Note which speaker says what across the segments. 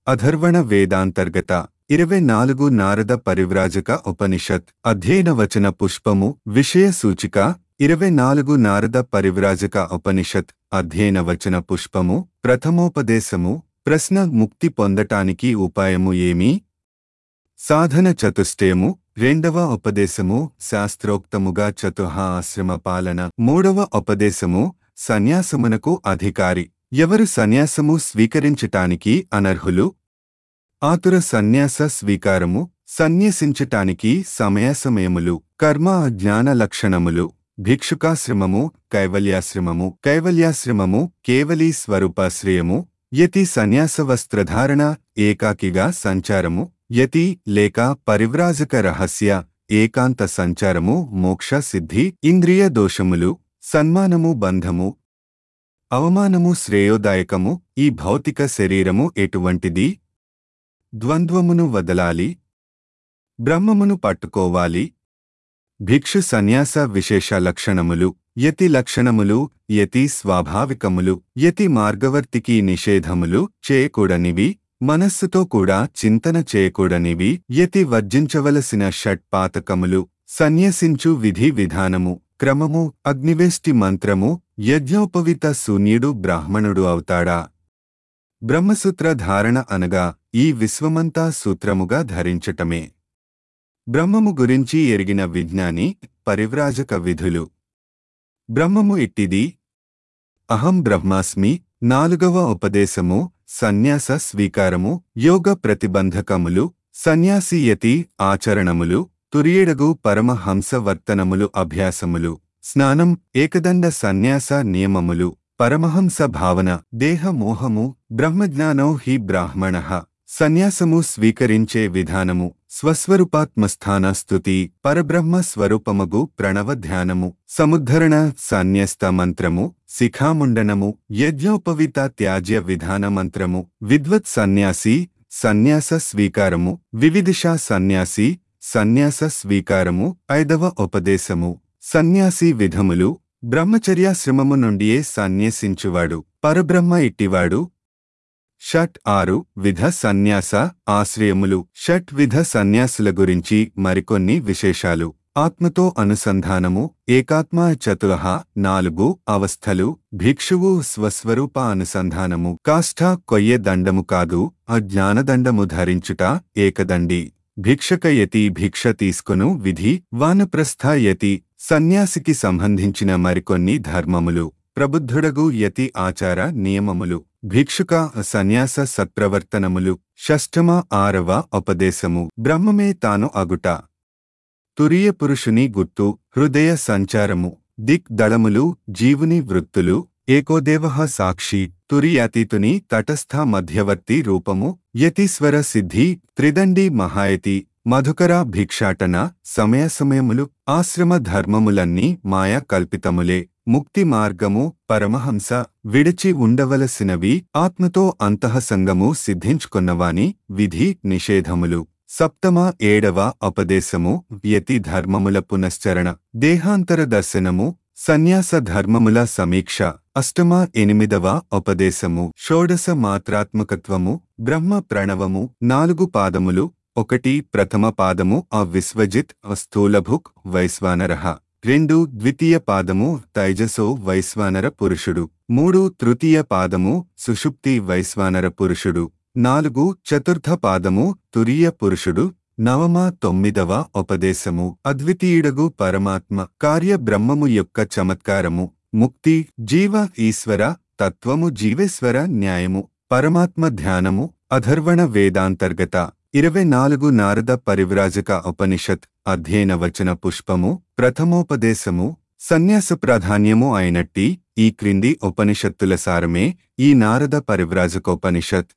Speaker 1: అధర్వణ వేదాంతర్గత ఇరవై నాలుగు నారద పరివ్రాజక ఉపనిషత్ అధ్యయనవచన పుష్పము విషయ సూచిక ఇరవై నాలుగు నారద పరివ్రాజక ఉపనిషత్ అధ్యయనవచన పుష్పము ప్రథమోపదేశము ప్రశ్న ముక్తి పొందటానికి ఉపాయము ఏమి సాధన చతుష్టయము రెండవ ఉపదేశము శాస్త్రోక్తముగా చతుహ ఆశ్రమ పాలన మూడవ ఉపదేశము సన్యాసమునకు అధికారి ఎవరు సన్యాసము స్వీకరించటానికి అనర్హులు ఆతుర సన్యాస స్వీకారము సన్యసించటానికి సమయాసమయములు కర్మ అజ్ఞాన లక్షణములు భిక్షుకాశ్రమము కైవల్యాశ్రమము కైవల్యాశ్రమము కేవలీ స్వరూపాశ్రయము యతి సన్యాస వస్త్రధారణ ఏకాకిగా సంచారము యతి లేక పరివ్రాజక రహస్య ఏకాంత సంచారము మోక్ష సిద్ధి ఇంద్రియ దోషములు సన్మానము బంధము అవమానము శ్రేయోదాయకము ఈ భౌతిక శరీరము ఎటువంటిది ద్వంద్వమును వదలాలి బ్రహ్మమును పట్టుకోవాలి భిక్షు సన్యాస విశేష లక్షణములు యతి లక్షణములు యతి స్వాభావికములు యతి మార్గవర్తికి నిషేధములు చేయకూడనివి మనస్సుతో కూడా చింతన చేయకూడనివి యతి వర్జించవలసిన షట్పాతకములు సన్యసించు విధి విధానము క్రమము అగ్నివేష్టి మంత్రము యజ్ఞోపవిత శూన్యుడు బ్రాహ్మణుడు అవుతాడా బ్రహ్మసూత్ర ధారణ అనగా ఈ విశ్వమంతా సూత్రముగా ధరించటమే బ్రహ్మము గురించి ఎరిగిన విజ్ఞాని పరివ్రాజక విధులు బ్రహ్మము ఇట్టిది అహం బ్రహ్మాస్మి నాలుగవ ఉపదేశము సన్యాస స్వీకారము యోగ ప్రతిబంధకములు సన్యాసీయతి ఆచరణములు తురియేడగు పరమహంస వర్తనములు అభ్యాసములు స్నానం ఏకదండ సన్యాస నియమములు పరమహంస భావన దేహ మోహము బ్రహ్మజ్ఞానో హి బ్రాహ్మణ సన్యాసము స్వీకరించే విధానము స్వస్వరూపాత్మస్థాన స్థుతి పరబ్రహ్మ స్వరూపమగు ప్రణవ ధ్యానము సముద్ధరణ సన్యస్త మంత్రము శిఖాముండనము యజ్ఞోపవిత త్యాజ్య విధాన మంత్రము విద్వత్ సన్యాసి సన్యాస స్వీకారము వివిదిషా సన్యాసి సన్యాస స్వీకారము ఐదవ ఉపదేశము సన్యాసి విధములు బ్రహ్మచర్యాశ్రమము నుండియే సన్యసించువాడు పరబ్రహ్మ ఇట్టివాడు షట్ ఆరు విధ సన్యాస ఆశ్రయములు షట్ విధ సన్యాసుల గురించి మరికొన్ని విశేషాలు ఆత్మతో అనుసంధానము ఏకాత్మ చతురహ నాలుగు అవస్థలు భిక్షువు స్వస్వరూప అనుసంధానము కాష్ఠ కొయ్యే దండము కాదు అజ్ఞానదండము ధరించుట ఏకదండి భిక్షక యతి భిక్ష తీసుకొను విధి వానప్రస్థ యతి సన్యాసికి సంబంధించిన మరికొన్ని ధర్మములు ప్రబుద్ధుడగు యతి ఆచార నియమములు భిక్షుక సన్యాస సత్ప్రవర్తనములు షష్టమ ఆరవ ఉపదేశము బ్రహ్మమే తాను అగుట తురియ పురుషుని గుర్తు హృదయ సంచారము దిక్ దళములు జీవుని వృత్తులు ఏకోదేవ సాక్షి తురియాతీతుని తటస్థ మధ్యవర్తి రూపము యతీశ్వర సిద్ధి త్రిదండి మహాయతి మధుకర భిక్షాటన సమయ సమయములు ఆశ్రమ ధర్మములన్నీ మాయా కల్పితములే ముక్తి మార్గము పరమహంస విడిచి ఉండవలసినవి ఆత్మతో అంతఃసంగము సిద్ధించుకున్నవాని విధి నిషేధములు సప్తమ ఏడవ ఉపదేశము యతి ధర్మముల పునశ్చరణ దేహాంతర దర్శనము సన్యాస ధర్మముల సమీక్ష అష్టమ ఎనిమిదవ ఉపదేశము షోడశ మాత్రాత్మకత్వము బ్రహ్మ ప్రణవము నాలుగు పాదములు ఒకటి ప్రథమ పాదము ఆ విశ్వజిత్ స్థూలభుక్ వైశ్వానరః రెండు ద్వితీయ పాదము తైజసో వైశ్వానర పురుషుడు మూడు తృతీయ పాదము సుషుప్తి వైశ్వానర పురుషుడు నాలుగు చతుర్థ పాదము తురీయ పురుషుడు నవమ తొమ్మిదవ ఉపదేశము అద్వితీయుడగు పరమాత్మ కార్య బ్రహ్మము యొక్క చమత్కారము ముక్తి జీవ ఈశ్వర తత్వము జీవేశ్వర న్యాయము పరమాత్మ ధ్యానము అధర్వణ వేదాంతర్గత ఇరవై నాలుగు నారద పరివ్రాజక ఉపనిషత్ అధ్యయన వచన పుష్పము ప్రథమోపదేశము సన్యాస ప్రాధాన్యము అయినట్టి ఈ క్రింది ఉపనిషత్తుల సారమే ఈ నారద పరివ్రాజకోపనిషత్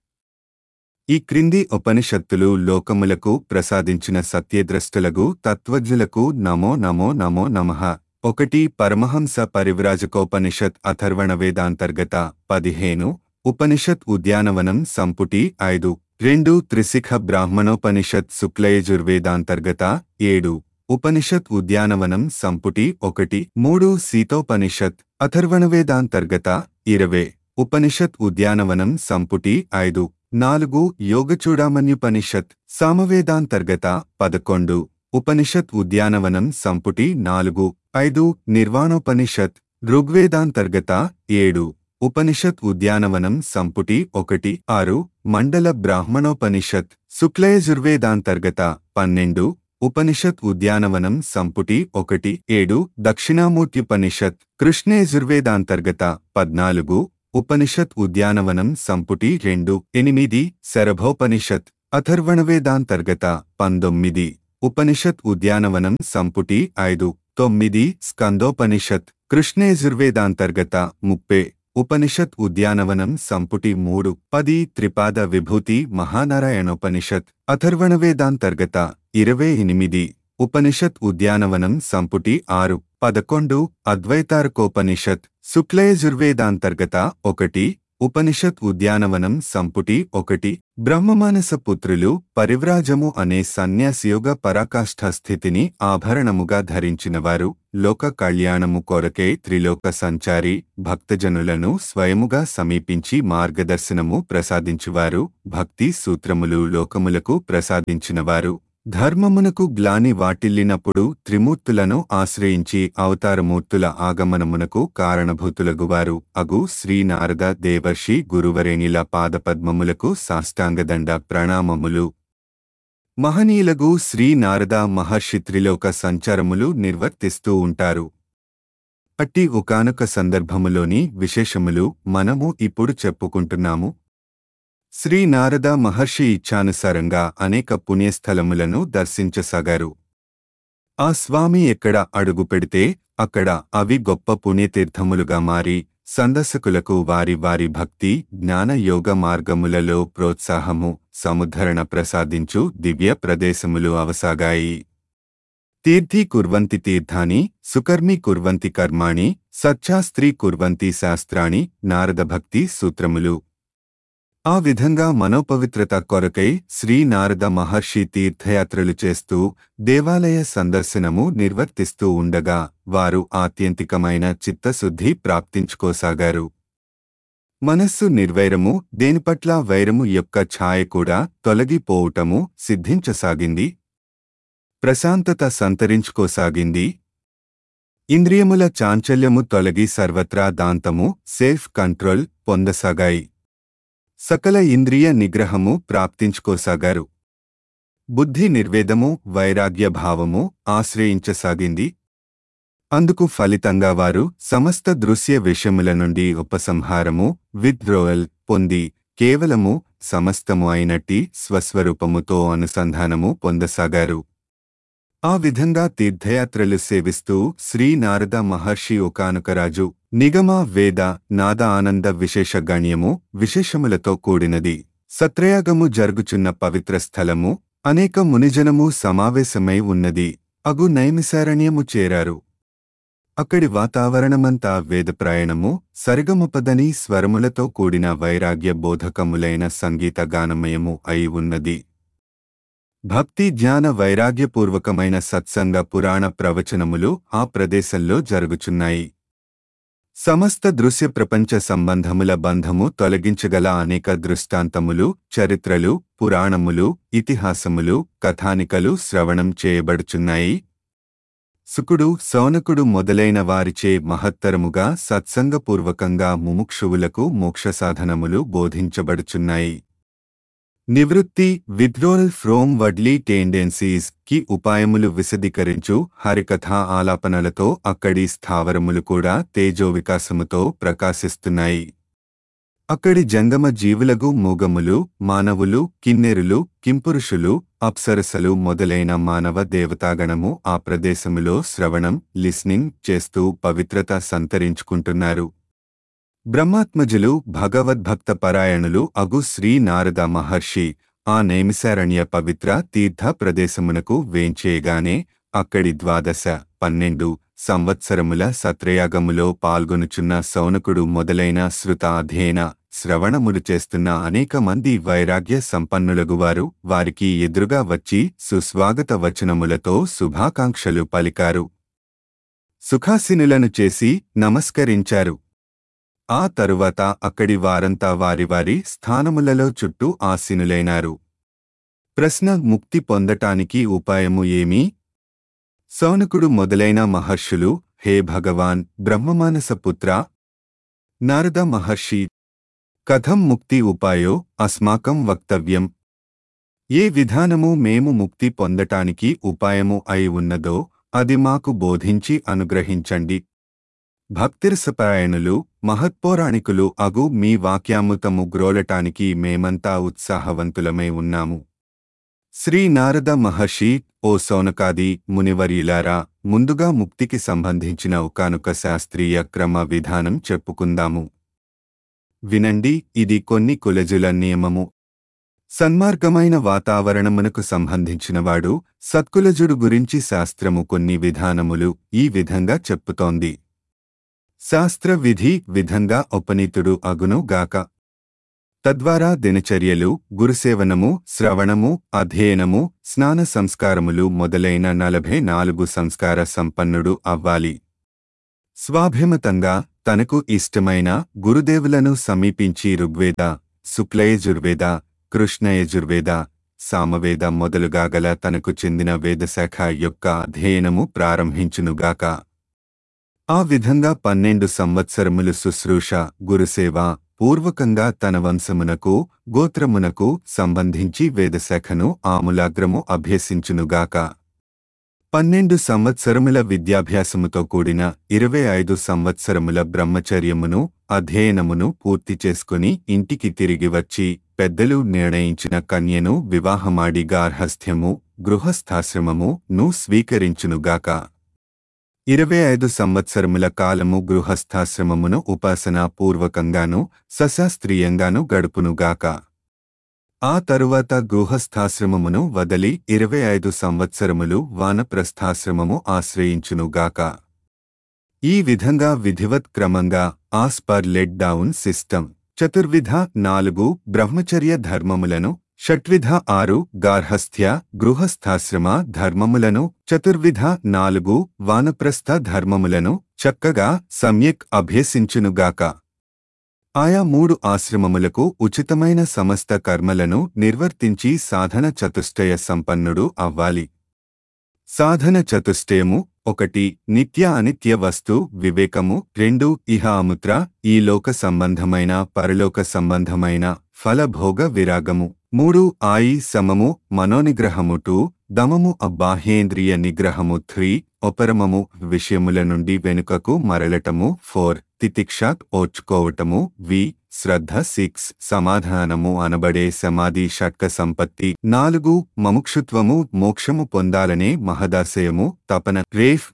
Speaker 1: ఈ క్రింది ఉపనిషత్తులు లోకములకు ప్రసాదించిన సత్యద్రష్టులకు తత్వజ్ఞులకు నమో నమో నమో నమః ఒకటి పరమహంస పరివ్రాజకోపనిషత్ అథర్వణ వేదాంతర్గత పదిహేను ఉపనిషత్ ఉద్యానవనం సంపుటి ఐదు రెండు త్రిశిఖ బ్రాహ్మణోపనిషత్ శుక్లయజుర్వేదాంతర్గత ఏడు ఉపనిషత్ ఉద్యానవనం సంపుటి ఒకటి మూడు సీతోపనిషత్ అథర్వణవేదాంతర్గత ఇరవై ఉపనిషత్ ఉద్యానవనం సంపుటి ఐదు నాలుగు యోగచూడామణ్యుపనిషత్ సామవేదాంతర్గత పదకొండు ఉపనిషత్ ఉద్యానవనం సంపుటి నాలుగు ఐదు నిర్వాణోపనిషత్ ఋగ్వేదాంతర్గత ఏడు ఉపనిషత్ ఉద్యానవనం సంపుటి ఒకటి ఆరు మండల బ్రాహ్మణోపనిషత్ శుక్లయజుర్వేదాంతర్గత పన్నెండు ఉపనిషత్ ఉద్యానవనం సంపుటి ఒకటి ఏడు దక్షిణామూర్త్యుపనిషత్ కృష్ణేజుర్వేదాంతర్గత పద్నాలుగు ఉపనిషత్ ఉద్యానవనం సంపుటి రెండు ఎనిమిది శరభోపనిషత్ అథర్వణవేదాంతర్గత పంతొమ్మిది ఉపనిషత్ ఉద్యానవనం సంపుటి ఐదు తొమ్మిది స్కందోపనిషత్ కృష్ణేజుర్వేదాంతర్గత ముప్పే ఉపనిషత్ ఉద్యానవనం సంపుటి మూడు పది త్రిపాద విభూతి మహానారాయణోపనిషత్ అథర్వణవేదాంతర్గత ఇరవై ఎనిమిది ఉపనిషత్ ఉద్యానవనం సంపుటి ఆరు పదకొండు అద్వైతారకోపనిషత్ శుక్లయజుర్వేదాంతర్గత ఒకటి ఉపనిషత్ ఉద్యానవనం సంపుటి ఒకటి బ్రహ్మమానస పుత్రులు పరివ్రాజము అనే సన్యాసియోగ పరాకాష్ఠ స్థితిని ఆభరణముగా ధరించినవారు లోక కళ్యాణము కొరకే త్రిలోక సంచారి భక్తజనులను స్వయముగా సమీపించి మార్గదర్శనము ప్రసాదించువారు భక్తి సూత్రములు లోకములకు ప్రసాదించినవారు ధర్మమునకు గ్లాని వాటిల్లినప్పుడు త్రిమూర్తులను ఆశ్రయించి అవతారమూర్తుల ఆగమనమునకు కారణభూతులగువారు అగు శ్రీనారద దేవర్షి గురువరేణిల పాదపద్మములకు సాష్టాంగదండ ప్రణామములు మహనీయులగు శ్రీనారద మహర్షి త్రిలోక సంచారములు నిర్వర్తిస్తూ ఉంటారు అట్టి ఒకానొక సందర్భములోని విశేషములు మనము ఇప్పుడు చెప్పుకుంటున్నాము శ్రీ నారద మహర్షి ఇచ్ఛానుసారంగా అనేక పుణ్యస్థలములను దర్శించసాగారు ఆ స్వామి ఎక్కడ అడుగు పెడితే అక్కడ అవి గొప్ప పుణ్యతీర్థములుగా మారి సందర్శకులకు వారి వారి భక్తి జ్ఞాన యోగ మార్గములలో ప్రోత్సాహము సముద్ధరణ ప్రసాదించు దివ్య ప్రదేశములు అవసాగాయి తీర్థీ కుర్వంతి తీర్థాని సుకర్మి కుర్వంతి కర్మాణి సచ్చాస్త్రీ కుర్వంతి శాస్త్రాణి నారదభక్తి సూత్రములు ఆ విధంగా మనోపవిత్రత కొరకై శ్రీ నారద మహర్షి తీర్థయాత్రలు చేస్తూ దేవాలయ సందర్శనము నిర్వర్తిస్తూ ఉండగా వారు ఆత్యంతికమైన చిత్తశుద్ధి ప్రాప్తించుకోసాగారు మనస్సు నిర్వైరము దేనిపట్ల వైరము యొక్క ఛాయ కూడా తొలగిపోవుటము సిద్ధించసాగింది ప్రశాంతత సంతరించుకోసాగింది ఇంద్రియముల చాంచల్యము తొలగి సర్వత్రా దాంతము సెల్ఫ్ కంట్రోల్ పొందసాగాయి సకల ఇంద్రియ నిగ్రహము ప్రాప్తించుకోసాగారు బుద్ధి నిర్వేదము వైరాగ్య భావము ఆశ్రయించసాగింది అందుకు ఫలితంగా వారు సమస్త దృశ్య విషయముల నుండి ఉపసంహారము విత్డ్రోవల్ పొంది కేవలము సమస్తము అయినట్టి స్వస్వరూపముతో అనుసంధానము పొందసాగారు ఆ విధంగా తీర్థయాత్రలు సేవిస్తూ శ్రీ నారద మహర్షి ఒకానొక రాజు నిగమ వేద నాద ఆనంద విశేష గణ్యము విశేషములతో కూడినది సత్రయాగము జరుగుచున్న పవిత్ర స్థలము అనేక మునిజనము సమావేశమై ఉన్నది అగు నైమిసారణ్యము చేరారు అక్కడి వాతావరణమంతా వేదప్రాయణము సరిగమపదని స్వరములతో కూడిన వైరాగ్య బోధకములైన సంగీత గానమయము అయి ఉన్నది భక్తి జ్ఞాన వైరాగ్యపూర్వకమైన సత్సంగ పురాణ ప్రవచనములు ఆ ప్రదేశంలో జరుగుచున్నాయి సమస్త దృశ్య ప్రపంచ సంబంధముల బంధము తొలగించగల అనేక దృష్టాంతములు చరిత్రలు పురాణములు ఇతిహాసములు కథానికలు శ్రవణం చేయబడుచున్నాయి సుకుడు సౌనకుడు మొదలైన వారిచే మహత్తరముగా సత్సంగపూర్వకంగా ముముక్షువులకు మోక్ష సాధనములు బోధించబడుచున్నాయి నివృత్తి విత్డ్రోల్ ఫ్రోమ్ వడ్లీ టెండెన్సీస్ కి ఉపాయములు విశదీకరించు హరికథా ఆలాపనలతో అక్కడి స్థావరములు కూడా తేజో వికాసముతో ప్రకాశిస్తున్నాయి అక్కడి జంగమ జీవులగు మూగములు మానవులు కిన్నెరులు కింపురుషులు అప్సరసలు మొదలైన మానవ దేవతాగణము ఆ ప్రదేశములో శ్రవణం లిస్నింగ్ చేస్తూ పవిత్రత సంతరించుకుంటున్నారు బ్రహ్మాత్మజులు భగవద్భక్త పరాయణులు అగు శ్రీ నారద మహర్షి ఆ నైమిసారణ్య పవిత్ర తీర్థ ప్రదేశమునకు వేంచేయగానే అక్కడి ద్వాదశ పన్నెండు సంవత్సరముల సత్రయాగములో పాల్గొనుచున్న సౌనకుడు మొదలైన శృత అధ్యయన శ్రవణములు చేస్తున్న అనేక మంది వైరాగ్య సంపన్నులగువారు వారికి ఎదురుగా వచ్చి సుస్వాగత వచనములతో శుభాకాంక్షలు పలికారు సుఖాసినులను చేసి నమస్కరించారు ఆ తరువాత అక్కడి వారంతా వారి వారి స్థానములలో చుట్టూ ఆసీనులైనారు ప్రశ్న ముక్తి పొందటానికి ఉపాయము ఏమి సౌనకుడు మొదలైన మహర్షులు హే భగవాన్ బ్రహ్మమానస పుత్ర నారద మహర్షి కథం ముక్తి ఉపాయో అస్మాకం వక్తవ్యం ఏ విధానము మేము ముక్తి పొందటానికి ఉపాయము అయి ఉన్నదో అది మాకు బోధించి అనుగ్రహించండి భక్తిరసపరాయణులు మహత్పౌరాణికులు అగు మీ వాక్యామృతము గ్రోలటానికి మేమంతా ఉత్సాహవంతులమై ఉన్నాము శ్రీ నారద మహర్షి ఓ సౌనకాది మునివర్యులారా ముందుగా ముక్తికి సంబంధించిన ఒకానొక శాస్త్రీయ క్రమ విధానం చెప్పుకుందాము వినండి ఇది కొన్ని కులజుల నియమము సన్మార్గమైన వాతావరణమునకు సంబంధించినవాడు సత్కులజుడు గురించి శాస్త్రము కొన్ని విధానములు ఈ విధంగా చెప్పుతోంది శాస్త్ర విధి విధంగా ఉపనీతుడు అగును గాక తద్వారా దినచర్యలు గురుసేవనము శ్రవణము అధ్యయనము స్నాన సంస్కారములు మొదలైన నలభై నాలుగు సంస్కార సంపన్నుడు అవ్వాలి స్వాభిమతంగా తనకు ఇష్టమైన గురుదేవులను సమీపించి ఋగ్వేద శుక్లయజుర్వేద కృష్ణయజుర్వేద సామవేద మొదలుగా గల తనకు చెందిన వేదశాఖ యొక్క అధ్యయనము ప్రారంభించునుగాక ఆ విధంగా పన్నెండు సంవత్సరములు శుశ్రూష గురుసేవ పూర్వకంగా తన వంశమునకు గోత్రమునకు సంబంధించి వేదశాఖను ఆములాగ్రము అభ్యసించునుగాక పన్నెండు సంవత్సరముల విద్యాభ్యాసముతో కూడిన ఇరవై ఐదు సంవత్సరముల బ్రహ్మచర్యమును అధ్యయనమును పూర్తి చేసుకుని ఇంటికి తిరిగి వచ్చి పెద్దలు నిర్ణయించిన కన్యను వివాహమాడి గార్హస్థ్యము గృహస్థాశ్రమము ను స్వీకరించునుగాక ఇరవై ఐదు సంవత్సరముల కాలము గృహస్థాశ్రమమును ఉపాసనా పూర్వకంగాను సశాస్త్రీయంగాను గడుపునుగాక ఆ తరువాత గృహస్థాశ్రమమును వదలి ఇరవై ఐదు సంవత్సరములు వానప్రస్థాశ్రమము ఆశ్రయించునుగాక ఈ విధంగా విధివత్ క్రమంగా as per laid down system చతుర్విధ నాలుగు బ్రహ్మచర్య ధర్మములను షట్విధ ఆరు గార్హస్థ్య గృహస్థాశ్రమ ధర్మములను చతుర్విధ నాలుగు వానప్రస్థ ధర్మములను చక్కగా సమ్యక్ అభ్యసించునుగాక ఆయా మూడు ఆశ్రమములకు ఉచితమైన సమస్త కర్మలను నిర్వర్తించి సాధన చతుష్టయ సంపన్నుడు అవ్వాలి సాధన చతుష్టయము ఒకటి నిత్య అనిత్య వస్తు వివేకము రెండు ఇహ అముత్ర ఈ లోక సంబంధమైన పరలోక సంబంధమైన ఫలభోగ విరాగము మూడు ఆయి సమము మనోనిగ్రహము టూ దమము అబాహ్యేంద్రియ నిగ్రహము త్రీ ఒపరమము విషయముల నుండి వెనుకకు మరలటము ఫోర్ తితిక్షాత్ ఓర్చుకోవటము వి శ్రద్ధ సిక్స్ సమాధానము అనబడే సమాధి షట్క సంపత్తి నాలుగు మముక్షుత్వము మోక్షము పొందాలనే మహదాశయము తపన రేఫ్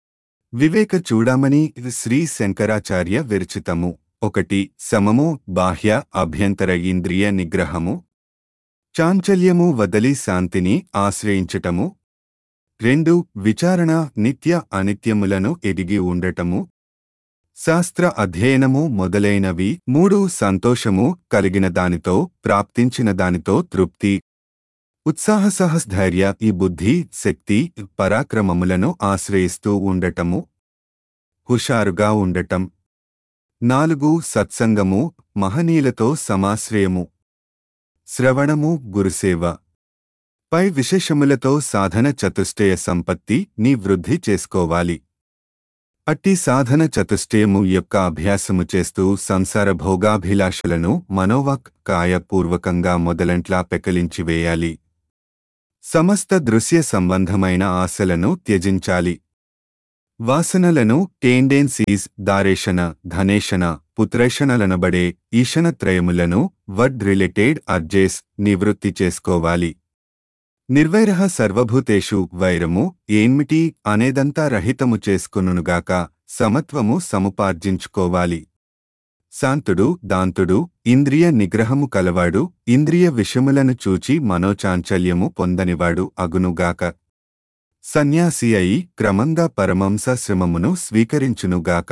Speaker 1: వివేక చూడమని శ్రీ శంకరాచార్య విరచితము ఒకటి సమము బాహ్య అభ్యంతర ఇంద్రియ నిగ్రహము చాంచల్యము వదలి శాంతిని ఆశ్రయించటము రెండు విచారణ నిత్య అనిత్యములను ఎదిగి ఉండటము శాస్త్ర అధ్యయనము మొదలైనవి మూడు సంతోషము కలిగిన దానితో ప్రాప్తించిన దానితో తృప్తి ఉత్సాహసహస్థైర్య ఈ బుద్ధి శక్తి పరాక్రమములను ఆశ్రయిస్తూ ఉండటము హుషారుగా ఉండటం నాలుగు సత్సంగము మహనీయులతో సమాశ్రయము శ్రవణము గురుసేవ పై విశేషములతో సాధన చతుష్టయ సంపత్తి నీ వృద్ధి చేసుకోవాలి అట్టి సాధన చతుష్టయము యొక్క అభ్యాసము చేస్తూ సంసార భోగాభిలాషలను మనోవాక్ కాయపూర్వకంగా మొదలంట్లా పెకలించివేయాలి సమస్త దృశ్య సంబంధమైన ఆశలను త్యజించాలి వాసనలను టేండెన్సీస్ దారేషణ ధనేషణ పుత్రేషణలనబడే ఈషణత్రయములను వడ్ రిలేటెడ్ అర్జేస్ నివృత్తి చేసుకోవాలి నిర్వైరహ సర్వభూతేషు వైరము ఏన్మిటి అనేదంతా రహితము చేసుకునుగాక సమత్వము సముపార్జించుకోవాలి శాంతుడు దాంతుడు ఇంద్రియ నిగ్రహము కలవాడు ఇంద్రియ విషములను చూచి మనోచాంచల్యము పొందనివాడు అగునుగాక సన్యాసి అయి క్రమంగా పరమంస శ్రమమును స్వీకరించునుగాక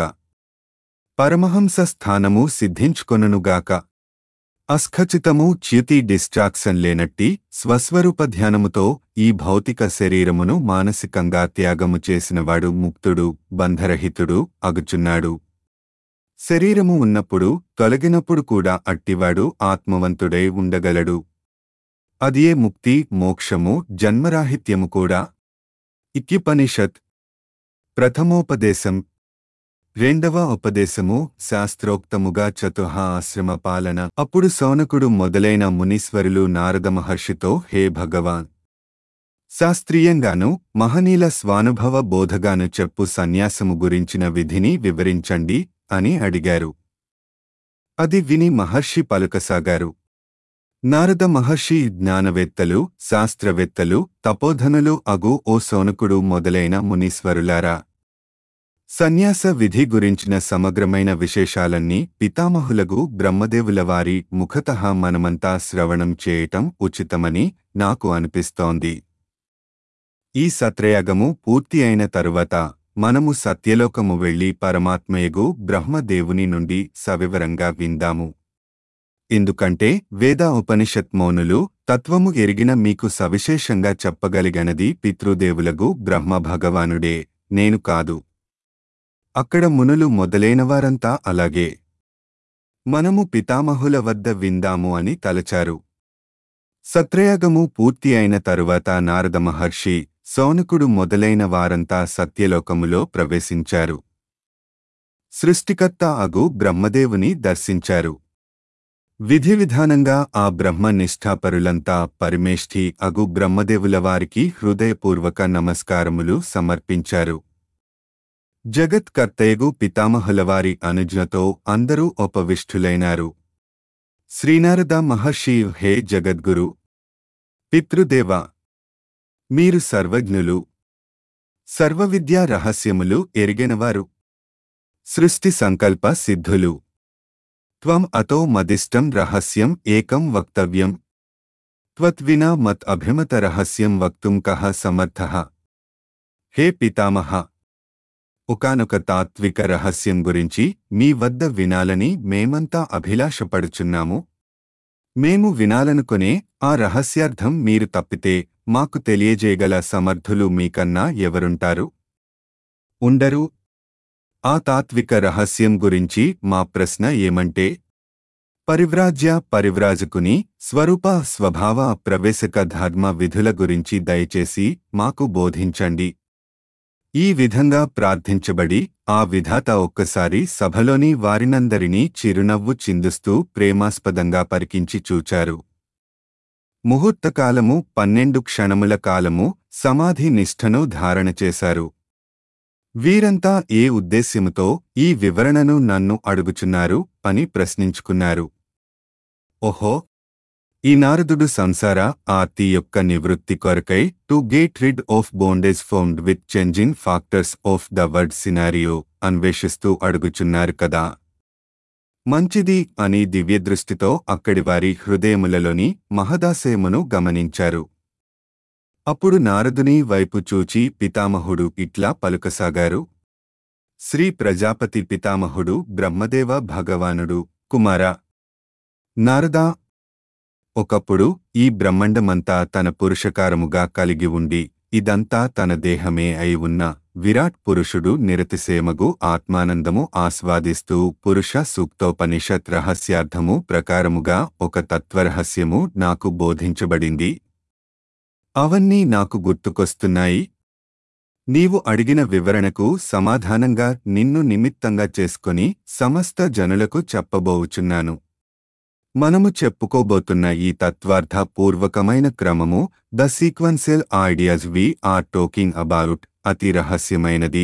Speaker 1: పరమహంస స్థానము సిద్ధించుకొనుగాక అస్ఖచితము చ్యుతి డిస్ట్రాక్షన్ లేనట్టి స్వస్వరూప ధ్యానముతో ఈ భౌతిక శరీరమును మానసికంగా త్యాగము చేసినవాడు ముక్తుడు బంధరహితుడు అగుచున్నాడు శరీరము ఉన్నప్పుడు తొలగినప్పుడు కూడా అట్టివాడు ఆత్మవంతుడై ఉండగలడు అదియే ముక్తి మోక్షము జన్మరాహిత్యము కూడా ఇక్యుపనిషత్ ప్రథమోపదేశం రెండవ ఉపదేశము శాస్త్రోక్తముగా చతుహ ఆశ్రమ పాలన అప్పుడు సౌనకుడు మొదలైన మునీశ్వరులు నారద మహర్షితో హే భగవాన్ శాస్త్రీయంగాను మహనీల స్వానుభవ బోధగాను చెప్పు సన్యాసము గురించిన విధిని వివరించండి అని అడిగారు అది విని మహర్షి పలుకసాగారు నారద మహర్షి జ్ఞానవేత్తలు శాస్త్రవేత్తలు తపోధనులు అగు ఓ సోనకుడు మొదలైన మునీశ్వరులారా సన్యాస విధి గురించిన సమగ్రమైన విశేషాలన్నీ పితామహులగు బ్రహ్మదేవుల వారి ముఖతః మనమంతా శ్రవణం చేయటం ఉచితమని నాకు అనిపిస్తోంది ఈ సత్రయాగము పూర్తి అయిన తరువాత మనము సత్యలోకము వెళ్లి పరమాత్మయగు బ్రహ్మదేవుని నుండి సవివరంగా విందాము ఎందుకంటే వేద ఉపనిషత్ మౌనులు తత్వము ఎరిగిన మీకు సవిశేషంగా చెప్పగలిగనది పితృదేవులగు బ్రహ్మ భగవానుడే నేను కాదు అక్కడ మునులు మొదలైనవారంతా అలాగే మనము పితామహుల వద్ద విందాము అని తలచారు సత్రయాగము పూర్తి అయిన తరువాత నారద మహర్షి సౌనకుడు మొదలైన వారంతా సత్యలోకములో ప్రవేశించారు సృష్టికర్త అగు బ్రహ్మదేవుని దర్శించారు విధి విధానంగా ఆ బ్రహ్మ నిష్ఠాపరులంతా పరిమేష్ఠి అగు బ్రహ్మదేవుల వారికి హృదయపూర్వక నమస్కారములు సమర్పించారు జగత్కర్తయగు పితామహులవారి అనుజ్ఞతో అందరూ ఉపవిష్ఠులైనారు శ్రీనారద మహర్షి హే జగద్గురు పితృదేవ మీరు సర్వజ్ఞులు సర్వవిద్యా రహస్యములు ఎరిగినవారు సృష్టి సంకల్ప సిద్ధులు త్వం అతో మదిష్టం రహస్యం ఏకం వక్తవ్యం త్వద్వినా మత్ అభిమత రహస్యం వక్తుం కః సమర్థః హే పితామహ ఒకానొక తాత్విక రహస్యం గురించి మీ వద్ద వినాలని మేమంతా అభిలాషపడుచున్నాము మేము వినాలనుకునే ఆ రహస్యార్థం మీరు తప్పితే మాకు తెలియజేయగల సమర్థులు మీకన్నా ఎవరుంటారు ఉండరు ఆ తాత్విక రహస్యం గురించి మా ప్రశ్న ఏమంటే పరివ్రాజ్య పరివ్రాజకుని స్వరూప స్వభావ ప్రవేశక ధర్మ విధుల గురించి దయచేసి మాకు బోధించండి ఈ విధంగా ప్రార్థించబడి ఆ విధాత ఒక్కసారి సభలోని వారినందరినీ చిరునవ్వు చిందుస్తూ ప్రేమాస్పదంగా పరికించి చూచారు ముహూర్తకాలము పన్నెండు క్షణముల కాలము సమాధి నిష్ఠను ధారణ చేశారు వీరంతా ఏ ఉద్దేశ్యముతో ఈ వివరణను నన్ను అడుగుచున్నారు అని ప్రశ్నించుకున్నారు ఓహో ఈ నారదుడు సంసార ఆర్తి యొక్క నివృత్తి కొరకై to get rid of bondage found with changing factors of the world scenario అన్వేషిస్తూ అడుగుచున్నారు కదా మంచిది అని దివ్యదృష్టితో అక్కడి వారి హృదయములలోని మహదాశయమును గమనించారు అప్పుడు నారదుని వైపు చూచి పితామహుడు ఇట్లా పలుకసాగారు శ్రీ ప్రజాపతి పితామహుడు బ్రహ్మదేవ భగవానుడు కుమార నారదా ఒకప్పుడు ఈ బ్రహ్మండమంతా తన పురుషకారముగా కలిగి ఉండి ఇదంతా తన దేహమే అయి ఉన్న విరాట్ పురుషుడు నిరతిసేమగు ఆత్మానందము ఆస్వాదిస్తూ పురుష సూక్తోపనిషత్ రహస్యార్థము ప్రకారముగా ఒక తత్వరహస్యము నాకు బోధించబడింది అవన్నీ నాకు గుర్తుకొస్తున్నాయి నీవు అడిగిన వివరణకు సమాధానంగా నిన్ను నిమిత్తంగా చేసుకొని సమస్త జనులకు చెప్పబోవుచున్నాను మనము చెప్పుకోబోతున్న ఈ తత్వార్థ పూర్వకమైన క్రమము the sequential ideas we are talking about అతి రహస్యమైనది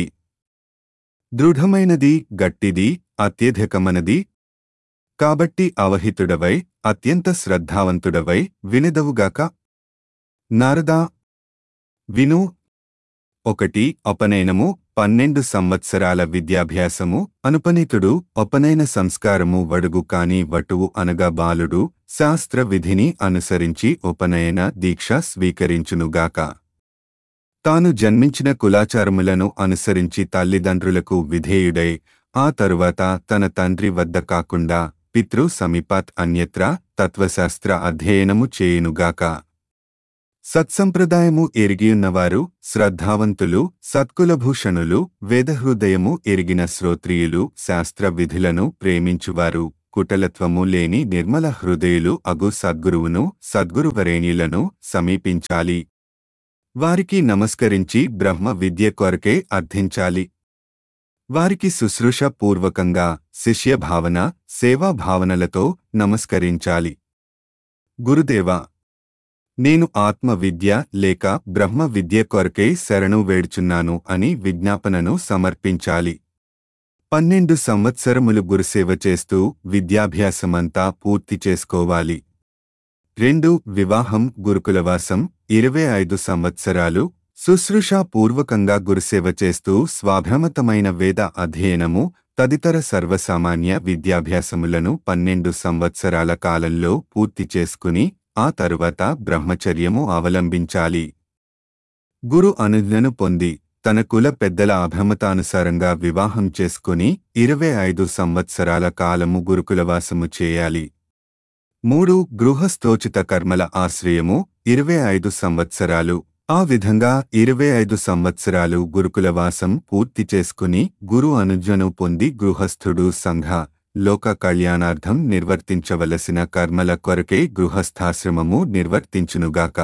Speaker 1: దృఢమైనది గట్టిది అత్యధికమనది కాబట్టి అవహితుడవై అత్యంత శ్రద్ధావంతుడవై వినదవుగాక నారదా విను ఒకటి అపనయనము పన్నెండు సంవత్సరాల విద్యాభ్యాసము అనుపనీతుడు ఉపనయన సంస్కారము వడుగు కాని వటువు అనగా బాలుడు శాస్త్ర విధిని అనుసరించి ఉపనయన దీక్ష స్వీకరించునుగాక తాను జన్మించిన కులాచారములను అనుసరించి తల్లిదండ్రులకు విధేయుడై ఆ తరువాత తన తండ్రి వద్ద కాకుండా పితృ సమీపాత్ అన్యత్ర తత్వశాస్త్ర అధ్యయనము చేయునుగాక సత్సంప్రదాయము ఎరిగియున్నవారు శ్రద్ధావంతులు సత్కులభూషణులు వేదహృదయము ఎరిగిన శ్రోత్రియులు శాస్త్ర విధులను ప్రేమించువారు కుటలత్వము లేని నిర్మల హృదయులు అగు సద్గురువును సద్గురువరేణ్యులను సమీపించాలి వారికి నమస్కరించి బ్రహ్మ విద్య కొరకే అర్థించాలి వారికి శుశ్రూష పూర్వకంగా శిష్యభావన సేవాభావనలతో నమస్కరించాలి గురుదేవా నేను ఆత్మ విద్య లేక బ్రహ్మ విద్య కొరకై శరణు వేడుచున్నాను అని విజ్ఞాపనను సమర్పించాలి పన్నెండు సంవత్సరములు గురుసేవ చేస్తూ విద్యాభ్యాసమంతా పూర్తి చేసుకోవాలి రెండు వివాహం గురుకులవాసం ఇరవై ఐదు సంవత్సరాలు శుశ్రూష పూర్వకంగా గురుసేవ చేస్తూ స్వాభ్రమతమైన వేద అధ్యయనము తదితర సర్వసామాన్య విద్యాభ్యాసములను పన్నెండు సంవత్సరాల కాలంలో పూర్తి చేసుకుని ఆ తరువాత బ్రహ్మచర్యము అవలంబించాలి గురు అనుజ్ఞను పొంది తన కుల పెద్దల అభ్రమతానుసారంగా వివాహం చేసుకుని ఇరవై ఐదు సంవత్సరాల కాలము గురుకులవాసము చేయాలి మూడు గృహస్థోచిత కర్మల ఆశ్రయము ఇరవై ఐదు సంవత్సరాలు ఆ విధంగా ఇరవై ఐదు సంవత్సరాలు గురుకులవాసం పూర్తి చేసుకుని గురు అనుజ్ఞను పొంది గృహస్థుడు సంఘ లోక కళ్యాణార్థం నిర్వర్తించవలసిన కర్మల కొరకే గృహస్థాశ్రమము నిర్వర్తించునుగాక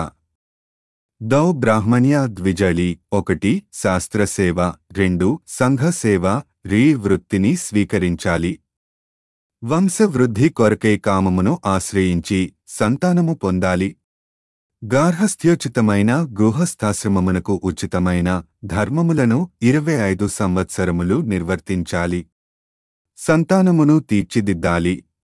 Speaker 1: దౌ బ్రాహ్మణ్య ద్విజళి ఒకటి శాస్త్రసేవ రెండు సంఘసేవ రీ వృత్తిని స్వీకరించాలి వంశవృద్ధి కొరకై కామమును ఆశ్రయించి సంతానము పొందాలి గార్హస్థ్యోచితమైన గృహస్థాశ్రమమునకు ఉచితమైన ధర్మములను ఇరవై ఐదు సంవత్సరములు నిర్వర్తించాలి సంతానమును తీర్చిదిద్దాలి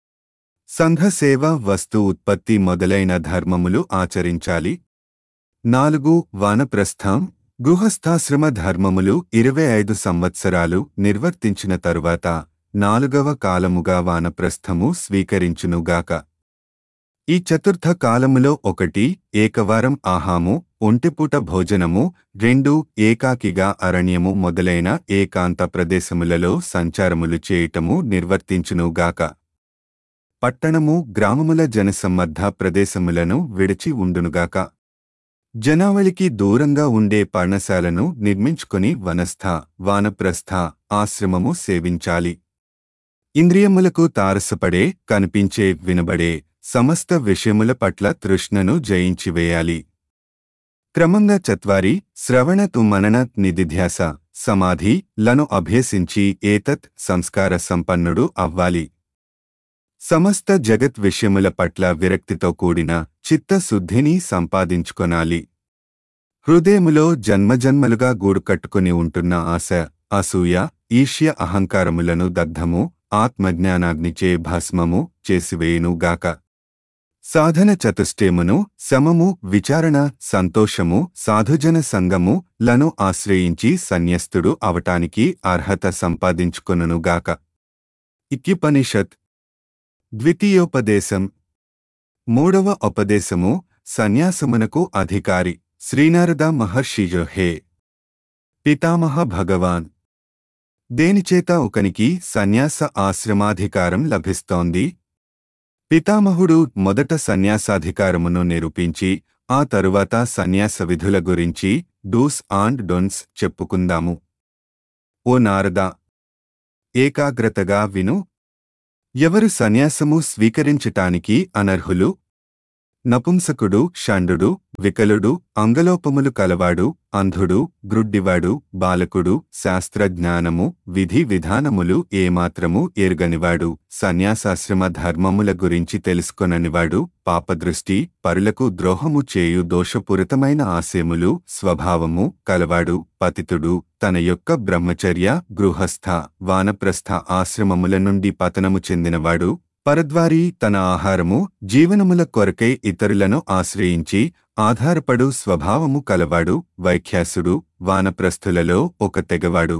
Speaker 1: సంఘసేవ వస్తు ఉత్పత్తి మొదలైన ధర్మములు ఆచరించాలి నాలుగు వానప్రస్థం గృహస్థాశ్రమ ధర్మములు ఇరవై ఐదు సంవత్సరాలు నిర్వర్తించిన తరువాత నాలుగవ కాలముగా వానప్రస్థము స్వీకరించునుగాక ఈ చతుర్థ కాలములో ఒకటి ఏకవారం ఆహాము ఒంటిపూట భోజనము రెండు ఏకాకిగా అరణ్యము మొదలైన ఏకాంత ప్రదేశములలో సంచారములు చేయటము నిర్వర్తించునుగాక పట్టణము గ్రామముల జనసమ్మర్ధ ప్రదేశములను విడిచి ఉండునుగాక జనావళికి దూరంగా ఉండే పర్ణశాలను నిర్మించుకొని వనస్థ వానప్రస్థ ఆశ్రమము సేవించాలి ఇంద్రియములకు తారసపడే కనిపించే వినబడే సమస్త విషయముల పట్ల తృష్ణను జయించివేయాలి క్రమంగా చత్వారి శ్రవణ తు మనన నిధిధ్యాస సమాధి లను అభ్యసించి ఏతత్ సంస్కార సంపన్నుడు అవ్వాలి సమస్త జగత్ విషయముల పట్ల విరక్తితో కూడిన చిత్తశుద్ధిని సంపాదించుకొనాలి హృదయములో జన్మజన్మలుగా గూడుకట్టుకుని ఉంటున్న ఆశ అసూయ ఈష్య అహంకారములను దగ్ధము ఆత్మజ్ఞానాగ్నిచే భస్మము చేసివేయునుగాక సాధన చతుష్టేమును సమము విచారణ సంతోషము సాధుజన సంగము లను ఆశ్రయించి సన్యస్తుడు అవటానికి అర్హత సంపాదించుకొనుగాక ఇక్యుపనిషత్ ద్వితీయోపదేశం మూడవ ఉపదేశము సన్యాసమునకు అధికారి శ్రీనారద మహర్షిజో హే పితామహ భగవాన్ దేనిచేత ఒకనికి సన్యాస ఆశ్రమాధికారం లభిస్తోంది పితామహుడు మొదట సన్యాసాధికారమును నిరూపించి ఆ తరువాత సన్యాస విధుల గురించి డూస్ అండ్ డొన్స్ చెప్పుకుందాము ఓ నారద ఏకాగ్రతగా విను ఎవరు సన్యాసము స్వీకరించటానికి అనర్హులు నపుంసకుడు షండుడు వికలుడు అంగలోపములు కలవాడు అంధుడు గ్రుడ్డివాడు బాలకుడు శాస్త్రజ్ఞానము విధి విధానములు ఏమాత్రము ఎరుగనివాడు సన్యాసాశ్రమ ధర్మముల గురించి తెలుసుకొననివాడు పాపదృష్టి పరులకు ద్రోహము చేయు దోషపూరితమైన ఆశయములు స్వభావము కలవాడు పతితుడు తన యొక్క బ్రహ్మచర్య గృహస్థ వానప్రస్థ ఆశ్రమముల నుండి పతనము చెందినవాడు పరద్వారి తన ఆహారము జీవనముల కొరకై ఇతరులను ఆశ్రయించి ఆధారపడు స్వభావము కలవాడు వైఖ్యాసుడు వానప్రస్థులలో ఒక తెగవాడు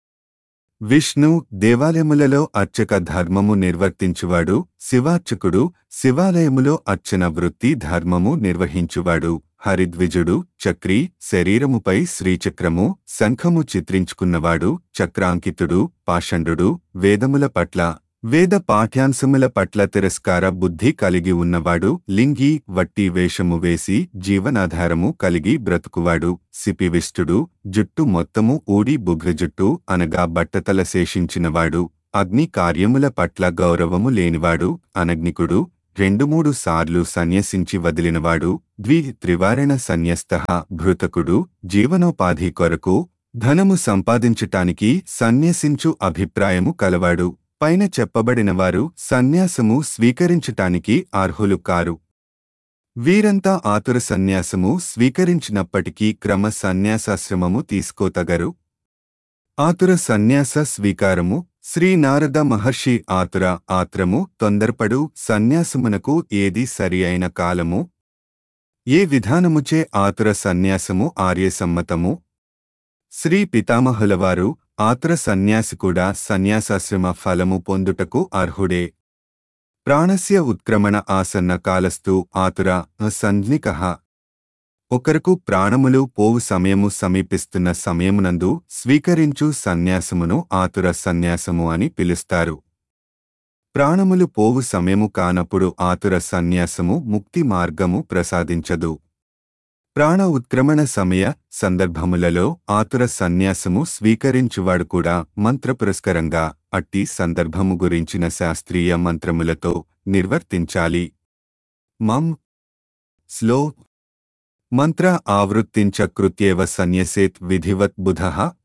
Speaker 1: విష్ణు దేవాలయములలో అర్చక ధర్మము నిర్వర్తించువాడు శివార్చకుడు శివాలయములో అర్చన వృత్తి ధర్మము నిర్వహించువాడు హరిద్విజుడు చక్రి శరీరముపై శ్రీచక్రము శంఖము చిత్రించుకున్నవాడు చక్రాంకితుడు పాషండు వేదముల పట్ల వేద పాఠ్యాంశముల పట్ల తిరస్కార బుద్ధి కలిగి ఉన్నవాడు లింగి వట్టి వేషము వేసి జీవనాధారము కలిగి బ్రతుకువాడు సిపివిష్టుడు జుట్టు మొత్తము ఊడి బుగ్రజుట్టు అనగా బట్టతల శేషించినవాడు అగ్ని కార్యముల పట్ల గౌరవము లేనివాడు అనగ్నికుడు రెండు మూడు సార్లు సన్యసించి వదిలినవాడు ద్వి త్రివారణ సన్యస్త భృతకుడు జీవనోపాధి కొరకు ధనము సంపాదించటానికి సన్యసించు అభిప్రాయము కలవాడు పైన చెప్పబడినవారు సన్యాసము స్వీకరించటానికి అర్హులు కారు వీరంతా ఆతుర సన్యాసము స్వీకరించినప్పటికీ క్రమ సన్యాసాశ్రమము తీసుకోతగరు ఆతుర సన్యాస స్వీకారము శ్రీ నారద మహర్షి ఆతుర ఆత్రము తొందరపడు సన్యాసమునకు ఏది సరి అయిన కాలము ఏ విధానముచే ఆతుర సన్యాసము ఆర్యసమ్మతము శ్రీ పితామహులవారు ఆతుర సన్యాసి కూడా సన్యాసాశ్రమ ఫలము పొందుటకు అర్హుడే ప్రాణస్య ఉత్క్రమణ ఆసన్న కాలస్తు ఆతుర సంజ్ఞిక ఒకరకు ప్రాణములు పోవు సమయము సమీపిస్తున్న సమయమునందు స్వీకరించు సన్యాసమును ఆతుర సన్యాసము అని పిలుస్తారు ప్రాణములు పోవు సమయము కానప్పుడు ఆతుర సన్యాసము ముక్తి మార్గము ప్రసాదించదు ప్రాణ ఉత్క్రమణ సమయ సందర్భములలో ఆతుర సన్యాసము స్వీకరించువాడు కూడా మంత్రపురస్కరంగా అట్టి సందర్భము గురించిన శాస్త్రీయ మంత్రములతో నిర్వర్తించాలి మం స్లో మంత్ర ఆవృత్తించ కృత్యేవ సన్యసేత్ విధివత్ బుధ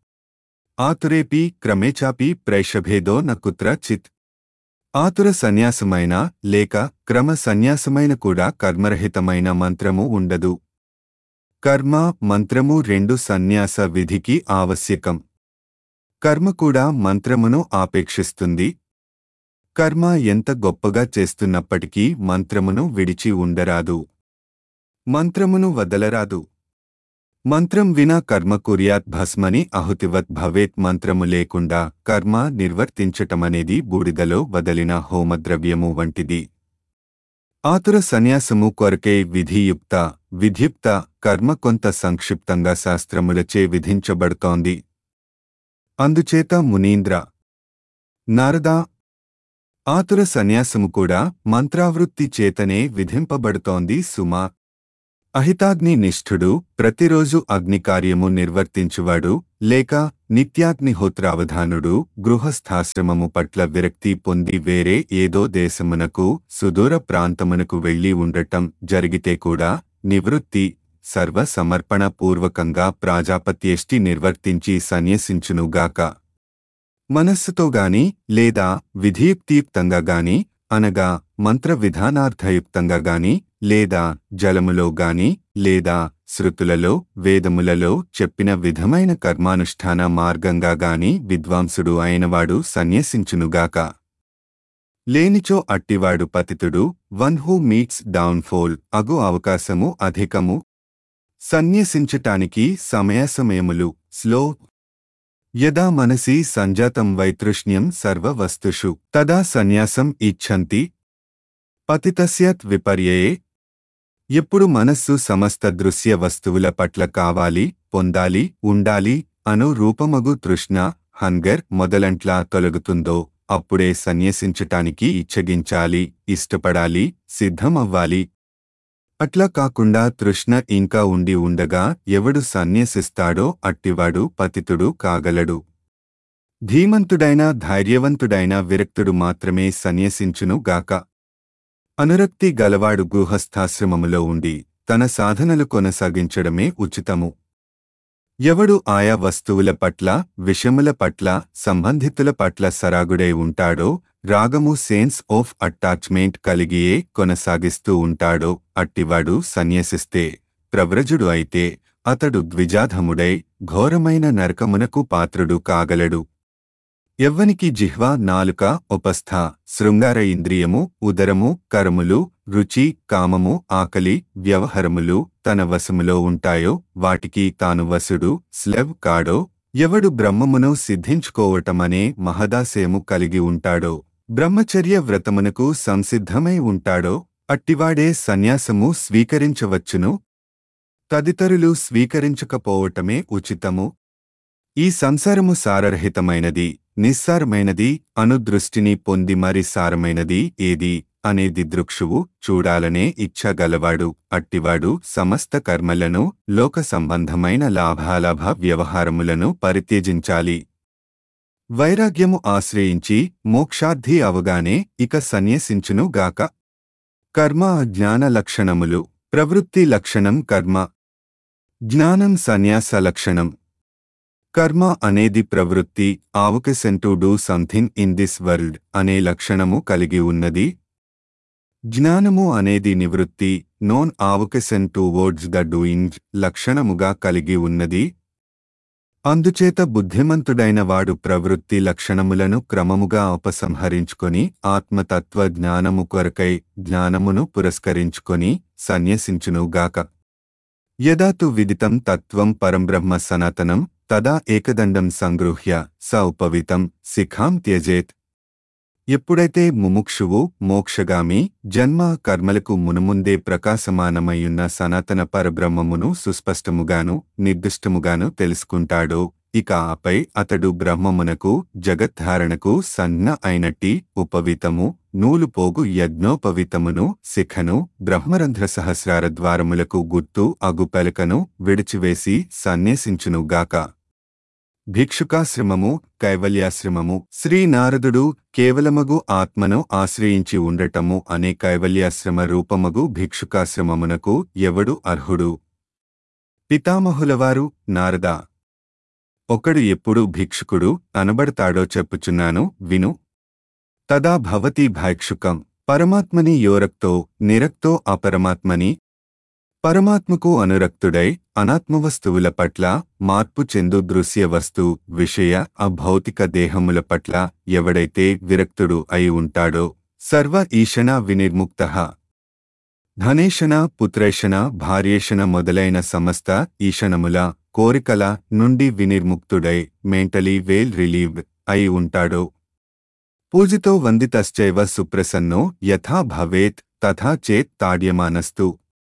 Speaker 1: ఆతురేపి క్రమేచాపి ప్రైషభేదో న కుత్ర చిత్ ఆతుర సన్యాసమైన లేక క్రమ సన్యాసమైన కూడా కర్మరహితమైన మంత్రము ఉండదు కర్మ మంత్రము రెండు సన్యాస విధికి ఆవశ్యకం కర్మ కూడా మంత్రమును ఆపేక్షిస్తుంది కర్మ ఎంత గొప్పగా చేస్తున్నప్పటికీ మంత్రమును విడిచి ఉండరాదు మంత్రమును వదలరాదు మంత్రం వినా కర్మ కుర్యాత్ భస్మని అహుతివత్ భవేత్ మంత్రము లేకుండా కర్మ నిర్వర్తించటమనేది బూడిదలో వదలిన హోమద్రవ్యము వంటిది ఆతుర సన్యాసము కొరకే విధియుక్త విధ్యుక్త కర్మ కొంత సంక్షిప్తంగా శాస్త్రములచే విధించబడుతోంది అందుచేత మునీంద్ర నారదా ఆతుర సన్యాసము కూడా మంత్రావృత్తి చేతనే విధింపబడుతోంది సుమా అహితాగ్ని నిష్ఠుడు ప్రతిరోజు అగ్నికార్యము నిర్వర్తించువాడు లేక నిత్యాగ్నిహోత్రావధానుడు గృహస్థాశ్రమము పట్ల విరక్తి పొంది వేరే ఏదో దేశమునకు సుదూర ప్రాంతమునకు వెళ్లి ఉండటం జరిగితే కూడా నివృత్తి సర్వ సమర్పణ పూర్వకంగా ప్రాజాపత్యేష్టి నిర్వర్తించి సన్యసించునుగాక మనస్సుతో గాని లేదా విధియుక్తియుక్తంగా గాని అనగా మంత్ర విధానార్థయుక్తంగా గాని లేదా జలములో గాని లేదా శృతులలో వేదములలో చెప్పిన విధమైన కర్మానుష్ఠాన మార్గంగా గాని విద్వాంసుడు అయినవాడు సన్యసించునుగాక లేనిచో అట్టివాడు పతితుడు వన్ హూ మీట్స్ డౌన్ఫోల్ అగు అవకాశము అధికము సన్యసించటానికి సమయాసమయములు స్లో యదా మనసి సంజాతం వైతృష్ణ్యం సర్వవస్తుషు తదా సన్యాసం ఇచ్ఛంతి పతితస్యత్ విపర్యయే ఎప్పుడు మనస్సు సమస్త దృశ్య వస్తువుల పట్ల కావాలి పొందాలి ఉండాలి అను రూపమగు తృష్ణ హంగర్ మొదలంట్లా తొలగుతుందో అప్పుడే సన్యసించటానికి ఇచ్చగించాలి ఇష్టపడాలి సిద్ధమవ్వాలి అట్లా కాకుండా తృష్ణ ఇంకా ఉండి ఉండగా ఎవడు సన్యసిస్తాడో అట్టివాడు పతితుడు కాగలడు ధీమంతుడైన ధైర్యవంతుడైన విరక్తుడు మాత్రమే సన్యసించును గాక అనురక్తి గలవాడు గృహస్థాశ్రమములో ఉండి తన సాధనలు కొనసాగించడమే ఉచితము ఎవడు ఆయా వస్తువుల పట్ల విషముల పట్ల సంబంధితుల పట్ల సరాగుడై ఉంటాడో రాగము సెన్స్ ఆఫ్ అటాచ్మెంట్ కలిగియే కొనసాగిస్తూ ఉంటాడో అట్టివాడు సన్యసిస్తే ప్రవ్రజుడు అయితే అతడు ద్విజాధముడై ఘోరమైన నరకమునకు పాత్రుడు కాగలడు ఎవ్వనికి జిహ్వ నాలుక ఉపస్థ శృంగార ఇంద్రియము ఉదరము కరములు రుచి కామము ఆకలి వ్యవహారములు తన వశములో ఉంటాయో వాటికి తాను వసుడు స్లెవ్ కాడో ఎవడు బ్రహ్మమును సిద్ధించుకోవటమనే మహదాశయము కలిగి ఉంటాడో బ్రహ్మచర్య వ్రతమునకు సంసిద్ధమై ఉంటాడో అట్టివాడే సన్యాసము స్వీకరించవచ్చును తదితరులు స్వీకరించకపోవటమే ఉచితము ఈ సంసారము సారరహితమైనది నిస్సారమైనది అను దృష్టిని పొంది మరి సారమైనది ఏది అనేది దృక్షువు చూడాలనే ఇచ్ఛ గలవాడు అట్టివాడు సమస్త కర్మలను లోక సంబంధమైన లాభాలాభ వ్యవహారములను పరిత్యజించాలి వైరాగ్యము ఆశ్రయించి మోక్షార్థి అవగానే ఇక సన్యసించును గాక కర్మ జ్ఞాన లక్షణములు ప్రవృత్తి లక్షణం కర్మ జ్ఞానం సన్యాస లక్షణం కర్మ అనేది ప్రవృత్తి avocation to do something in this world అనే లక్షణము కలిగి ఉన్నది జ్ఞానము అనేది నివృత్తి non avocation towards the doing లక్షణముగా కలిగి ఉన్నది అందుచేత బుద్ధిమంతుడైన వాడు ప్రవృత్తి లక్షణములను క్రమముగా ఉపసంహరించుకొని ఆత్మతత్వ జ్ఞానము కొరకై జ్ఞానమును పురస్కరించుకొని సన్యసించునుగాక యదా తు విదితం తత్వం పరంబ్రహ్మ సనాతనం తదా ఏకదండం సంగృహ్య స ఉపవితం శిఖాం త్యజేత్ ఎప్పుడైతే ముముక్షువు మోక్షగామి జన్మ కర్మలకు మునుముందే ప్రకాశమానమయ్యున్న సనాతన పరబ్రహ్మమును సుస్పష్టముగాను నిర్దిష్టముగాను తెలుసుకుంటాడో ఇక ఆపై అతడు బ్రహ్మమునకు జగద్ధారణకు సన్న అయినట్టి ఉపవితము నూలు పోగు యజ్ఞోపవితమును శిఖను బ్రహ్మరంధ్ర సహస్రార ద్వారములకు గుర్తు అగుపెలకను విడిచివేసి సన్యసించునుగాక భిక్షుకాశ్రమము కైవల్యాశ్రమము శ్రీనారదుడు కేవలమగు ఆత్మను ఆశ్రయించి ఉండటము అనే కైవల్యాశ్రమ రూపమగు భిక్షుకాశ్రమమునకు ఎవడు అర్హుడు పితామహులవారు నారదా ఒకడు ఎప్పుడు భిక్షుకుడు అనబడతాడో చెప్పుచున్నాను విను తదా భవతి భైక్షుకం పరమాత్మని యోరక్తో నిరక్తో అపరమాత్మని పరమాత్మకు అనురక్తుడై అనాత్మవస్తువుల పట్ల మార్పు చెందు దృశ్య వస్తు విషయ అభౌతిక దేహముల పట్ల ఎవడైతే విరక్తుడు అయి ఉంటాడో సర్వ ఈషణ వినిర్ముక్త ధనేషణ పుత్రేషణ భార్యేషణ మొదలైన సమస్త ఈషణముల కోరికల నుండి వినిర్ముక్తుడై మెంటలీ వేల్ రిలీవ్ అయి ఉంటాడో పూజితో వందితశ్చైవ సుప్రసన్నో యథా భవేత్ తథా చేత్ తాడ్యమానస్తు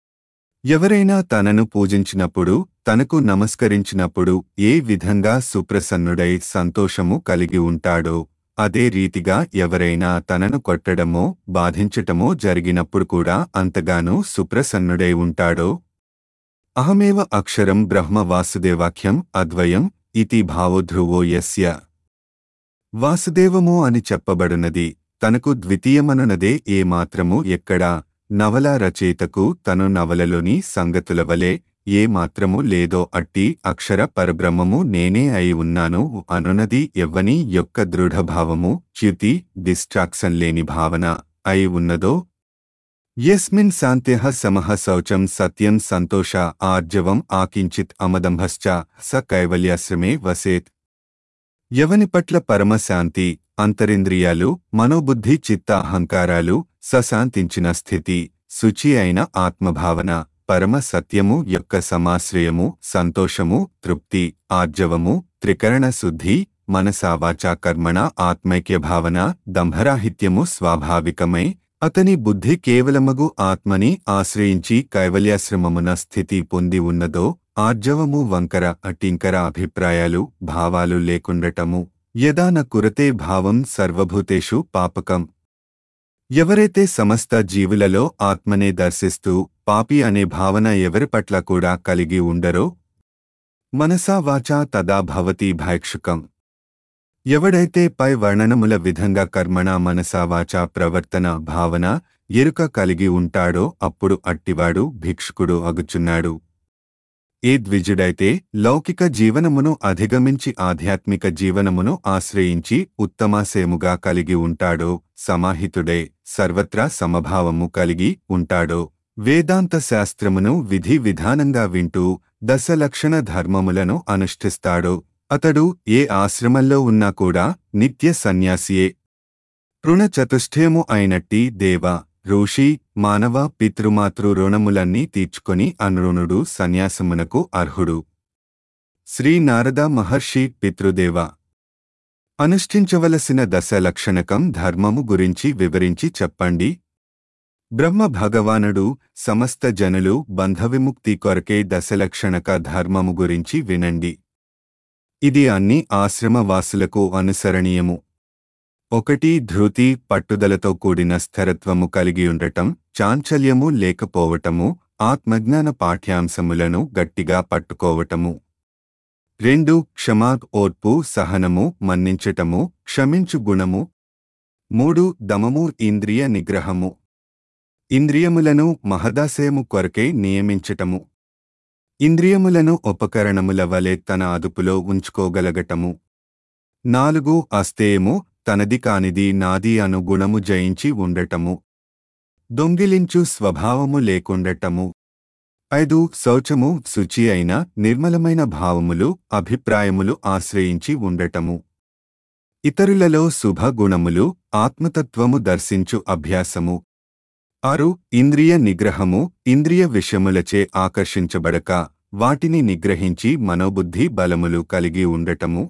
Speaker 1: ఎవరైనా తనను పూజించినప్పుడు తనకు నమస్కరించినప్పుడు ఏ విధంగా సుప్రసన్నుడై సంతోషము కలిగి ఉంటాడో అదే రీతిగా ఎవరైనా తనను కొట్టడమో బాధించటమో జరిగినప్పుడు కూడా అంతగానూ సుప్రసన్నుడై ఉంటాడో అహమేవ అక్షరం బ్రహ్మ వాసుదేవాఖ్యం అద్వయం ఇతి భావోధ్రువో యస్య వాసుదేవము అని చెప్పబడునది తనకు ద్వితీయమనునదే ఏమాత్రము ఎక్కడా నవల రచయితకు తను నవలలోని సంగతుల వలె ఏ మాత్రము లేదో అట్టి అక్షర పరబ్రహ్మము నేనే అయి ఉన్నాను అనునది ఎవ్వని యొక్క దృఢభావము చ్యుతి డిస్ట్రాక్షన్ లేని భావన అయి ఉన్నదో యస్మిన్ శాంత్యః సమః శౌచం సత్యం సంతోష ఆర్జవం ఆకించిత్ అమదంభశ్చ స కైవల్యాశ్రమే వసేత్ ఎవని పట్ల పరమశాంతి అంతరింద్రియాలు మనోబుద్ధి చిత్త అహంకారాలు సశాంతించిన స్థితి శుచి అయిన ఆత్మభావన పరమ సత్యము యొక్క సమాశ్రయము సంతోషము తృప్తి ఆర్జవము త్రికరణ శుద్ధి మనసావాచా కర్మణ ఆత్మైక్య భావన దంభరాహిత్యము స్వాభావికమై అతని బుద్ధి కేవలమగు ఆత్మని ఆశ్రయించి కైవల్యాశ్రమమున స్థితి పొంది ఉన్నదో ఆర్జవము వంకర అటింకర అభిప్రాయాలు భావాలు లేకుండటము యదాన కురతే భావం సర్వభూతేషు పాపకం ఎవరైతే సమస్త జీవులలో ఆత్మనే దర్శిస్తూ పాపి అనే భావన ఎవరి పట్ల కూడా కలిగి ఉండరో మనసా వాచా తదా భవతి భైక్షుకం ఎవడైతే పై వర్ణనముల విధంగా కర్మణ మనసా వాచా ప్రవర్తన భావన ఎరుక కలిగి ఉంటాడో అప్పుడు అట్టివాడు భిక్షుకుడు అగుచున్నాడు ఏ ద్విజుడైతే లౌకిక జీవనమును అధిగమించి ఆధ్యాత్మిక జీవనమును ఆశ్రయించి ఉత్తమాశయముగా కలిగి ఉంటాడో సమాహితుడై సర్వత్రా సమభావము కలిగి ఉంటాడో వేదాంత శాస్త్రమును విధి విధానంగా వింటూ దశలక్షణ ధర్మములను అనుష్ఠిస్తాడో అతడు ఏ ఆశ్రమంలో ఉన్నా కూడా నిత్య సన్యాసియే రుణ చతుష్టయము అయినట్టి దేవ ఋషి మానవ పితృమాతృ రుణములన్నీ తీర్చుకొని అనృణుడు సన్యాసమునకు అర్హుడు శ్రీ నారద మహర్షి పితృదేవ అనుష్ఠించవలసిన దశలక్షణకం ధర్మము గురించి వివరించి చెప్పండి బ్రహ్మ భగవానుడు సమస్త జనులు బంధవిముక్తి కొరకే దశలక్షణక ధర్మము గురించి వినండి ఇది అన్ని ఆశ్రమవాసులకు అనుసరణీయము ఒకటి ధృతి పట్టుదలతో కూడిన స్థిరత్వము కలిగి ఉండటం చాంచల్యము లేకపోవటము ఆత్మజ్ఞాన పాఠ్యాంశములను గట్టిగా పట్టుకోవటము రెండు క్షమా ఓర్పు సహనము మన్నించటము క్షమించు గుణము మూడు దమము ఇంద్రియ నిగ్రహము ఇంద్రియములను మహదాశయము కొరకై నియమించటము ఇంద్రియములను ఉపకరణముల వలె తన అదుపులో ఉంచుకోగలగటము నాలుగు అస్తేయము తనది కానిది నాది అను గుణము జయించి ఉండటము దొంగిలించు స్వభావము లేకుండటము ఐదు శౌచము శుచి అయిన నిర్మలమైన భావములు అభిప్రాయములు ఆశ్రయించి ఉండటము ఇతరులలో శుభ గుణములు ఆత్మతత్వము దర్శించు అభ్యాసము ఆరు ఇంద్రియ నిగ్రహము ఇంద్రియ విషయములచే ఆకర్షించబడక వాటిని నిగ్రహించి మనోబుద్ధి బలములు కలిగి ఉండటము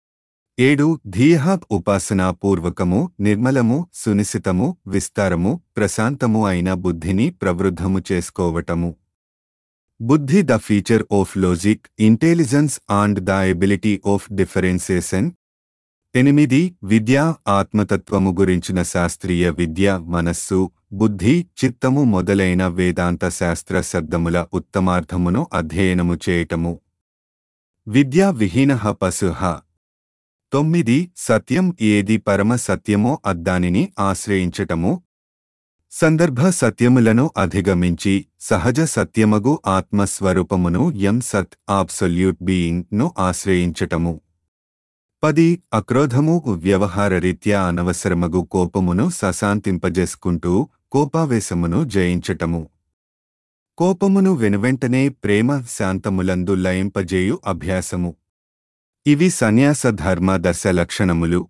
Speaker 1: ఏడు ధీయ ఉపాసనాపూర్వకము నిర్మలము సునిశితము విస్తారము ప్రశాంతము అయిన బుద్ధిని ప్రవృద్ధము చేసుకోవటము బుద్ధి the feature of logic intelligence and the ability of differentiation ఎనిమిది విద్య ఆత్మతత్వము గురించిన శాస్త్రీయ విద్య మనస్సు బుద్ధి చిత్తము మొదలైన వేదాంత శాస్త్ర శబ్దముల ఉత్తమార్థమును అధ్యయనము చేయటము విద్యా విహీన పశుహ తొమ్మిది సత్యం ఏది పరమ సత్యమో అద్దానిని ఆశ్రయించటము సందర్భ సత్యములను అధిగమించి సహజ సత్యమగు ఆత్మస్వరూపమును యం సత్ ఆబ్సొల్యూట్ బీయింగ్ ను ఆశ్రయించటము పది అక్రోధము వ్యవహారరీత్యా అనవసరమగు కోపమును సశాంతింపజేసుకుంటూ కోపావేశమును జయించటము కోపమును వెనువెంటనే ప్రేమ శాంతములందు లయింపజేయు అభ్యాసము ఇవి సన్యాస ధర్మ దశ లక్షణములు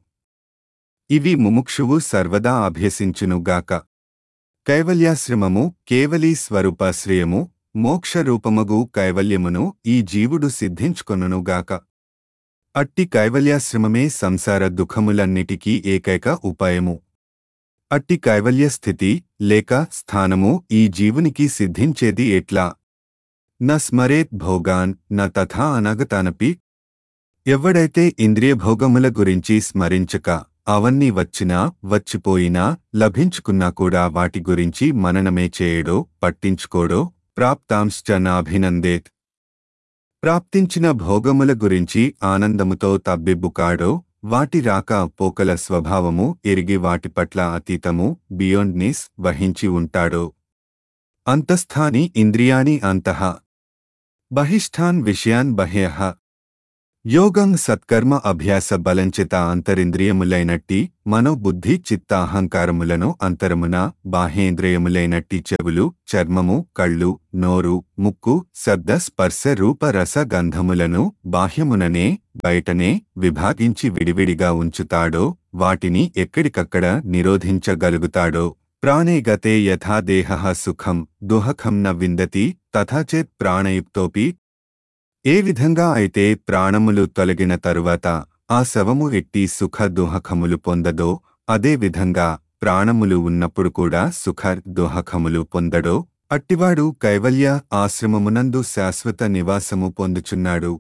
Speaker 1: ఇవి ముముక్షువు సర్వదా అభ్యసించునుగాక కైవల్యాశ్రమము కేవలీ స్వరూపాశ్రయము మోక్షరూపమగు కైవల్యమును ఈ జీవుడు సిద్ధించుకొనుగాక అట్టి కైవల్యాశ్రమమే సంసార దుఃఖములన్నిటికీ ఏకైక ఉపాయము అట్టి కైవల్య స్థితి లేక స్థానము ఈ జీవునికి సిద్ధించేది ఎట్లా న స్మరేత్ భోగాన్ న తథా అనగతానపి ఎవడైతే ఇంద్రియభోగముల గురించి స్మరించక అవన్నీ వచ్చినా వచ్చిపోయినా లభించుకున్నా కూడా వాటి గురించి మననమే చేయడో పట్టించుకోడో ప్రాప్తాంశ్చ నాభినందేత్ ప్రాప్తించిన భోగముల గురించి ఆనందముతో తబ్బిబ్బుకాడో వాటి రాక పోకల స్వభావము ఎరిగి వాటి పట్ల అతీతము బియోండ్నిస్ వహించి ఉంటాడో అంతస్థాని ఇంద్రియాని అంతః బహిష్ఠాన్ విషయాన్ బహ్యః యోగం సత్కర్మ అభ్యాస బలంచిత అంతరింద్రియములైనట్టి మనోబుద్ధి చిత్త అహంకారములను అంతరమున బాహ్యేంద్రియములైనట్టి చెవులు చర్మము కళ్ళు నోరు ముక్కు శబ్ద స్పర్శ రూప రస గంధములను బాహ్యముననే బయటనే విభాగించి విడివిడిగా ఉంచుతాడో వాటిని ఎక్కడికక్కడ నిరోధించగలుగుతాడో ప్రాణే గతే యథా దేహ సుఖం దుహఖం న విందతి తథాచేత్ ప్రాణయుక్తోపి ఏ విధంగా అయితే ప్రాణములు తొలగిన తరువాత ఆ శవము ఎట్టి సుఖ దుహఖములు పొందదో అదే విధంగా ప్రాణములు ఉన్నప్పుడు కూడా సుఖ దుహఖములు పొందడో అట్టివాడు కైవల్య ఆశ్రమమునందు శాశ్వత నివాసము పొందుచున్నాడు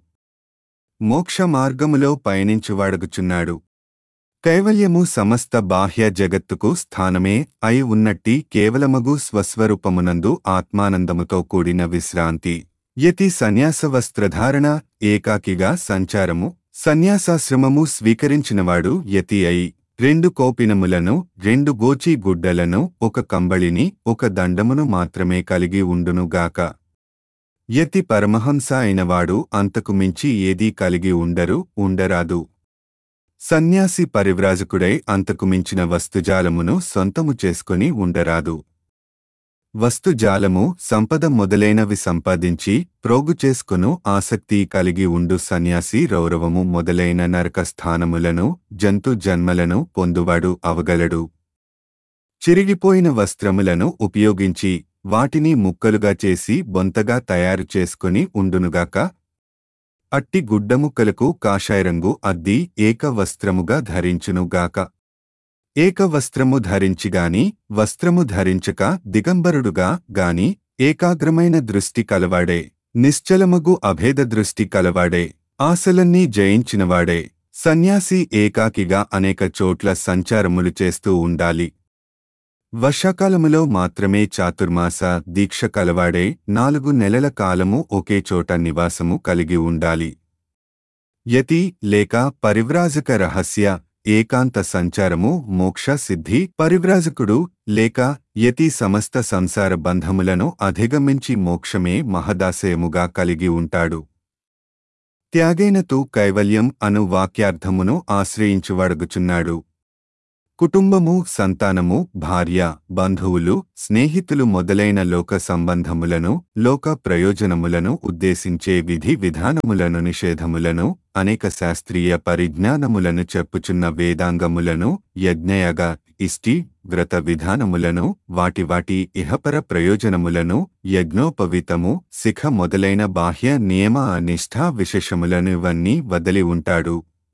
Speaker 1: మోక్ష మార్గములో పయనించువాడగుచున్నాడు కైవల్యము సమస్త బాహ్య జగత్తుకు స్థానమే అయి ఉన్నట్టి కేవలమగు స్వస్వరూపమునందు ఆత్మానందముతో కూడిన విశ్రాంతి యతి సన్యాస వస్త్రధారణ ఏకాకిగా సంచారము సన్యాసాశ్రమము స్వీకరించినవాడు యతి అయి రెండు కోపినములను రెండు గోచి గుడ్డలను ఒక కంబళిని ఒక దండమును మాత్రమే కలిగి ఉండునుగాక యతి పరమహంస అయినవాడు అంతకు మించి ఏదీ కలిగి ఉండరు ఉండరాదు సన్యాసి పరివ్రాజకుడై అంతకు మించిన వస్తుజాలమును సొంతము చేసుకుని ఉండరాదు వస్తుజాలము సంపద మొదలైనవి సంపాదించి ప్రోగు చేసుకును ఆసక్తి కలిగి ఉండు సన్యాసి రౌరవము మొదలైన నరక స్థానములను జంతు జన్మలను పొందువాడు అవగలడు చిరిగిపోయిన వస్త్రములను ఉపయోగించి వాటిని ముక్కలుగా చేసి బొంతగా తయారు చేసుకుని ఉండునుగాక అట్టి గుడ్డముక్కలకు కాషాయరంగు అద్ది ఏక వస్త్రముగా ధరించునుగాక ఏక వస్త్రము ధరించిగాని వస్త్రము ధరించక దిగంబరుడుగా గాని ఏకాగ్రమైన దృష్టి కలవాడే నిశ్చలమగు అభేద దృష్టి కలవాడే ఆశలన్నీ జయించినవాడే సన్యాసి ఏకాకిగా అనేక చోట్ల సంచారములు చేస్తూ ఉండాలి వర్షాకాలములో మాత్రమే చాతుర్మాస దీక్ష కలవాడే నాలుగు నెలల కాలము ఒకే చోట నివాసము కలిగి ఉండాలి యతి లేక పరివ్రాజక రహస్య ఏకాంత సంచారము మోక్ష సిద్ధి పరివ్రాజకుడు లేక యతి సమస్త సంసార బంధములను అధిగమించి మోక్షమే మహదాశయముగా కలిగి ఉంటాడు త్యాగేనతు కైవల్యం అను వాక్యార్థమును ఆశ్రయించువడుగుచున్నాడు కుటుంబము సంతానము భార్య బంధువులు స్నేహితులు మొదలైన లోక సంబంధములను లోక ప్రయోజనములను ఉద్దేశించే విధి విధానములను నిషేధములను అనేక శాస్త్రీయ పరిజ్ఞానములను చెప్పుచున్న వేదాంగములను యజ్ఞయగ ఇష్టి వ్రత విధానములను వాటి వాటి ఇహపర ప్రయోజనములను యజ్ఞోపవితము శిఖ మొదలైన బాహ్య నియమ నిష్ఠా విశేషములను ఇవన్నీ వదిలి ఉంటాడు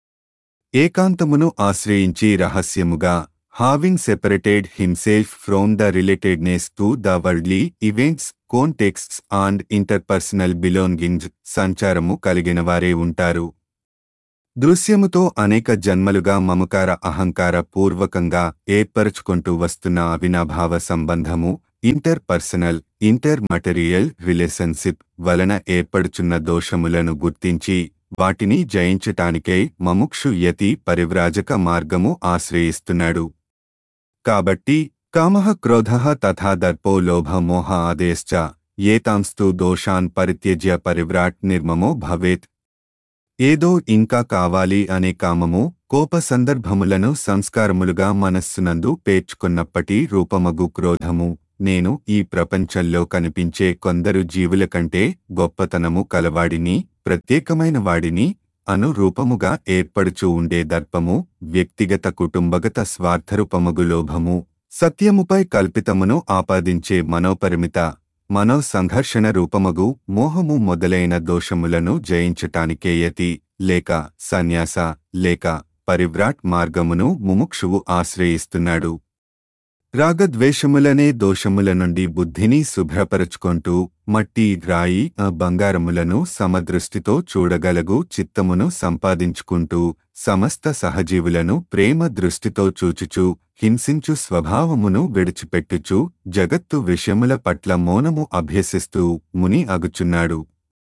Speaker 1: ఏకాంతమును ఆశ్రయించి రహస్యముగా having separated himself from the relatedness to the worldly events contexts and interpersonal belongings సంచారము కలిగిన వారే ఉంటారు దృశ్యముతో అనేక జన్మలుగా మమకార అహంకార పూర్వకంగా ఏర్పరచుకుంటూ వస్తున్న అవినాభావ సంబంధము interpersonal inter material relationship వలన ఏర్పడుచున్న దోషములను గుర్తించి వాటిని జయించటానికై మముక్షు యతి పరివ్రాజక మార్గము ఆశ్రయిస్తున్నాడు కాబట్టి కామః క్రోధః తథా దర్పో లోభ మోహ ఆదేశ్చ ఏతాంస్తు దోషాన్ పరిత్యజ్య పరివ్రాట్ నిర్మమో భవేత్ ఏదో ఇంకా కావాలి అనే కామము కోప సందర్భములను సంస్కారములుగా మనస్సునందు పేర్చుకున్నప్పటి రూపమగు క్రోధము నేను ఈ ప్రపంచంలో కనిపించే కొందరు జీవుల కంటే గొప్పతనము కలవాడిని ప్రత్యేకమైన వాడిని అను రూపముగా ఏర్పడుచూ ఉండే దర్పము వ్యక్తిగత కుటుంబగత స్వార్థరూపమగు లోభము సత్యముపై కల్పితమును ఆపాదించే మనోపరిమిత మనో సంఘర్షణ రూపమగు మోహము మొదలైన దోషములను జయించటానికే యతి లేక సన్యాస లేక పరివ్రాట్ మార్గమును ముముక్షువు ఆశ్రయిస్తున్నాడు రాగద్వేషములనే దోషముల నుండి బుద్ధిని శుభ్రపరచుకొంటూ మట్టి రాయి ఆ బంగారములను సమదృష్టితో చూడగలగు చిత్తమును సంపాదించుకుంటూ సమస్త సహజీవులను ప్రేమ దృష్టితో చూచుచూ హింసించు స్వభావమును విడిచిపెట్టుచు జగత్తు విషయముల పట్ల మౌనము అభ్యసిస్తూ ముని అగుచున్నాడు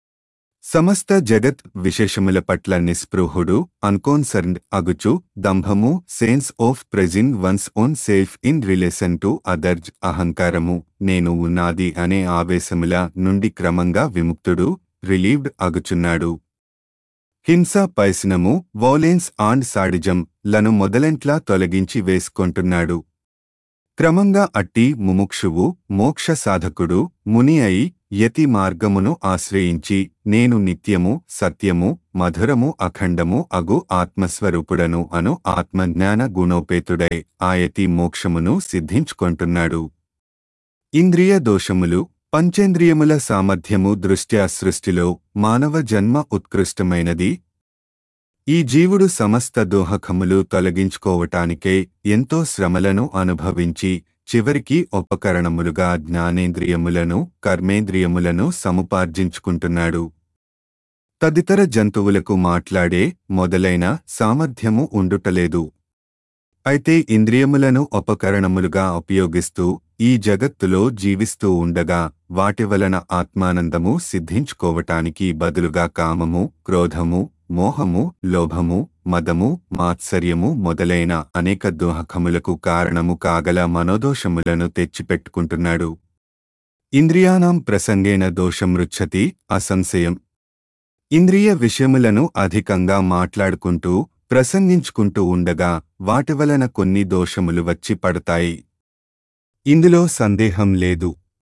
Speaker 1: సమస్త జగత్ విశేషముల పట్ల నిస్పృహుడు అన్కోన్సర్న్డ్ అగుచు దంభము sense of praising one's own self in relation to others అహంకారము నేను ఉన్నాది అనే ఆవేశముల నుండి క్రమంగా విముక్తుడు రిలీవ్డ్ అగుచున్నాడు హింస పైసినము వోలెన్స్ అండ్ సాడిజం లను మొదలెంట్లా తొలగించి వేసుకొంటున్నాడు క్రమంగా అట్టి ముముక్షువు మోక్ష సాధకుడు ముని అయి యతి మార్గమును ఆశ్రయించి నేను నిత్యము సత్యము మధురము అఖండము అగు ఆత్మస్వరూపుడను అను ఆత్మజ్ఞాన గుణోపేతుడై ఆయతి మోక్షమును సిద్ధించుకొంటున్నాడు ఇంద్రియ దోషములు పంచేంద్రియముల సామర్థ్యము దృష్ట్యా సృష్టిలో మానవ జన్మ ఉత్కృష్టమైనది ఈ జీవుడు సమస్త దోహకములు తొలగించుకోవటానికే ఎంతో శ్రమలను అనుభవించి చివరికి ఉపకరణములుగా జ్ఞానేంద్రియములను కర్మేంద్రియములను సముపార్జించుకుంటున్నాడు తదితర జంతువులకు మాట్లాడే మొదలైన సామర్థ్యము ఉండుటలేదు అయితే ఇంద్రియములను ఉపకరణములుగా ఉపయోగిస్తూ ఈ జగత్తులో జీవిస్తూ ఉండగా వాటి వలన ఆత్మానందము సిద్ధించుకోవటానికి బదులుగా కామము క్రోధము మోహము లోభము మదము మాత్సర్యము మొదలైన అనేక దోహకములకు కారణము కాగల మనోదోషములను తెచ్చిపెట్టుకుంటున్నాడు ఇంద్రియానాం ప్రసంగేన దోషమృచ్చతి అసంశయం ఇంద్రియ విషయములను అధికంగా మాట్లాడుకుంటూ ప్రసంగించుకుంటూ ఉండగా వాటి వలన కొన్ని దోషములు వచ్చి పడతాయి ఇందులో సందేహం లేదు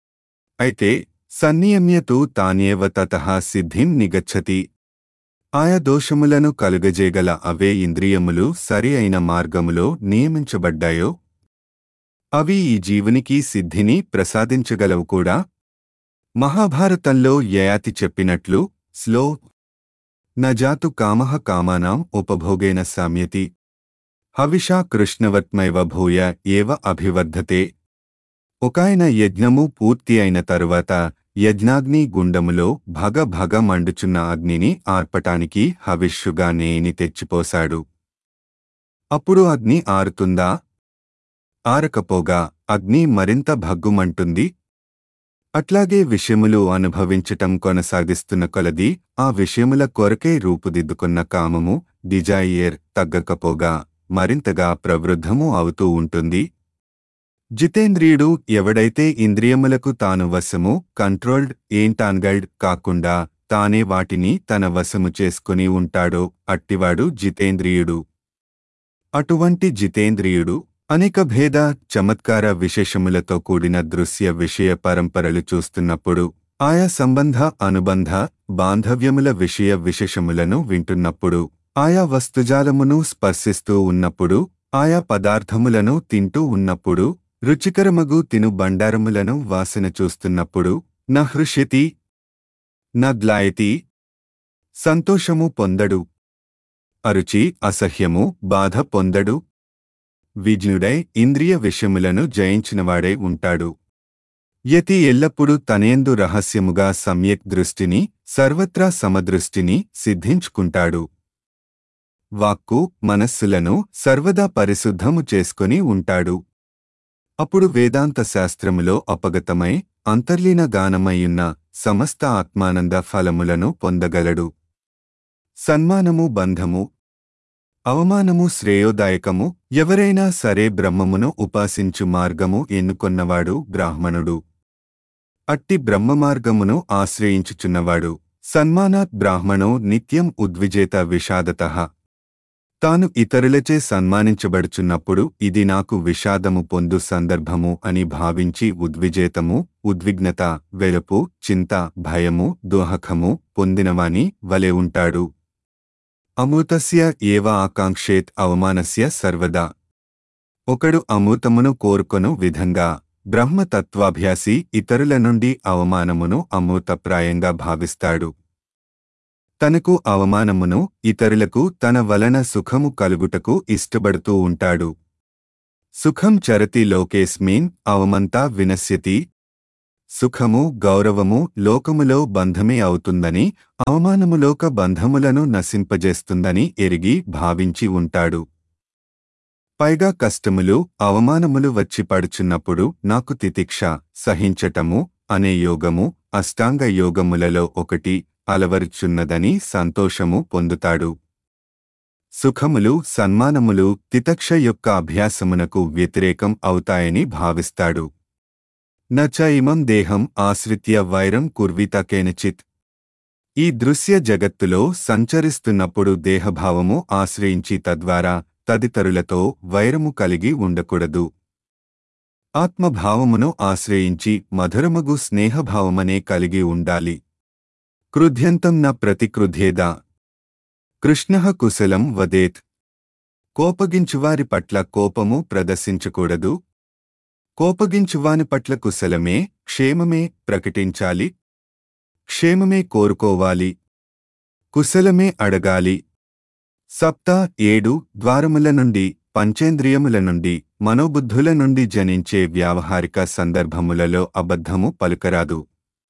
Speaker 1: అయితే సన్నియమ్యతు తానేవ తతః సిద్ధిం నిగచ్చతి ఆయా దోషములను కలుగజేగల అవే ఇంద్రియములు సరి అయిన మార్గములో నియమించబడ్డాయో అవి ఈ జీవునికి సిద్ధిని ప్రసాదించగలవు కూడా మహాభారతంలో యయాతి చెప్పినట్లు స్లో నజాతు కామః కామానాం ఉపభోగేన సామ్యతి హవిషా కృష్ణవత్మైవ భూయ ఏవ అభివర్ధతే ఒకాయన యజ్ఞము పూర్తి అయిన తరువాత యజ్ఞాగ్ని గుండములో భగ భగ మండుచున్న అగ్నిని ఆర్పటానికి హవిష్యుగా నేని తెచ్చిపోశాడు అప్పుడు అగ్ని ఆరుతుందా ఆరకపోగా అగ్ని మరింత భగ్గుమంటుంది అట్లాగే విషయములు అనుభవించటం కొనసాగిస్తున్న కొలది ఆ విషయముల కొరకే రూపుదిద్దుకున్న కామము డిజైయర్ తగ్గకపోగా మరింతగా ప్రవృద్ధము అవుతూ ఉంటుంది జితేంద్రియుడు ఎవడైతే ఇంద్రియములకు తాను వశము కంట్రోల్డ్ ఏంటాన్గల్డ్ కాకుండా తానే వాటిని తన వశము చేసుకుని ఉంటాడో అట్టివాడు జితేంద్రియుడు అటువంటి జితేంద్రియుడు అనేక భేద చమత్కార విశేషములతో కూడిన దృశ్య విషయ పరంపరలు చూస్తున్నప్పుడు ఆయా సంబంధ అనుబంధ బాంధవ్యముల విషయ విశేషములను వింటున్నప్పుడు ఆయా వస్తుజాలమును స్పర్శిస్తూ ఉన్నప్పుడు ఆయా పదార్థములను తింటూ ఉన్నప్పుడు రుచికరమగు తిను బండారములను వాసన చూస్తున్నప్పుడు న హృష్యతి నగ్లాయతి సంతోషము పొందడు అరుచి అసహ్యము బాధ పొందడు విజ్ఞుడై ఇంద్రియ విషయములను జయించినవాడై ఉంటాడు యతి ఎల్లప్పుడూ తనేందు రహస్యముగా సమ్యక్ దృష్టిని సర్వత్రా సమదృష్టిని సిద్ధించుకుంటాడు వాక్కు మనస్సులను సర్వదా పరిశుద్ధము చేసుకొని ఉంటాడు అప్పుడు వేదాంత శాస్త్రములో అపగతమై అంతర్లీన గానమయ్యున్న సమస్త ఆత్మానంద ఫలములను పొందగలడు సన్మానము బంధము అవమానము శ్రేయోదాయకము ఎవరైనా సరే బ్రహ్మమును ఉపాసించు మార్గము ఎన్నుకొన్నవాడు బ్రాహ్మణుడు అట్టి బ్రహ్మమార్గమును ఆశ్రయించుచున్నవాడు సన్మానాత్ బ్రాహ్మణో నిత్యం ఉద్విజేత విషాదత తాను ఇతరులచే సన్మానించబడుచున్నప్పుడు ఇది నాకు విషాదము పొందు సందర్భము అని భావించి ఉద్విజేతము ఉద్విగ్నత వెలుపు చింత భయము దోహకము పొందినవాని వలె ఉంటాడు అమృతస్య ఏవ ఆకాంక్షేత్ అవమానస్య సర్వదా ఒకడు అమృతమును కోరుకొను విధంగా బ్రహ్మతత్వాభ్యాసి ఇతరుల నుండి అవమానమును అమృతప్రాయంగా భావిస్తాడు తనకు అవమానమును ఇతరులకు తన వలన సుఖము కలుగుటకు ఇష్టపడుతూ ఉంటాడు సుఖం చరతి లోకేస్మిన్ అవమంతా వినశ్యతి సుఖము గౌరవము లోకములో బంధమే అవుతుందని అవమానములోక బంధములను నశింపజేస్తుందని ఎరిగి భావించి ఉంటాడు పైగా కష్టములు అవమానములు వచ్చి పడుచున్నప్పుడు నాకు తితిక్ష సహించటము అనే యోగము అష్టాంగ యోగములలో ఒకటి అలవరుచున్నదని సంతోషము పొందుతాడు సుఖములు సన్మానములు తితక్ష యొక్క అభ్యాసమునకు వ్యతిరేకం అవుతాయని భావిస్తాడు నచ ఇమం దేహం ఆశ్రిత్య వైరం కుర్విత కేనచిత్ ఈ దృశ్య జగత్తులో సంచరిస్తున్నప్పుడు దేహభావము ఆశ్రయించి తద్వారా తదితరులతో వైరము కలిగి ఉండకూడదు ఆత్మభావమును ఆశ్రయించి మధురమగు స్నేహభావమనే కలిగి ఉండాలి క్రుధ్యంతం న ప్రతిక్రుధ్యేదా కృష్ణ కుశలం వదేత్ కోపగించువారి పట్ల కోపము ప్రదర్శించకూడదు కోపగించువాని పట్ల కుశలమే క్షేమమే ప్రకటించాలి క్షేమమే కోరుకోవాలి కుశలమే అడగాలి సప్త ఏడు ద్వారముల నుండి పంచేంద్రియముల నుండి మనోబుద్ధుల నుండి జనించే వ్యావహారిక సందర్భములలో అబద్ధము పలుకరాదు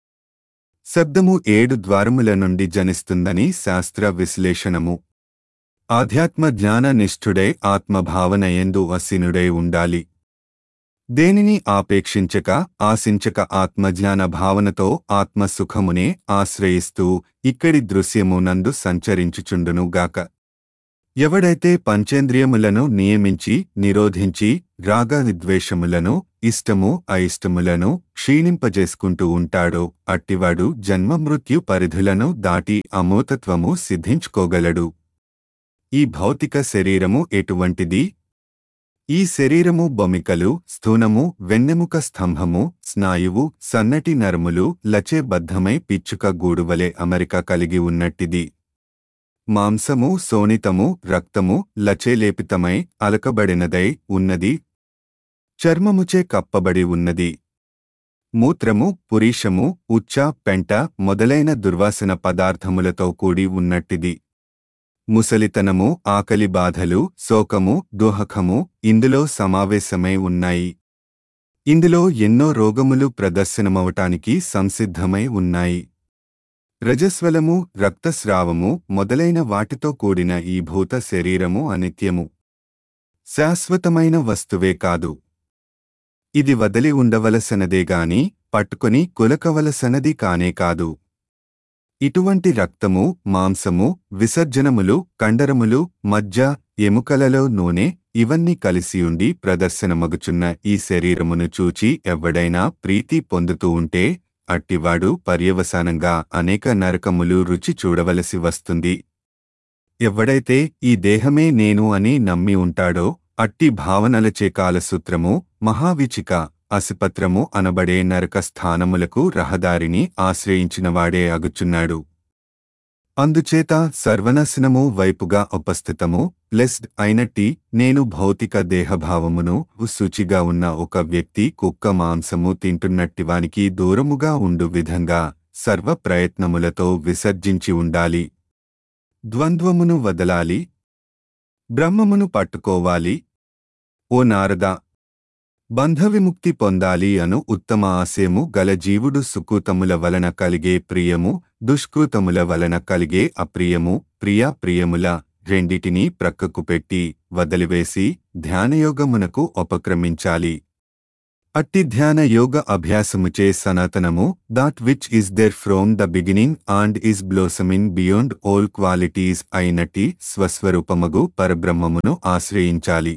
Speaker 1: శబ్దము ఏడు ద్వారముల నుండి జనిస్తుందని శాస్త్ర విశ్లేషణము ఆధ్యాత్మ జ్ఞాన నిష్ఠుడై ఆత్మభావనయందు అసీనుడై ఉండాలి దేనిని ఆపేక్షించక ఆశించక ఆత్మజ్ఞాన భావనతో ఆత్మసుఖమునే ఆశ్రయిస్తూ ఇక్కడి దృశ్యమునందు సంచరించుచుండునుగాక ఎవడైతే పంచేంద్రియములను నియమించి నిరోధించి రాగవిద్వేషములను ఇష్టము అయిష్టములను క్షీణింపజేసుకుంటూ ఉంటాడో అట్టివాడు జన్మ మృత్యు పరిధులను దాటి అమోతత్వము సిద్ధించుకోగలడు ఈ భౌతిక శరీరము ఎటువంటిది ఈ శరీరము బొమికలు స్థూనము వెన్నెముక స్తంభము స్నాయువు సన్నటి నరములు లచేబద్ధమై పిచ్చుక గూడువలే అమరిక కలిగి ఉన్నట్టిది మాంసము సోనితము రక్తము లచేలేపితమై అలకబడినదై ఉన్నది చర్మముచే కప్పబడి ఉన్నది మూత్రము పురీషము ఉచ్చ పెంట మొదలైన దుర్వాసన పదార్థములతో కూడి ఉన్నట్టిది ముసలితనము ఆకలి బాధలు శోకము దోహకము ఇందులో సమావేశమై ఉన్నాయి ఇందులో ఎన్నో రోగములు ప్రదర్శనమవటానికి సంసిద్ధమై ఉన్నాయి రజస్వలము రక్తస్రావము మొదలైన వాటితో కూడిన ఈ భూత శరీరము అనిత్యము శాశ్వతమైన వస్తువే కాదు ఇది వదిలి ఉండవలసనదేగాని పట్టుకొని కులకవలసనది కానే కాదు ఇటువంటి రక్తము మాంసము విసర్జనములు కండరములు మజ్జ ఎముకలలో నూనె ఇవన్నీ కలిసియుండి ప్రదర్శనమగుచున్న ఈ శరీరమును చూచి ఎవ్వడైనా ప్రీతి పొందుతూ ఉంటే అట్టివాడు పర్యవసానంగా అనేక నరకములు రుచి చూడవలసి వస్తుంది ఎవ్వడైతే ఈ దేహమే నేను అని నమ్మి ఉంటాడో అట్టి భావనలచే కాలసూత్రము మహావిచిక అసిపత్రము అనబడే నరక స్థానములకు రహదారిని ఆశ్రయించినవాడే అగుచున్నాడు అందుచేత సర్వనాశనము వైపుగా ఉపస్థితము ప్లెస్డ్ అయినట్టి నేను భౌతిక దేహభావమును శుచిగా ఉన్న ఒక వ్యక్తి కుక్క మాంసము తింటున్నట్టివానికి దూరముగా ఉండు విధంగా సర్వ ప్రయత్నములతో విసర్జించి ఉండాలి ద్వంద్వమును వదలాలి బ్రహ్మమును పట్టుకోవాలి ఓ నారద బంధవిముక్తి పొందాలి అను ఉత్తమ ఆశయము గల జీవుడు సుకృతముల వలన కలిగే ప్రియము దుష్కృతముల వలన కలిగే అప్రియము ప్రియా ప్రియముల రెండిటినీ ప్రక్కకు పెట్టి వదిలివేసి ధ్యానయోగమునకు ఉపక్రమించాలి అట్టి ధ్యాన యోగ అభ్యాసముచే సనాతనము that which is there from the beginning and is blossoming beyond all qualities అయినట్టి స్వస్వరూపమగు పరబ్రహ్మమును ఆశ్రయించాలి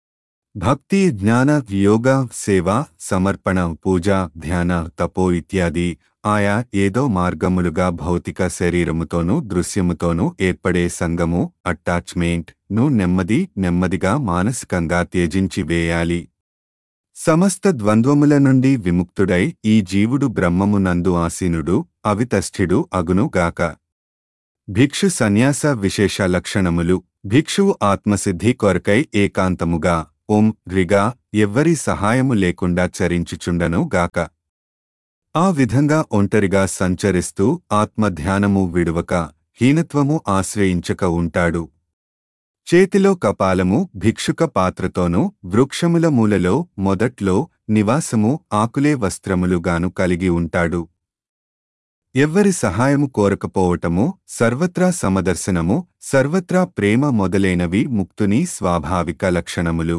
Speaker 1: భక్తి జ్ఞాన యోగ సేవ సమర్పణ పూజ ధ్యాన తపో ఇత్యాది ఆయా ఏదో మార్గములుగా భౌతిక శరీరముతోనూ దృశ్యముతోనూ ఏర్పడే సంగము అటాచ్మెంట్ ను నెమ్మది నెమ్మదిగా మానసికంగా త్యజించి వేయాలి సమస్త ద్వంద్వముల నుండి విముక్తుడై ఈ జీవుడు బ్రహ్మమునందు ఆసీనుడు అవితస్థిడు అగునుగాక భిక్షు సన్యాస విశేష లక్షణములు భిక్షువు ఆత్మసిద్ధి కొరకై ఏకాంతముగా ఓం రిగా ఎవ్వరి సహాయము లేకుండా చరించుచుండను గాక ఆ విధంగా ఒంటరిగా సంచరిస్తూ ఆత్మధ్యానము విడువక హీనత్వము ఆశ్రయించక ఉంటాడు చేతిలో కపాలము భిక్షుక పాత్రతోనూ వృక్షముల మూలలో మొదట్లో నివాసము ఆకులే వస్త్రములుగాను కలిగి ఉంటాడు ఎవ్వరి సహాయము కోరకపోవటము సర్వత్రా సమదర్శనము సర్వత్రా ప్రేమ మొదలైనవి ముక్తుని స్వాభావిక లక్షణములు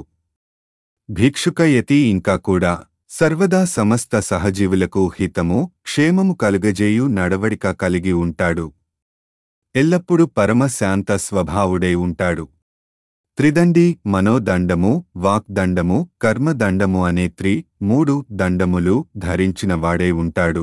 Speaker 1: భిక్షుకయతి ఇంకా కూడా సర్వదా సమస్త సహజీవులకు హితము క్షేమము కలుగజేయు నడవడిక కలిగి ఉంటాడు ఎల్లప్పుడూ పరమ శాంత స్వభావుడై ఉంటాడు త్రిదండి మనోదండము వాక్దండము కర్మదండము అనే త్రి మూడు దండములు ధరించిన వాడై ఉంటాడు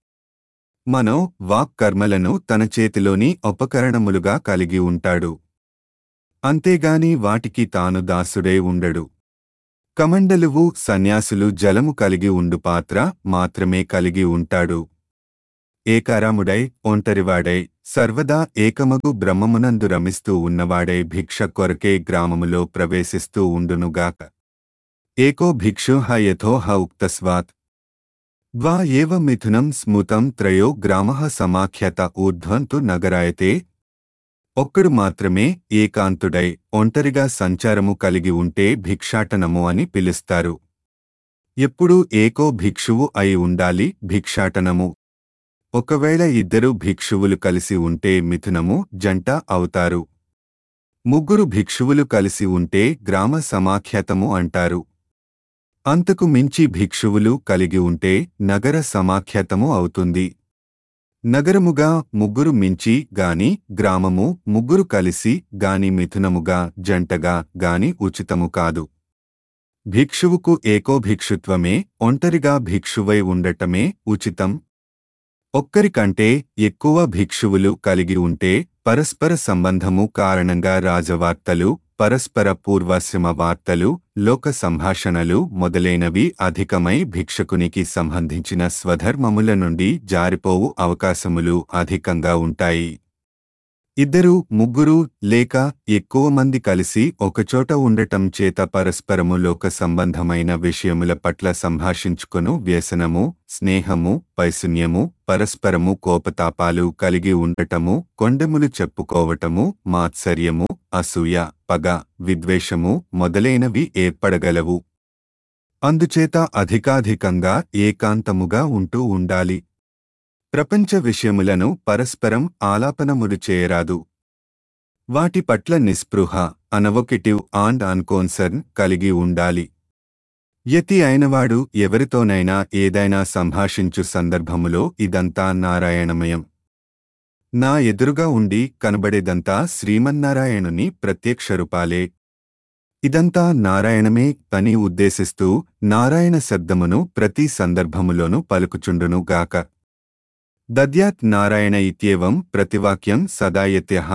Speaker 1: మనో వాక్ కర్మలను తన చేతిలోని ఉపకరణములుగా కలిగి ఉంటాడు అంతేగాని వాటికి తాను దాసుడై ఉండడు కమండలువు సన్యాసులు జలము కలిగి ఉండు పాత్ర మాత్రమే కలిగి ఉంటాడు ఏకారాముడై ఒంటరివాడై సర్వదా ఏకమగు బ్రహ్మమునందు రమిస్తూ ఉన్నవాడై భిక్ష కొరకే గ్రామములో ప్రవేశిస్తూ ఉండునుగాక ఏకో భిక్షు హ యథో హ ఉక్తస్వాత్ ద్వా ఏవ మిథునం స్మృతం త్రయో గ్రామః సమాఖ్యత ఊర్ధ్వంతు నగరాయతే ఒక్కడు మాత్రమే ఏకాంతుడై ఒంటరిగా సంచారము కలిగి ఉంటే భిక్షాటనము అని పిలుస్తారు ఎప్పుడూ ఏకో భిక్షువు అయి ఉండాలి భిక్షాటనము ఒకవేళ ఇద్దరు భిక్షువులు కలిసి ఉంటే మిథునము జంట అవుతారు ముగ్గురు భిక్షువులు కలిసి ఉంటే గ్రామ సమాఖ్యతము అంటారు అంతకు మించి భిక్షువులు కలిగి ఉంటే నగర సమాఖ్యతము అవుతుంది నగరముగా ముగ్గురు మించి గాని గ్రామము ముగ్గురు కలిసి గాని మిథునముగా జంటగా గాని ఉచితము కాదు భిక్షువుకు ఏకో భిక్షుత్వమే ఒంటరిగా భిక్షువై ఉండటమే ఉచితం ఒక్కరికంటే ఎక్కువ భిక్షువులు కలిగి ఉంటే పరస్పర సంబంధము కారణంగా రాజవార్తలు పరస్పర పూర్వాశ్రమ వార్తలు లోక సంభాషణలు మొదలైనవి అధికమై భిక్షకునికి సంబంధించిన స్వధర్మముల నుండి జారిపోవు అవకాశములు అధికంగా ఉంటాయి ఇద్దరు ముగ్గురు లేక ఎక్కువ మంది కలిసి ఒకచోట ఉండటం చేత పరస్పరము లోక సంబంధమైన విషయముల పట్ల సంభాషించుకొను వ్యసనము స్నేహము పైశూన్యము పరస్పరము కోపతాపాలు కలిగి ఉండటము కొండెములు చెప్పుకోవటము మాత్సర్యము అసూయ పగ విద్వేషము మొదలైనవి ఏర్పడగలవు అందుచేత అధికాధికంగా ఏకాంతముగా ఉంటూ ఉండాలి ప్రపంచ విషయములను పరస్పరం ఆలాపనములు చేయరాదు వాటి పట్ల నిస్పృహ అనవొకిటివ్ అండ్ అన్కోన్సర్న్ కలిగి ఉండాలి యతి అయినవాడు ఎవరితోనైనా ఏదైనా సంభాషించు సందర్భములో ఇదంతా నారాయణమయం నా ఎదురుగా ఉండి కనబడేదంతా శ్రీమన్నారాయణుని ప్రత్యక్ష రూపాలే ఇదంతా నారాయణమే అని ఉద్దేశిస్తూ నారాయణ శబ్దమును ప్రతి సందర్భములోనూ పలుకుచుండును గాక దద్యాత్ నారాయణ ఇత్యేవం ప్రతివాక్యం సదాయత్యః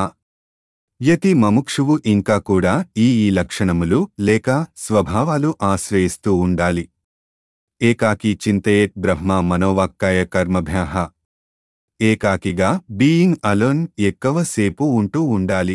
Speaker 1: యతి మముక్షువు ఇంకా కూడా ఈ ఈ లక్షణములు లేక స్వభావాలు ఆశ్రయిస్తూ ఉండాలి ఏకాకి చింతయేత్ బ్రహ్మ మనోవాక్కాయ కర్మభ్యః ఏకాకిగా బీయింగ్ అలోన్ ఎక్కువసేపు ఉంటూ ఉండాలి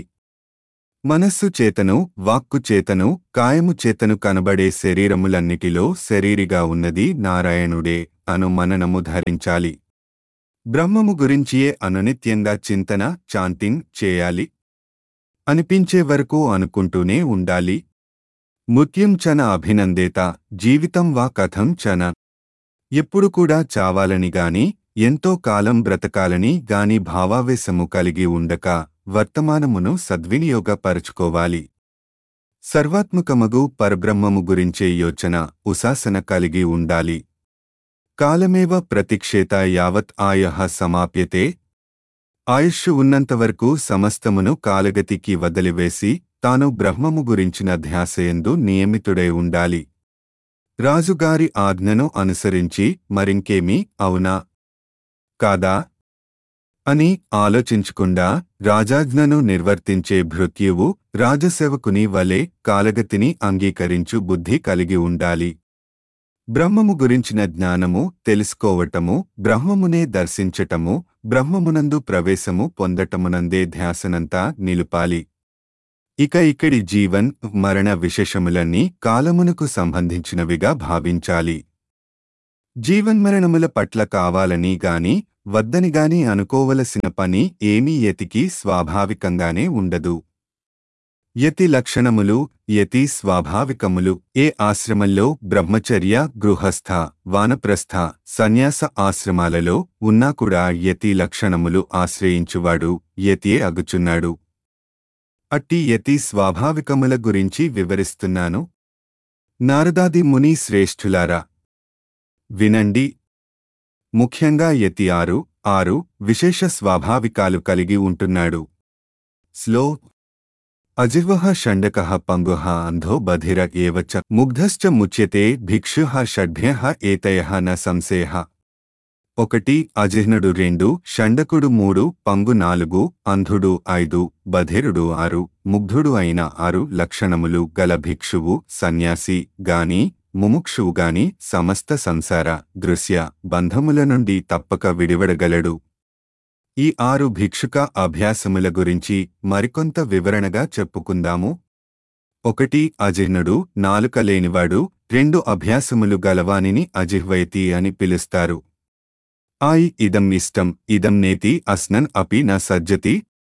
Speaker 1: మనస్సు చేతను వాక్కు చేతను కాయము చేతను కనబడే శరీరములన్నిటిలో శరీరిగా ఉన్నది నారాయణుడే అను మననము ధరించాలి బ్రహ్మము గురించియే అనునిత్యంగా చింతన చాంటింగ్ చేయాలి అనిపించే వరకు అనుకుంటూనే ఉండాలి ముత్యం చన అభినందేత జీవితం వా కథం చన ఎప్పుడు కూడా చావాలని గాని ఎంతో కాలం బ్రతకాలని గాని భావావేశము కలిగి ఉండక వర్తమానమును సద్వినియోగపరచుకోవాలి సర్వాత్మకమగు పరబ్రహ్మము గురించే యోచన ఉశాసన కలిగి ఉండాలి కాలమేవ ప్రతిక్షేత యావత్ ఆయః సమాప్యతే ఆయుష్ ఉన్నంతవరకు సమస్తమును కాలగతికి వదిలివేసి తాను బ్రహ్మము గురించిన ధ్యాసయందు నియమితుడై ఉండాలి రాజుగారి ఆజ్ఞను అనుసరించి మరింకేమీ అవునా కాదా అని ఆలోచించకుండా రాజాజ్ఞను నిర్వర్తించే భృత్యువు రాజసేవకుని వలె కాలగతిని అంగీకరించు బుద్ధి కలిగి ఉండాలి బ్రహ్మము గురించిన జ్ఞానము తెలుసుకోవటము బ్రహ్మమునే దర్శించటము బ్రహ్మమునందు ప్రవేశము పొందటమునందే ధ్యాసనంతా నిలుపాలి ఇక ఇక్కడి జీవన్ మరణ విశేషములన్నీ కాలమునకు సంబంధించినవిగా భావించాలి జీవన్మరణముల పట్ల కావాలని గాని వద్దని గాని అనుకోవలసిన పని ఏమీ యతికి స్వాభావికంగానే ఉండదు యతి లక్షణములు యతి స్వాభావికములు ఏ ఆశ్రమంలో బ్రహ్మచర్య గృహస్థ వానప్రస్థ సన్యాస ఆశ్రమాలలో ఉన్నా కూడా యతి లక్షణములు ఆశ్రయించువాడు యతియే అగుచున్నాడు అట్టి యతి స్వాభావికముల గురించి వివరిస్తున్నాను నారదాది ముని శ్రేష్ఠులారా వినండి ముఖ్యంగా యతి ఆరు ఆరు విశేష స్వాభావికాలు కలిగి ఉంటున్నాడు స్లో అజిర్వః షండకః పంగుః అంధో బధిర ఏవ చ ముగ్ధశ్చ ముచ్యతే భిక్షుః షడ్భ్యః ఏతయః న సంశయః ఒకటి అజిహ్నుడు రెండు షండకుడు మూడు పంగు నాలుగు అంధుడు ఐదు బధిరుడు ఆరు ముగ్ధుడు అయిన ఆరు లక్షణములు గల భిక్షువు సన్యాసి గాని ముముక్షువు గాని సమస్త సంసార దృశ్య బంధముల నుండి తప్పక విడివడగలడు ఈ ఆరు భిక్షుక అభ్యాసముల గురించి మరికొంత వివరణగా చెప్పుకుందాము ఒకటి అజిహ్నుడు నాలుక లేనివాడు రెండు అభ్యాసములు గలవానిని అజిహ్వయతి అని పిలుస్తారు ఆయి ఇదం ఇష్టం ఇదం నేతి అస్నన్ అపి న సజ్జతి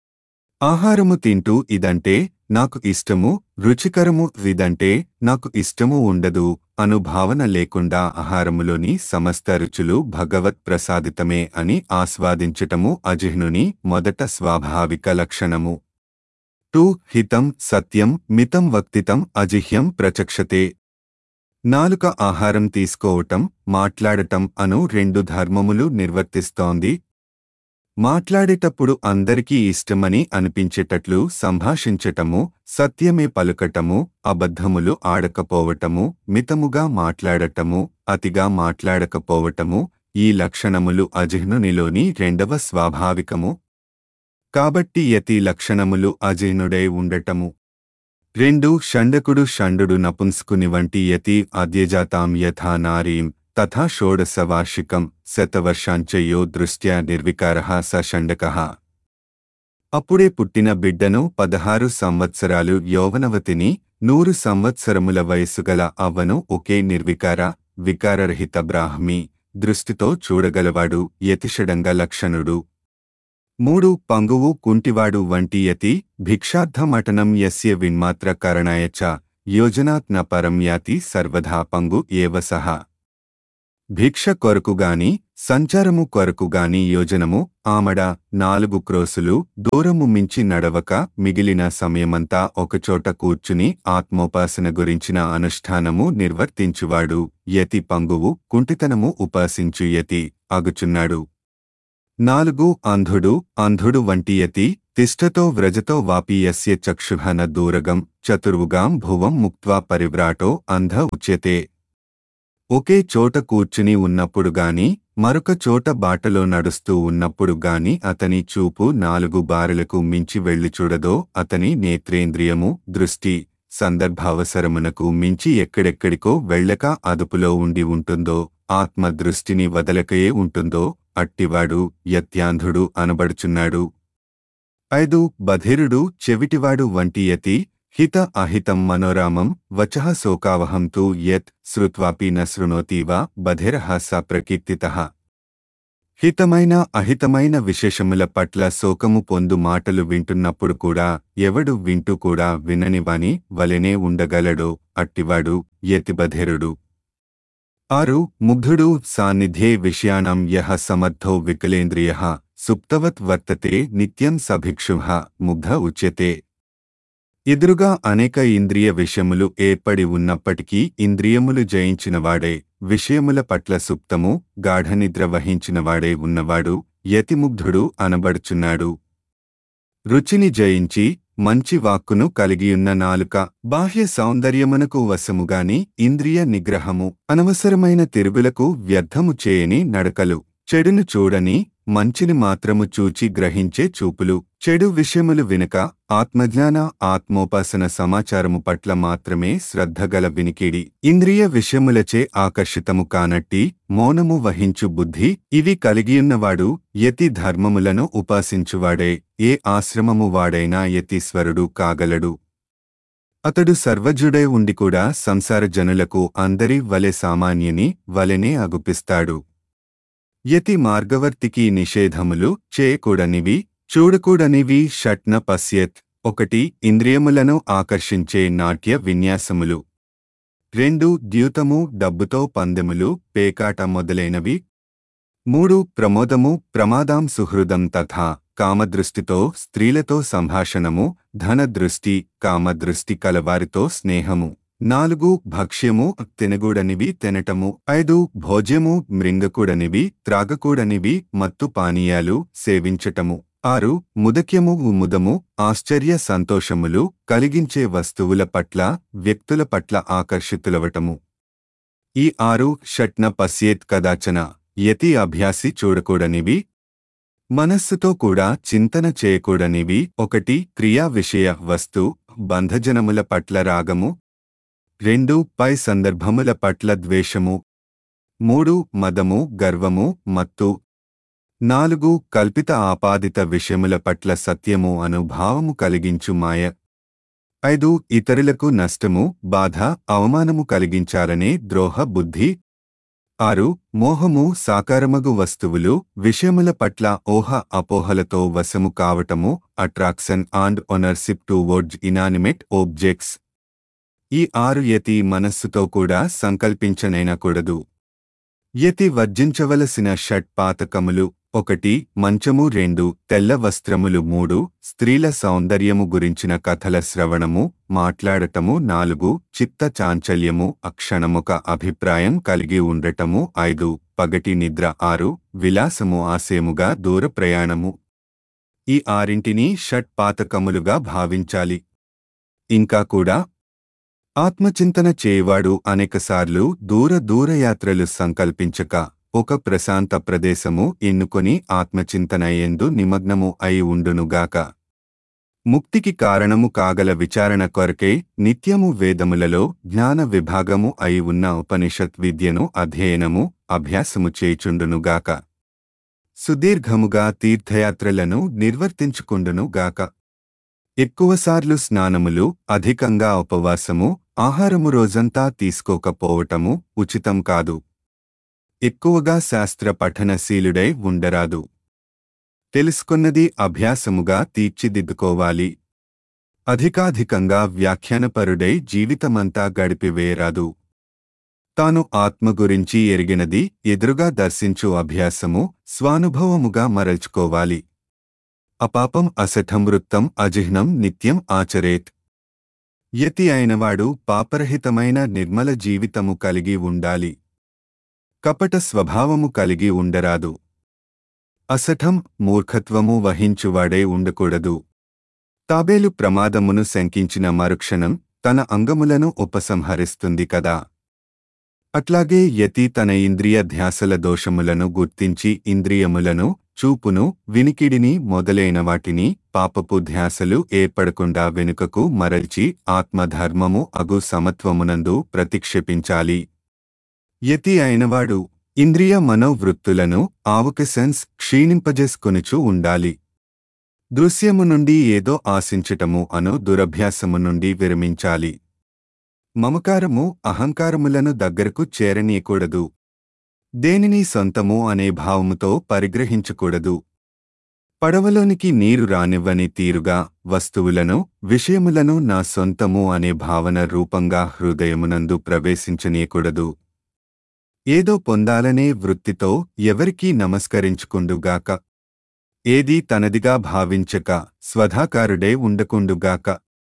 Speaker 1: ఆహారము తింటూ ఇదంటే నాకు ఇష్టము రుచికరము ఇదంటే నాకు ఇష్టము ఉండదు అను భావన లేకుండా ఆహారములోని సమస్త రుచులు భగవత్ ప్రసాదితమే అని ఆస్వాదించటము అజిహ్నుని మొదట స్వాభావిక లక్షణము టూ హితం సత్యం మితం వక్తితం అజిహ్యం ప్రచక్షతే నాలుక ఆహారం తీసుకోవటం మాట్లాడటం అను రెండు ధర్మములు నిర్వర్తిస్తోంది మాట్లాడేటప్పుడు అందరికీ ఇష్టమని అనిపించేటట్లు సంభాషించటము సత్యమే పలుకటము అబద్ధములు ఆడకపోవటము మితముగా మాట్లాడటము అతిగా మాట్లాడకపోవటము ఈ లక్షణములు అజిహ్నునిలోని రెండవ స్వాభావికము కాబట్టి యతి లక్షణములు అజిహ్నుడై ఉండటము రెండు షండకుడు షండుడు నపుంస్కుని వంటి యతి అద్యజాతాం యథా నారీం తథా షోడశవార్షికం శతవర్షాంచయో దృష్ట్యా నిర్వికారః స షండకః అప్పుడే పుట్టిన బిడ్డను పదహారు సంవత్సరాలు యౌవనవతిని నూరు సంవత్సరముల వయస్సుగల అవ్వను ఒకే నిర్వికార వికారరహిత బ్రాహ్మి దృష్టితో చూడగలవాడు యతిషడంగ లక్షణుడు మూడు పంగువు కుంటివాడు వంటి యతి భిక్షార్థమటనం యస్య విన్మాత్ర కరణాయ చ యోజనాత్ న పరం యాతి సర్వధా పంగు ఏవ సహ భిక్ష కొరకుగాని సంచారము కొరకుగాని యోజనము ఆమడ నాలుగు క్రోసులు దూరము మించి నడవక మిగిలిన సమయమంతా ఒకచోట కూర్చుని ఆత్మోపాసన గురించిన అనుష్ఠానము నిర్వర్తించువాడు యతి పంగువు కుంటితనము ఉపాసించు యతి అగుచున్నాడు నాలుగు అంధుడు అంధుడు వంటి యతి తిష్టతో వ్రజతో వాపి యస్య చక్షుహన దూరగం చతుర్వుగాం భువం ముక్త్వా పరివ్రాటో అంధ ఉచ్యతే ఒకే చోట కూర్చుని ఉన్నప్పుడు గాని మరొక చోట బాటలో నడుస్తూ ఉన్నప్పుడు గాని అతని చూపు నాలుగు బారులకు మించి వెళ్లి చూడదో అతని నేత్రేంద్రియము దృష్టి సందర్భావసరమునకు మించి ఎక్కడెక్కడికో వెళ్ళక అదుపులో ఉండి ఉంటుందో ఆత్మ దృష్టిని వదలకయే ఉంటుందో అట్టివాడు యత్యాంధుడు అనబడుచున్నాడు ఐదు బధిరుడు చెవిటివాడు వంటి యతి హిత అహితం మనోరామం వచః శోకావహం తు యత్ శ్రుత్వాపి న శృణోతీవ బధిరః స ప్రకీర్తితః హితమైన అహితమైన విశేషముల పట్ల శోకము పొందు మాటలు వింటున్నప్పుడు కూడా ఎవడు వింటూ కూడా విననివాని వలెనే ఉండగలడో అట్టివాడు యతిబధిరుడు ఆరు ముగ్ధుడు సాన్నిధ్యే విషయాణం యః సమర్థో వికలేంద్రియ సుప్తవత్ వర్తతే నిత్యం సభిక్షుః ముగ్ధ ఉచ్యతే ఎదురుగా అనేక ఇంద్రియ విషయములు ఏర్పడి ఉన్నప్పటికీ ఇంద్రియములు జయించినవాడే విషయముల పట్ల సుప్తము గాఢనిద్ర వహించినవాడే ఉన్నవాడు యతిముగ్ధుడు అనబడుచున్నాడు రుచిని జయించి మంచి వాక్కును కలిగియున్న నాలుక బాహ్య సౌందర్యమునకు వశముగాని ఇంద్రియ నిగ్రహము అనవసరమైన తిరుగులకు వ్యర్థము చేయని నడకలు చెడును చూడని మంచిని మాత్రము చూచి గ్రహించే చూపులు చెడు విషయములు వినక ఆత్మజ్ఞాన ఆత్మోపాసన సమాచారము పట్ల మాత్రమే శ్రద్ధగల వినికిడి ఇంద్రియ విషయములచే ఆకర్షితము కానట్టి మౌనము వహించు బుద్ధి ఇవి కలిగియున్నవాడు యతి ధర్మములను ఉపాసించువాడే ఏ ఆశ్రమము వాడైనా యతీశ్వరుడు కాగలడు అతడు సర్వజుడై ఉండి కూడా సంసార జనులకు అందరి వలె సామాన్యుని వలెనే అగుపిస్తాడు యతి మార్గవర్తికి నిషేధములు చేయకూడనివి చూడకూడనివి షట్న పశ్యత్ ఒకటి ఇంద్రియములను ఆకర్షించే నాట్య విన్యాసములు రెండు ద్యూతము డబ్బుతో పందెములు పేకాట మొదలైనవి మూడు ప్రమోదము ప్రమాదాం సుహృదం తథా కామదృష్టితో స్త్రీలతో సంభాషణము ధనదృష్టి కామదృష్టి కలవారితో స్నేహము నాలుగు భక్ష్యము తినగూడనివి తినటము ఐదు భోజ్యము మృంగకూడనివి త్రాగకూడనివి మత్తు పానీయాలు సేవించటము ఆరు ముదక్యము ముదము ఆశ్చర్య సంతోషములు కలిగించే వస్తువుల పట్ల వ్యక్తుల పట్ల ఆకర్షితులవటము ఈ ఆరు షట్న పశ్యేత్ కదాచన యతి అభ్యాసి చూడకూడనివి మనస్సుతో కూడా చింతన చేయకూడనివి ఒకటి క్రియా విషయ వస్తు బంధజనముల పట్ల రాగము రెండు పై సందర్భముల పట్ల ద్వేషము మూడు మదము గర్వము మత్తు నాలుగు కల్పిత ఆపాదిత విషయముల పట్ల సత్యము అనుభావము కలిగించు మాయ ఐదు ఇతరులకు నష్టము బాధ అవమానము కలిగించాలనే ద్రోహ బుద్ధి ఆరు మోహము సాకారమగు వస్తువులు విషయముల పట్ల ఓహ అపోహలతో వశము కావటము attraction and ownership towards inanimate objects ఈ ఆరు యతి మనస్సుతో కూడా సంకల్పించనైనకూడదు యతి వర్జించవలసిన షట్ పాతకములు ఒకటి మంచము రెండు తెల్ల వస్త్రములు మూడు స్త్రీల సౌందర్యము గురించిన కథల శ్రవణము మాట్లాడటము నాలుగు చిత్త చాంచల్యము అక్షణముక అభిప్రాయం కలిగి ఉండటము ఐదు పగటి నిద్ర ఆరు విలాసము ఆశయముగా దూర ప్రయాణము ఈ ఆరింటిని షట్ పాతకములుగా భావించాలి ఇంకా కూడా ఆత్మచింతన చేయవాడు అనేకసార్లు దూర దూరయాత్రలు సంకల్పించక ఒక ప్రశాంత ప్రదేశము ఎన్నుకొని ఆత్మచింతన ఎందు నిమగ్నము అయి ఉండునుగాక ముక్తికి కారణము కాగల విచారణ కొరకే నిత్యము వేదములలో జ్ఞాన విభాగము అయి ఉన్న ఉపనిషత్ విద్యను అధ్యయనము అభ్యాసము చేయుచుండునుగాక సుదీర్ఘముగా తీర్థయాత్రలను నిర్వర్తించుకుండునుగాక ఎక్కువసార్లు స్నానములు అధికంగా ఉపవాసము ఆహారము రోజంతా తీసుకోకపోవటము ఉచితం కాదు ఎక్కువగా శాస్త్ర పఠనశీలుడై ఉండరాదు తెలుసుకున్నది అభ్యాసముగా తీర్చిదిద్దుకోవాలి అధికాధికంగా వ్యాఖ్యానపరుడై జీవితమంతా గడిపివేయరాదు తాను ఆత్మ గురించి ఎరిగినది ఎదురుగా దర్శించు అభ్యాసము స్వానుభవముగా మరల్చుకోవాలి అపాపం అసఠం వృత్తం అజిహ్నం నిత్యం ఆచరేత్ యతి అయినవాడు పాపరహితమైన నిర్మల జీవితము కలిగి ఉండాలి కపట స్వభావము కలిగి ఉండరాదు అసఠం మూర్ఖత్వము వహించువాడే ఉండకూడదు తాబేలు ప్రమాదమును శంకించిన మరుక్షణం తన అంగములను ఉపసంహరిస్తుంది కదా అట్లాగే యతి తన ఇంద్రియ ధ్యాసల దోషములను గుర్తించి ఇంద్రియములను చూపును వినికిడిని మొదలైన వాటిని పాపపు ధ్యాసలు ఏర్పడకుండా వెనుకకు మరల్చి ఆత్మధర్మము అగు సమత్వమునందు ప్రతిక్షేపించాలి యతి అయినవాడు ఇంద్రియ మనోవృత్తులను ఆవకసెన్స్ క్షీణింపజేసుకొనుచూ ఉండాలి దృశ్యము నుండి ఏదో ఆశించటము అను దురభ్యాసము నుండి విరమించాలి మమకారము అహంకారములను దగ్గరకు చేరనీయకూడదు దేనిని సొంతము అనే భావముతో పరిగ్రహించకూడదు పడవలోనికి నీరు రానివ్వని తీరుగా వస్తువులను విషయములను నా సొంతము అనే భావన రూపంగా హృదయమునందు ప్రవేశించనీయకూడదు ఏదో పొందాలనే వృత్తితో ఎవరికీ నమస్కరించుకుండుగాక ఏదీ తనదిగా భావించక స్వధాకారుడే ఉండకుండుగాక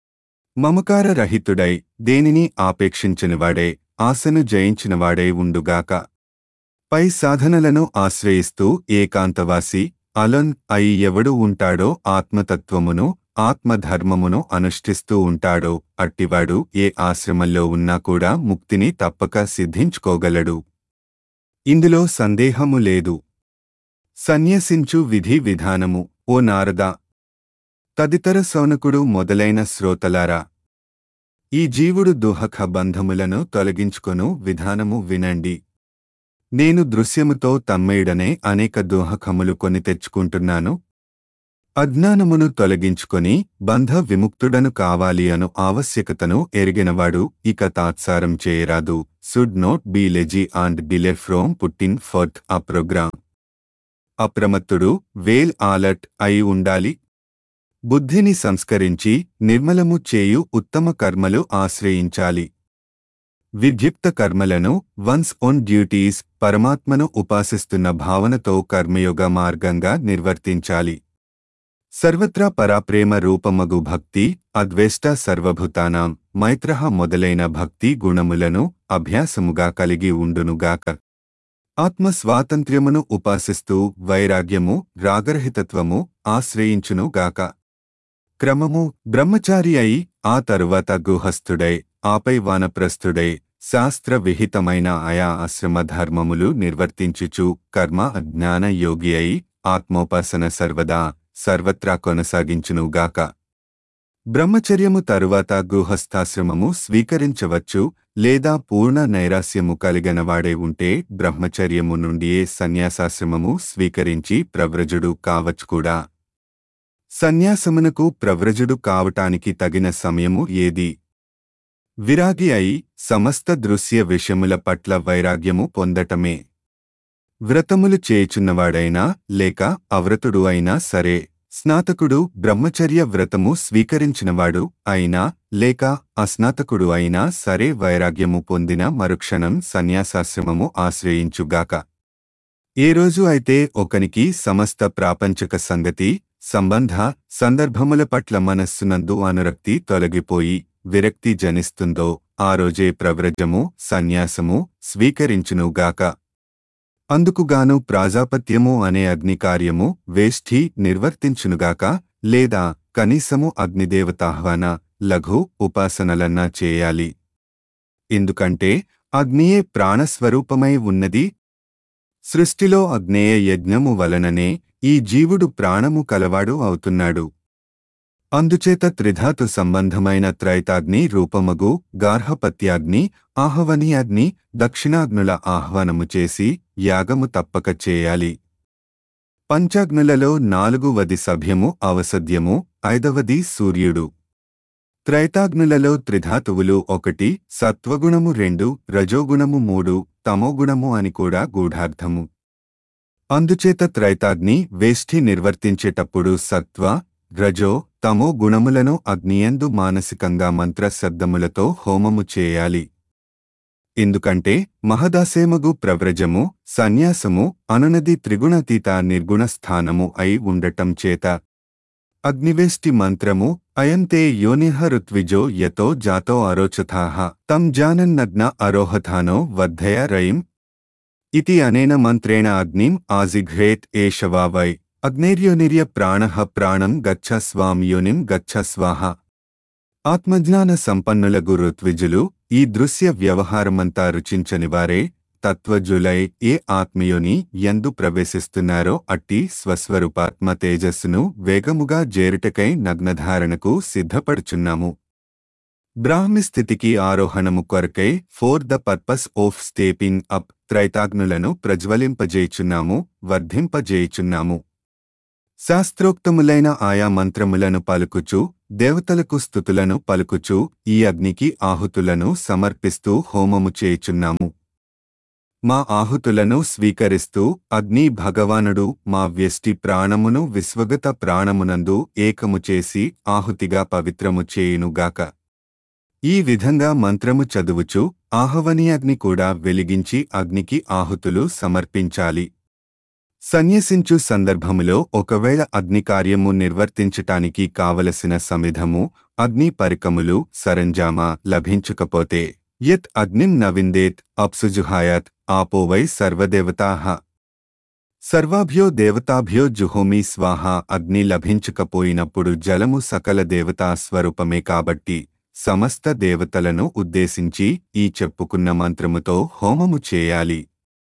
Speaker 1: మమకార రహితుడై దేనిని ఆపేక్షించినవాడే ఆశను జయించినవాడే ఉండుగాక పై సాధనలను ఆశ్రయిస్తూ ఏకాంతవాసి అలన్ అయి ఎవడు ఉంటాడో ఆత్మతత్వమును ఆత్మధర్మమును అనుష్ఠిస్తూ ఉంటాడో అట్టివాడు ఏ ఆశ్రమంలో ఉన్నా కూడా ముక్తిని తప్పక సిద్ధించుకోగలడు ఇందులో సందేహము లేదు సన్యసించు విధి విధానము ఓ నారద తదితర సౌనకుడు మొదలైన శ్రోతలారా ఈ జీవుడు దుహక బంధములను తొలగించుకొను విధానము వినండి నేను దృశ్యముతో తమ్మేయుడనే అనేక దోహకములు కొని తెచ్చుకుంటున్నాను అజ్ఞానమును తొలగించుకొని బంధ విముక్తుడను కావాలి అను ఆవశ్యకతను ఎరిగినవాడు ఇక తాత్సారం చేయరాదు should not be lazy and delay from putting forth ఆ ప్రోగ్రామ్ అప్రమత్తుడు వేల్ ఆలర్ట్ అయి ఉండాలి బుద్ధిని సంస్కరించి నిర్మలము చేయు ఉత్తమ కర్మలు ఆశ్రయించాలి విద్యుక్త కర్మలను వన్స్ ఓన్ డ్యూటీస్ పరమాత్మను ఉపాసిస్తున్న భావనతో కర్మయోగ మార్గంగా నిర్వర్తించాలి సర్వత్రా పరాప్రేమ రూపమగు భక్తి అద్వేష్ట సర్వభూతానాం మైత్రహ మొదలైన భక్తి గుణములను అభ్యాసముగా కలిగి ఉండునుగాక ఆత్మ స్వాతంత్ర్యమును ఉపాసిస్తూ వైరాగ్యము రాగరహితత్వము ఆశ్రయించునుగాక క్రమము బ్రహ్మచారి అయి ఆ తరువాత గుహస్థుడై ఆపై వానప్రస్థుడై శాస్త్ర విహితమైన ఆయా ఆశ్రమ ధర్మములు నిర్వర్తించుచు కర్మ జ్ఞాన యోగి అయి ఆత్మోపాసన సర్వదా సర్వత్రా కొనసాగించునుగాక బ్రహ్మచర్యము తరువాత గృహస్థాశ్రమము స్వీకరించవచ్చు లేదా పూర్ణ నైరాస్యము కలిగినవాడే ఉంటే బ్రహ్మచర్యము నుండియే సన్యాసాశ్రమము స్వీకరించి ప్రవ్రజుడు కావచ్చు కూడా సన్యాసమునకు ప్రవ్రజుడు కావటానికి తగిన సమయము ఏది విరాగి అయి సమస్త దృశ్య విషయముల పట్ల వైరాగ్యము పొందటమే వ్రతములు చేయుచున్నవాడైనా లేక అవ్రతుడు అయినా సరే స్నాతకుడు బ్రహ్మచర్య వ్రతము స్వీకరించినవాడు అయినా లేక అస్నాతకుడు అయినా సరే వైరాగ్యము పొందిన మరుక్షణం సన్యాసాశ్రమము ఆశ్రయించుగాక ఏ రోజు అయితే ఒకనికి సమస్త ప్రాపంచక సంగతి సంబంధ సందర్భముల పట్ల మనస్సునందు అనురక్తి తొలగిపోయి విరక్తి జనిస్తుందో ఆ రోజే ప్రవ్రజము సన్యాసము స్వీకరించునుగాక అందుకుగాను ప్రాజాపత్యము అనే అగ్నికార్యము వేష్ఠి నిర్వర్తించునుగాక లేదా కనీసము అగ్నిదేవతాహ్వాన లఘు ఉపాసనలన్నా చేయాలి ఎందుకంటే అగ్నియే ప్రాణస్వరూపమై ఉన్నది సృష్టిలో అగ్నేయ యజ్ఞము వలననే ఈ జీవుడు ప్రాణము కలవాడు అవుతున్నాడు అందుచేత త్రిధాతు సంబంధమైన త్రైతాగ్ని రూపమగు గార్హపత్యాగ్ని ఆహవనీయాగ్ని దక్షిణాగ్నుల ఆహ్వానము చేసి యాగము తప్పక చేయాలి పంచాగ్నులలో నాలుగువది సభ్యము అవసద్యము ఐదవది సూర్యుడు త్రైతాగ్నులలో త్రిధాతువులు ఒకటి సత్వగుణము రెండు రజోగుణము మూడు తమోగుణము అని కూడా గూఢార్థము అందుచేత త్రైతాగ్ని వేష్ఠి నిర్వర్తించేటప్పుడు సత్వ రజో తమో గుణములను అగ్నియందు మానసికంగా మంత్ర శబ్దములతో హోమము చేయాలి ఎందుకంటే మహదాసేమగు ప్రవ్రజము సన్యాసము అనునది త్రిగుణాతీత నిర్గుణ స్థానము అయి ఉండటం చేత అగ్నివేష్టి మంత్రము అయంతే యోనిహ ఋత్విజో యతో జాతో అరోచథాః తం జానన్నగ్న అరోహథానో వర్ధయ రయిం ఇతి అనేన మంత్రేణ అగ్నిం ఆజిఘ్రేత్ ఏషవా వై అగ్నేర్యోనిర్య ప్రాణః ప్రాణం గచ్చ స్వాం యోనిం గచ్చ స్వాహ ఆత్మజ్ఞాన సంపన్నుల ఋత్విజులు ఈ దృశ్య వ్యవహారమంతా రుచించని వారే తత్వజులై ఏ ఆత్మయోని ఎందు ప్రవేశిస్తున్నారో అట్టి స్వస్వరూపాత్మ తేజస్సును వేగముగా జేరుటకై నగ్నధారణకు సిద్ధపడుచున్నాము బ్రాహ్మి స్థితికి ఆరోహణము కొరకై for the purpose of stepping up త్రైతాగ్నులను ప్రజ్వలింపజేయుచున్నాము వర్ధింపజేయుచున్నాము శాస్త్రోక్తములైన ఆయా మంత్రములను పలుకుచు దేవతలకు స్థుతులను పలుకుచు ఈ అగ్నికి ఆహుతులను సమర్పిస్తూ హోమము చేయుచున్నాము మా ఆహుతులను స్వీకరిస్తూ అగ్ని భగవానుడు మా వ్యష్టి ప్రాణమును విశ్వగత ప్రాణమునందు ఏకము చేసి ఆహుతిగా పవిత్రము చేయునుగాక ఈ విధంగా మంత్రము చదువుచు ఆహవని అగ్ని కూడా వెలిగించి అగ్నికి ఆహుతులు సమర్పించాలి సన్యసించు సందర్భములో ఒకవేళ అగ్ని కార్యము నిర్వర్తించటానికి కావలసిన సమిధము అగ్ని పరికములు సరంజామా లభించకపోతే యత్ అగ్నిం నవిందేత్ అప్సుజుహాయత్ ఆపో వై సర్వదేవతాః సర్వాభ్యో దేవతాభ్యో జుహోమి స్వాహ అగ్ని లభించకపోయినప్పుడు జలము సకల దేవతా స్వరూపమే కాబట్టి సమస్త దేవతలను ఉద్దేశించి ఈ చెప్పుకున్న మంత్రముతో హోమము చేయాలి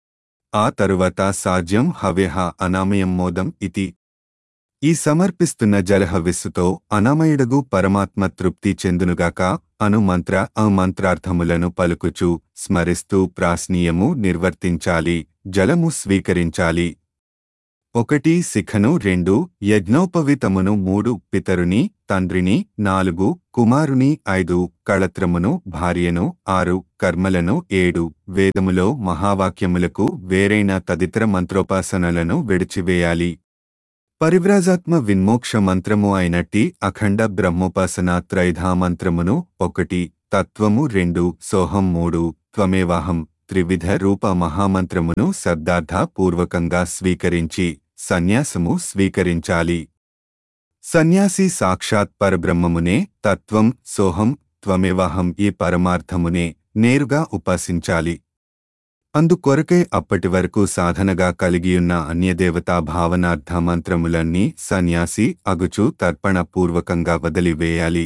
Speaker 1: ఆ తరువాత సాజ్యం హవ్యహ అనామయం మోదం ఇతి ఈ సమర్పిస్తున్న జలహవిస్సుతో అనామయుడగు పరమాత్మ తృప్తి చెందునుగాక అను మంత్ర ఆ మంత్రార్థములను పలుకుచు స్మరిస్తూ ప్రాస్నీయము నిర్వర్తించాలి జలము స్వీకరించాలి ఒకటి శిఖను రెండు యజ్ఞోపవితమును మూడు పితరుని తండ్రిని నాలుగు కుమారుని ఐదు కళత్రమును భార్యను ఆరు కర్మలను ఏడు వేదములో మహావాక్యములకు వేరైన తదితర మంత్రోపాసనలను విడిచివేయాలి పరివ్రాజాత్మ విన్మోక్ష మంత్రము అయినట్టి అఖండ బ్రహ్మోపాసన త్రైధా మంత్రమును ఒకటి తత్వము రెండు సోహం మూడు త్వమేవాహం త్రివిధ రూప మహామంత్రమును శబ్దార్థ పూర్వకంగా స్వీకరించి సన్యాసము స్వీకరించాలి సన్యాసి సాక్షాత్ పరబ్రహ్మమునే తత్వం సోహం త్వమేవాహం ఈ పరమార్థమునే నేరుగా ఉపాసించాలి అందుకొరకై అప్పటి వరకు సాధనగా కలిగియున్న అన్యదేవతా భావనార్థ మంత్రములన్నీ సన్యాసి అగుచు తర్పణ పూర్వకంగా వదిలివేయాలి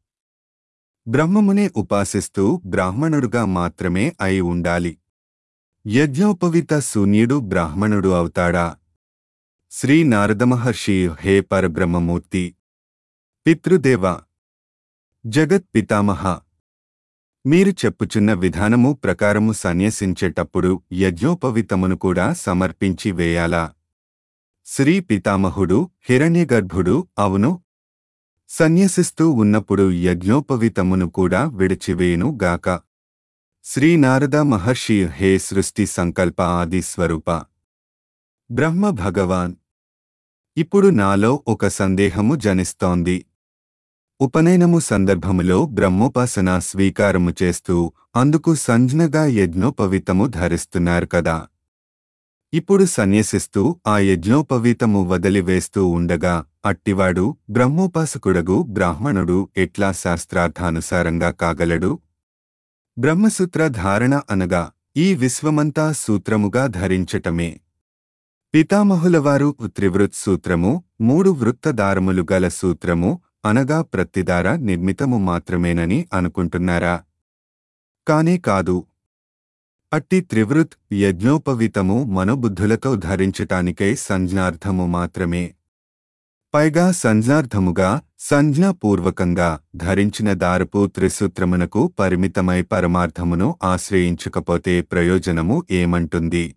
Speaker 1: బ్రహ్మమునే ఉపాసిస్తూ బ్రాహ్మణుడుగా మాత్రమే అయి ఉండాలి యజ్ఞోపవిత శూన్యుడు బ్రాహ్మణుడు అవుతాడా శ్రీ నారదమహర్షి హే పరబ్రహ్మమూర్తి పితృదేవ జగత్ పితామహ మీరు చెప్పుచున్న విధానము ప్రకారము సన్యసించేటప్పుడు యజ్ఞోపవితమును కూడా సమర్పించి వేయాలా శ్రీ పితామహుడు హిరణ్యగర్భుడు అవును సన్యసిస్తూ ఉన్నప్పుడు యజ్ఞోపవితమును కూడా విడిచివేయును గాక శ్రీ నారద మహర్షి హే సృష్టి సంకల్ప ఆది స్వరూప బ్రహ్మ భగవాన్ ఇప్పుడు నాలో ఒక సందేహము జనిస్తోంది ఉపనయనము సందర్భములో బ్రహ్మోపాసన స్వీకారము చేస్తూ అందుకు సంజ్ఞగా యజ్ఞోపవితము ధరిస్తున్నారు కదా ఇప్పుడు సన్యసిస్తూ ఆ యజ్ఞోపవీతము వదిలివేస్తూ ఉండగా అట్టివాడు బ్రహ్మోపాసకుడగు బ్రాహ్మణుడు ఎట్లా శాస్త్రార్థానుసారంగా కాగలడు బ్రహ్మసూత్ర ధారణ అనగా ఈ విశ్వమంతా సూత్రముగా ధరించటమే పితామహులవారు త్రివృత్ సూత్రము మూడు వృత్తదారములు గల సూత్రము అనగా ప్రతిదార నిర్మితము మాత్రమేనని అనుకుంటున్నారా కానే కాదు అట్టి త్రివృత్ యజ్ఞోపవితము మనోబుద్ధులతో ధరించటానికై సంజ్ఞార్థము మాత్రమే పైగా సంజ్ఞార్థముగా సంజ్ఞాపూర్వకంగా ధరించిన దారపు త్రిసూత్రమునకు పరిమితమై పరమార్థమును ఆశ్రయించకపోతే ప్రయోజనము ఏమంటుంది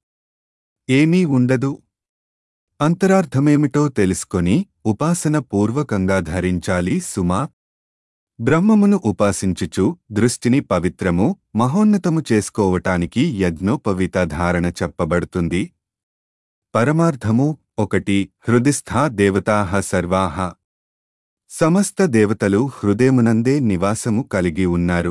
Speaker 1: ఏమీ ఉండదు అంతరార్థమేమిటో తెలుసుకొని ఉపాసన పూర్వకంగా ధరించాలి సుమా బ్రహ్మమును ఉపాసించుచు దృష్టిని పవిత్రము మహోన్నతము చేసుకోవటానికి యజ్ఞోపవిత ధారణ చెప్పబడుతుంది పరమార్థము ఒకటి హృదిస్థా దేవతాహ సర్వాహ సమస్త దేవతలు హృదయమునందే నివాసము కలిగి ఉన్నారు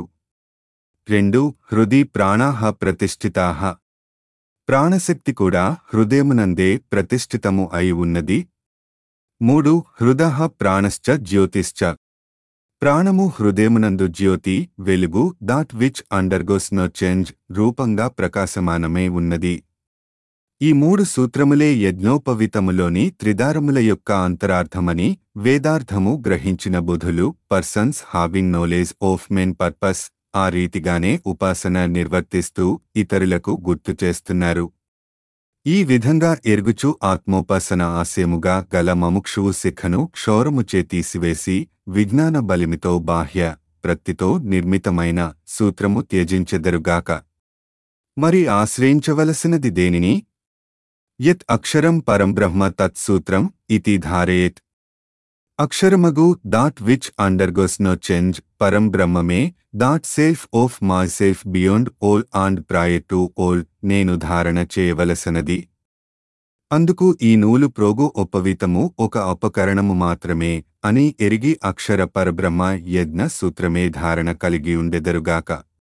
Speaker 1: రెండు హృది ప్రాణాహ ప్రతిష్ఠితాహ ప్రాణశక్తి కూడా హృదయమునందే ప్రతిష్ఠితము అయి ఉన్నది మూడు హృదహ ప్రాణశ్చ జ్యోతిశ్చ ప్రాణము హృదయమునందు జ్యోతి వెలుగు that which undergoes no change రూపంగా ప్రకాశమానమై ఉన్నది ఈ మూడు సూత్రములే యజ్ఞోపవితములోని త్రిదారముల యొక్క అంతరార్థమని వేదార్థము గ్రహించిన బుధులు persons having knowledge of main purpose ఆ రీతిగానే ఉపాసన నిర్వర్తిస్తూ ఇతరులకు గుర్తు చేస్తున్నారు ఈ విధంగా ఎరుగుచు ఆత్మోపాసన ఆశయముగా గల మముక్షువు శిఖను క్షౌరముచే తీసివేసి విజ్ఞాన బలిమితో బాహ్య ప్రత్తితో నిర్మితమైన సూత్రము త్యజించెదరుగాక మరి ఆశ్రయించవలసినది దేనిని యత్ అక్షరం పరంబ్రహ్మ తత్సూత్రం ఇతి ధారయేత్ అక్షరమగు that which undergoes no change పరం బ్రహ్మమే that self of my self beyond all and prior to all నేను ధారణ చేయవలసినది అందుకు ఈ నూలు ప్రోగు ఒప్పవితము ఒక అపకరణము మాత్రమే అని ఎరిగి అక్షర పరబ్రహ్మ యజ్ఞ సూత్రమే ధారణ కలిగి ఉండెదరుగాక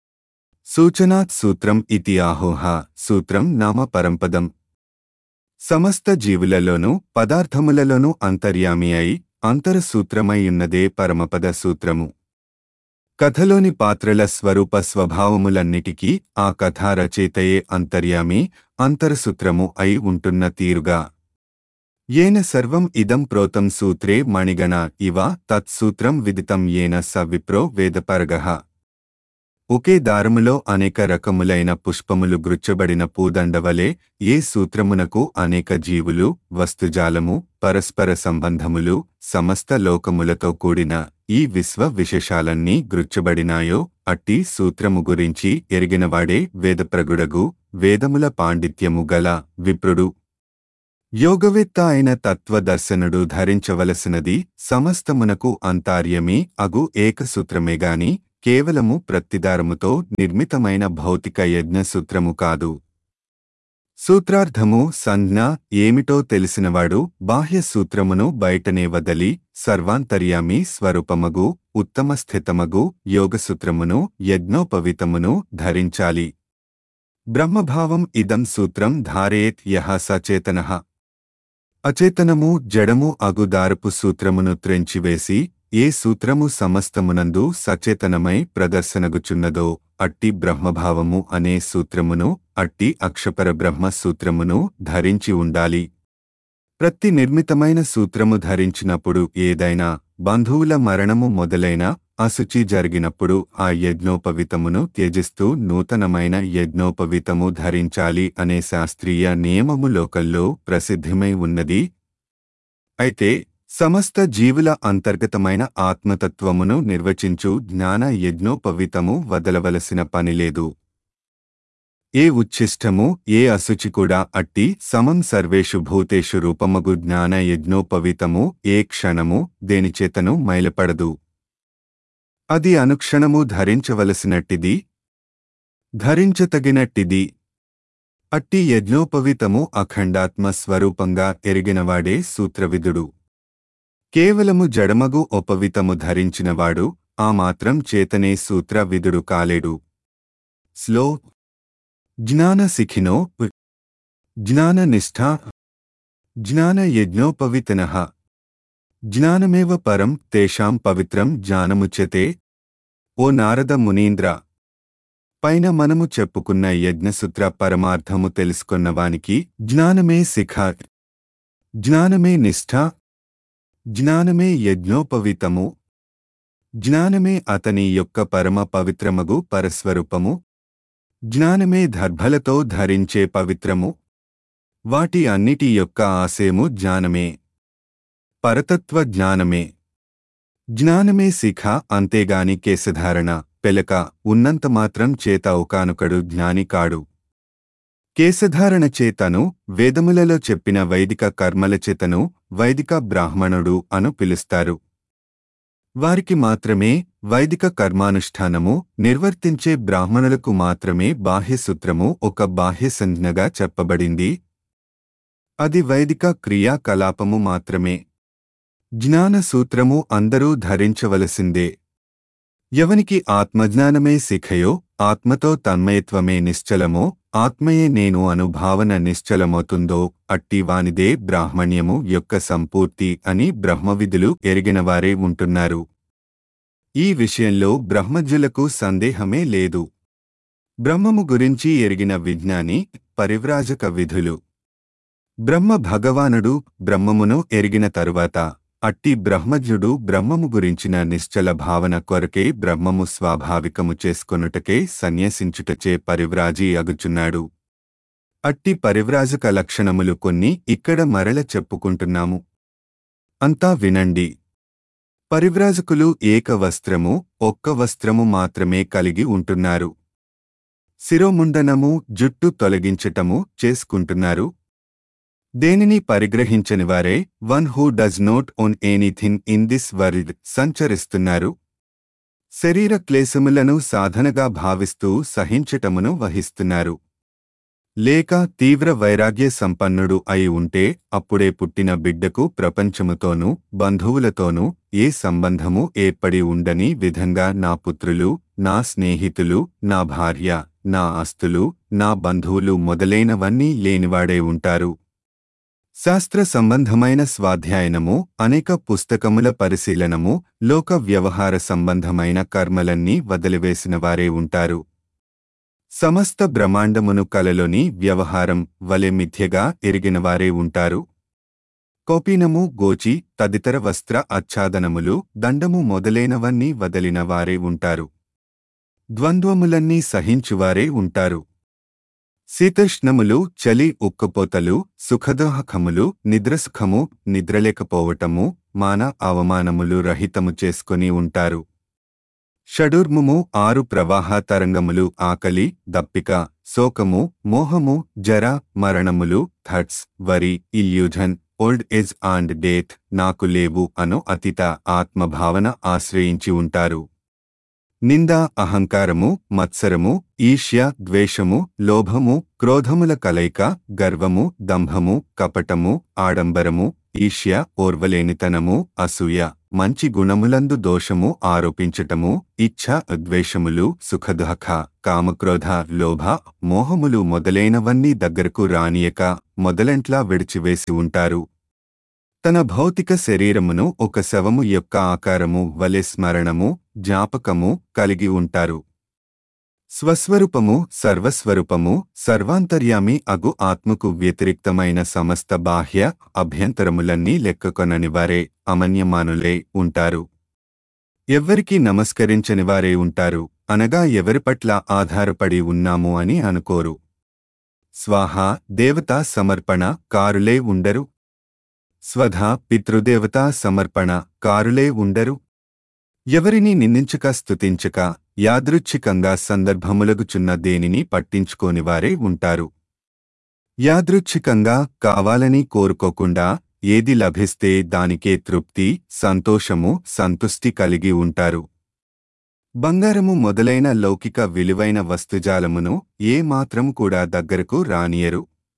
Speaker 1: సూచనాత్ సూత్రం ఇతి ఆహోహ సూత్రం నామ పరంపదం సమస్త జీవులలోనూ పదార్థములలోనూ అంతర్యామి అయి అంతరసూత్రమైయున్నదే పరమపద సూత్రము కథలోని పాత్రల స్వరూప స్వభావములన్నిటికీ ఆ కథా రచయితయే అంతర్యామి అంతరసూత్రము అయి ఉంటున్న తీరుగా ఏన సర్వం ఇదం ప్రోతం సూత్రే మణిగణ ఇవ తత్సూత్రం విదితం ఏన స విప్రో వేదపరగః ఒకే దారములో అనేక రకములైన పుష్పములు గుచ్చబడిన పూదండవలే ఏ సూత్రమునకు అనేక జీవులు వస్తుజాలము పరస్పర సంబంధములు సమస్త లోకములతో కూడిన ఈ విశ్వ విశేషాలన్నీ గృచ్చబడినాయో అట్టి సూత్రము గురించి ఎరిగినవాడే వేదప్రగుడగు వేదముల పాండిత్యము గల విప్రుడు యోగవేత్త అయిన తత్వదర్శనుడు ధరించవలసినది సమస్తమునకు అంతార్యమీ అగు ఏకసూత్రమేగాని కేవలము ప్రత్తిదారముతో నిర్మితమైన భౌతిక యజ్ఞసూత్రము కాదు సూత్రార్థము సంజ్ఞ ఏమిటో తెలిసినవాడు బాహ్య సూత్రమును బయటనే వదలి సర్వాంతర్యామి స్వరూపమగు ఉత్తమ స్థితమగు యోగసూత్రమును యజ్ఞోపవితమును ధరించాలి బ్రహ్మభావం ఇదం సూత్రం ధారేత్ యహ సచేతనః అచేతనము జడము అగుదారపు సూత్రమును త్రెంచివేసి ఏ సూత్రము సమస్తమునందు సచేతనమై ప్రదర్శనగుచున్నదో అట్టి బ్రహ్మభావము అనే సూత్రమును అట్టి అక్షపర బ్రహ్మ సూత్రమును ధరించి ఉండాలి ప్రతి నిర్మితమైన సూత్రము ధరించినప్పుడు ఏదైనా బంధువుల మరణము మొదలైన అశుచి జరిగినప్పుడు ఆ యజ్ఞోపవితమును త్యజిస్తూ నూతనమైన యజ్ఞోపవితము ధరించాలి అనే శాస్త్రీయ నియమము లోకల్లో ప్రసిద్ధిమై ఉన్నది అయితే సమస్త జీవుల అంతర్గతమైన ఆత్మతత్వమును నిర్వచించు జ్ఞాన యజ్ఞోపవితము వదలవలసిన పనిలేదు ఏ ఉచ్ఛిష్టము ఏ అశుచి కూడా అట్టి సమం సర్వేషు భూతేషు రూపమగు జ్ఞాన యజ్ఞోపవితము ఏ క్షణము దేనిచేతను మైలపడదు అది అనుక్షణము ధరించవలసినట్టిది ధరించతగినట్టిది అట్టి యజ్ఞోపవితము అఖండాత్మ స్వరూపంగా ఎరిగినవాడే సూత్రవిదుడు కేవలము జడమగు ఉపవితము ధరించినవాడు ఆ మాత్రం చేతనే సూత్ర విదుడు కాలేడు స్లో జ్ఞాన సిఖినో జ్ఞాన నిష్ఠ జ్ఞాన యజ్ఞోపవితన జ్ఞానమేవ పరం తేషాం పవిత్రం జ్ఞానముచ్యతే ఓ నారద మునీంద్ర పైన మనము చెప్పుకున్న యజ్ఞసూత్ర పరమార్థము తెలుసుకున్నవానికి జ్ఞానమే శిఖ జ్ఞానమే నిష్ఠ జ్ఞానమే యజ్ఞోపవితము జ్ఞానమే అతని యొక్క పరమ పవిత్రమగు పరస్వరూపము జ్ఞానమే దర్భలతో ధరించే పవిత్రము వాటి అన్నిటి యొక్క ఆశయము జ్ఞానమే పరతత్వ జ్ఞానమే జ్ఞానమే శిఖ అంతేగాని కేశధారణ పెలక ఉన్నంతమాత్రం చేత ఒకానొకడు జ్ఞాని కాడు కేశధారణ చేతను వేదములలో చెప్పిన వైదిక కర్మల చేతను వైదిక బ్రాహ్మణుడు అను పిలుస్తారు వారికి మాత్రమే వైదిక కర్మానుష్ఠానము నిర్వర్తించే బ్రాహ్మణులకు మాత్రమే బాహ్యసూత్రము ఒక బాహ్య సంజ్ఞగా చెప్పబడింది అది వైదిక క్రియాకలాపము మాత్రమే జ్ఞాన సూత్రము అందరూ ధరించవలసిందే ఎవనికి ఆత్మజ్ఞానమే శిఖయో ఆత్మతో తన్మయత్వమే నిశ్చలమో ఆత్మయే నేను అనుభావన నిశ్చలమవుతుందో అట్టి వానిదే బ్రాహ్మణ్యము యొక్క సంపూర్తి అని బ్రహ్మవిధులు ఎరిగినవారే ఉంటున్నారు ఈ విషయంలో బ్రహ్మజ్ఞులకు సందేహమే లేదు బ్రహ్మము గురించి ఎరిగిన విజ్ఞాని పరివ్రాజక విధులు బ్రహ్మ భగవానుడు బ్రహ్మమును ఎరిగిన తరువాత అట్టి బ్రహ్మజ్ఞుడు బ్రహ్మము గురించిన నిశ్చల భావన కొరకే బ్రహ్మము స్వాభావికము చేసుకొనుటకే సన్యసించుటచే పరివ్రాజీ అగుచున్నాడు అట్టి పరివ్రాజక లక్షణములు కొన్ని ఇక్కడ మరల చెప్పుకుంటున్నాము అంతా వినండి పరివ్రాజకులు ఏక వస్త్రము ఒక్క వస్త్రము మాత్రమే కలిగి ఉంటున్నారు శిరోముండనము జుట్టు తొలగించటము చేసుకుంటున్నారు దేనిని పరిగ్రహించని వారే one who does not own anything in this world సంచరిస్తున్నారు శరీర క్లేశములను సాధనగా భావిస్తూ సహించటమును వహిస్తున్నారు లేక తీవ్ర వైరాగ్య సంపన్నుడు అయి ఉంటే అప్పుడే పుట్టిన బిడ్డకు ప్రపంచముతోనూ బంధువులతోనూ ఏ సంబంధము ఏర్పడి ఉండని విధంగా నా పుత్రులు నా స్నేహితులు నా భార్య నా ఆస్తులు నా బంధువులు మొదలైనవన్నీ లేనివాడే ఉంటారు శాస్త్ర సంబంధమైన స్వాధ్యాయనము అనేక పుస్తకముల పరిశీలనము లోక వ్యవహార సంబంధమైన కర్మలన్నీ వదిలివేసిన వారే ఉంటారు సమస్త బ్రహ్మాండమును కలలోని వ్యవహారం వలె మిథ్యగా ఎరిగినవారే ఉంటారు కోపీనము గోచి తదితర వస్త్ర ఆచ్ఛాదనములు దండము మొదలైనవన్నీ వదిలిన వారే ఉంటారు ద్వంద్వములన్నీ సహించువారే ఉంటారు శీతోష్ణములు చలి ఉక్కపోతలు సుఖదోహకములు నిద్రసుఖము నిద్రలేకపోవటము మాన అవమానములు రహితము చేసుకుని ఉంటారు షడూర్ముము ఆరు ప్రవాహ తరంగములు ఆకలి దప్పిక శోకము మోహము జర మరణములు thirst worry illusion old age and death నాకు లేవు అను అతిత ఆత్మభావన ఆశ్రయించి ఉంటారు నింద అహంకారము మత్సరము ఈష్య ద్వేషము లోభము క్రోధముల కలయిక గర్వము దంభము కపటము ఆడంబరము ఈష్య ఓర్వలేనితనము అసూయ మంచి గుణములందు దోషము ఆరోపించటము ఇచ్ఛ ద్వేషములు సుఖదుఃఖ కామక్రోధ లోభ మోహములు మొదలైనవన్నీ దగ్గరకు రానియక మొదలెంట్లా విడిచివేసి ఉంటారు తన భౌతిక శరీరమును ఒక శవము యొక్క ఆకారము వలె స్మరణము జ్ఞాపకము కలిగి ఉంటారు స్వస్వరూపము సర్వస్వరూపము సర్వాంతర్యామి అగు ఆత్మకు వ్యతిరిక్తమైన సమస్త బాహ్య అభ్యంతరములన్నీ లెక్కకొనని వారే అమన్యమానులే ఉంటారు ఎవ్వరికీ నమస్కరించని వారే ఉంటారు అనగా ఎవరి పట్ల ఆధారపడి ఉన్నాము అని అనుకోరు స్వాహ దేవతా సమర్పణ కారులే ఉండరు స్వధ పితృదేవతా సమర్పణ కారులే ఉండరు ఎవరిని నిందించక స్తుతించక యాదృచ్ఛికంగా సందర్భములగుచున్న దేనిని పట్టించుకోనివారే ఉంటారు యాదృచ్ఛికంగా కావాలని కోరుకోకుండా ఏది లభిస్తే దానికే తృప్తి సంతోషము సంతుష్టి కలిగి ఉంటారు బంగారము మొదలైన లౌకిక విలువైన వస్తుజాలమును ఏ మాత్రం కూడా దగ్గరకు రానియరు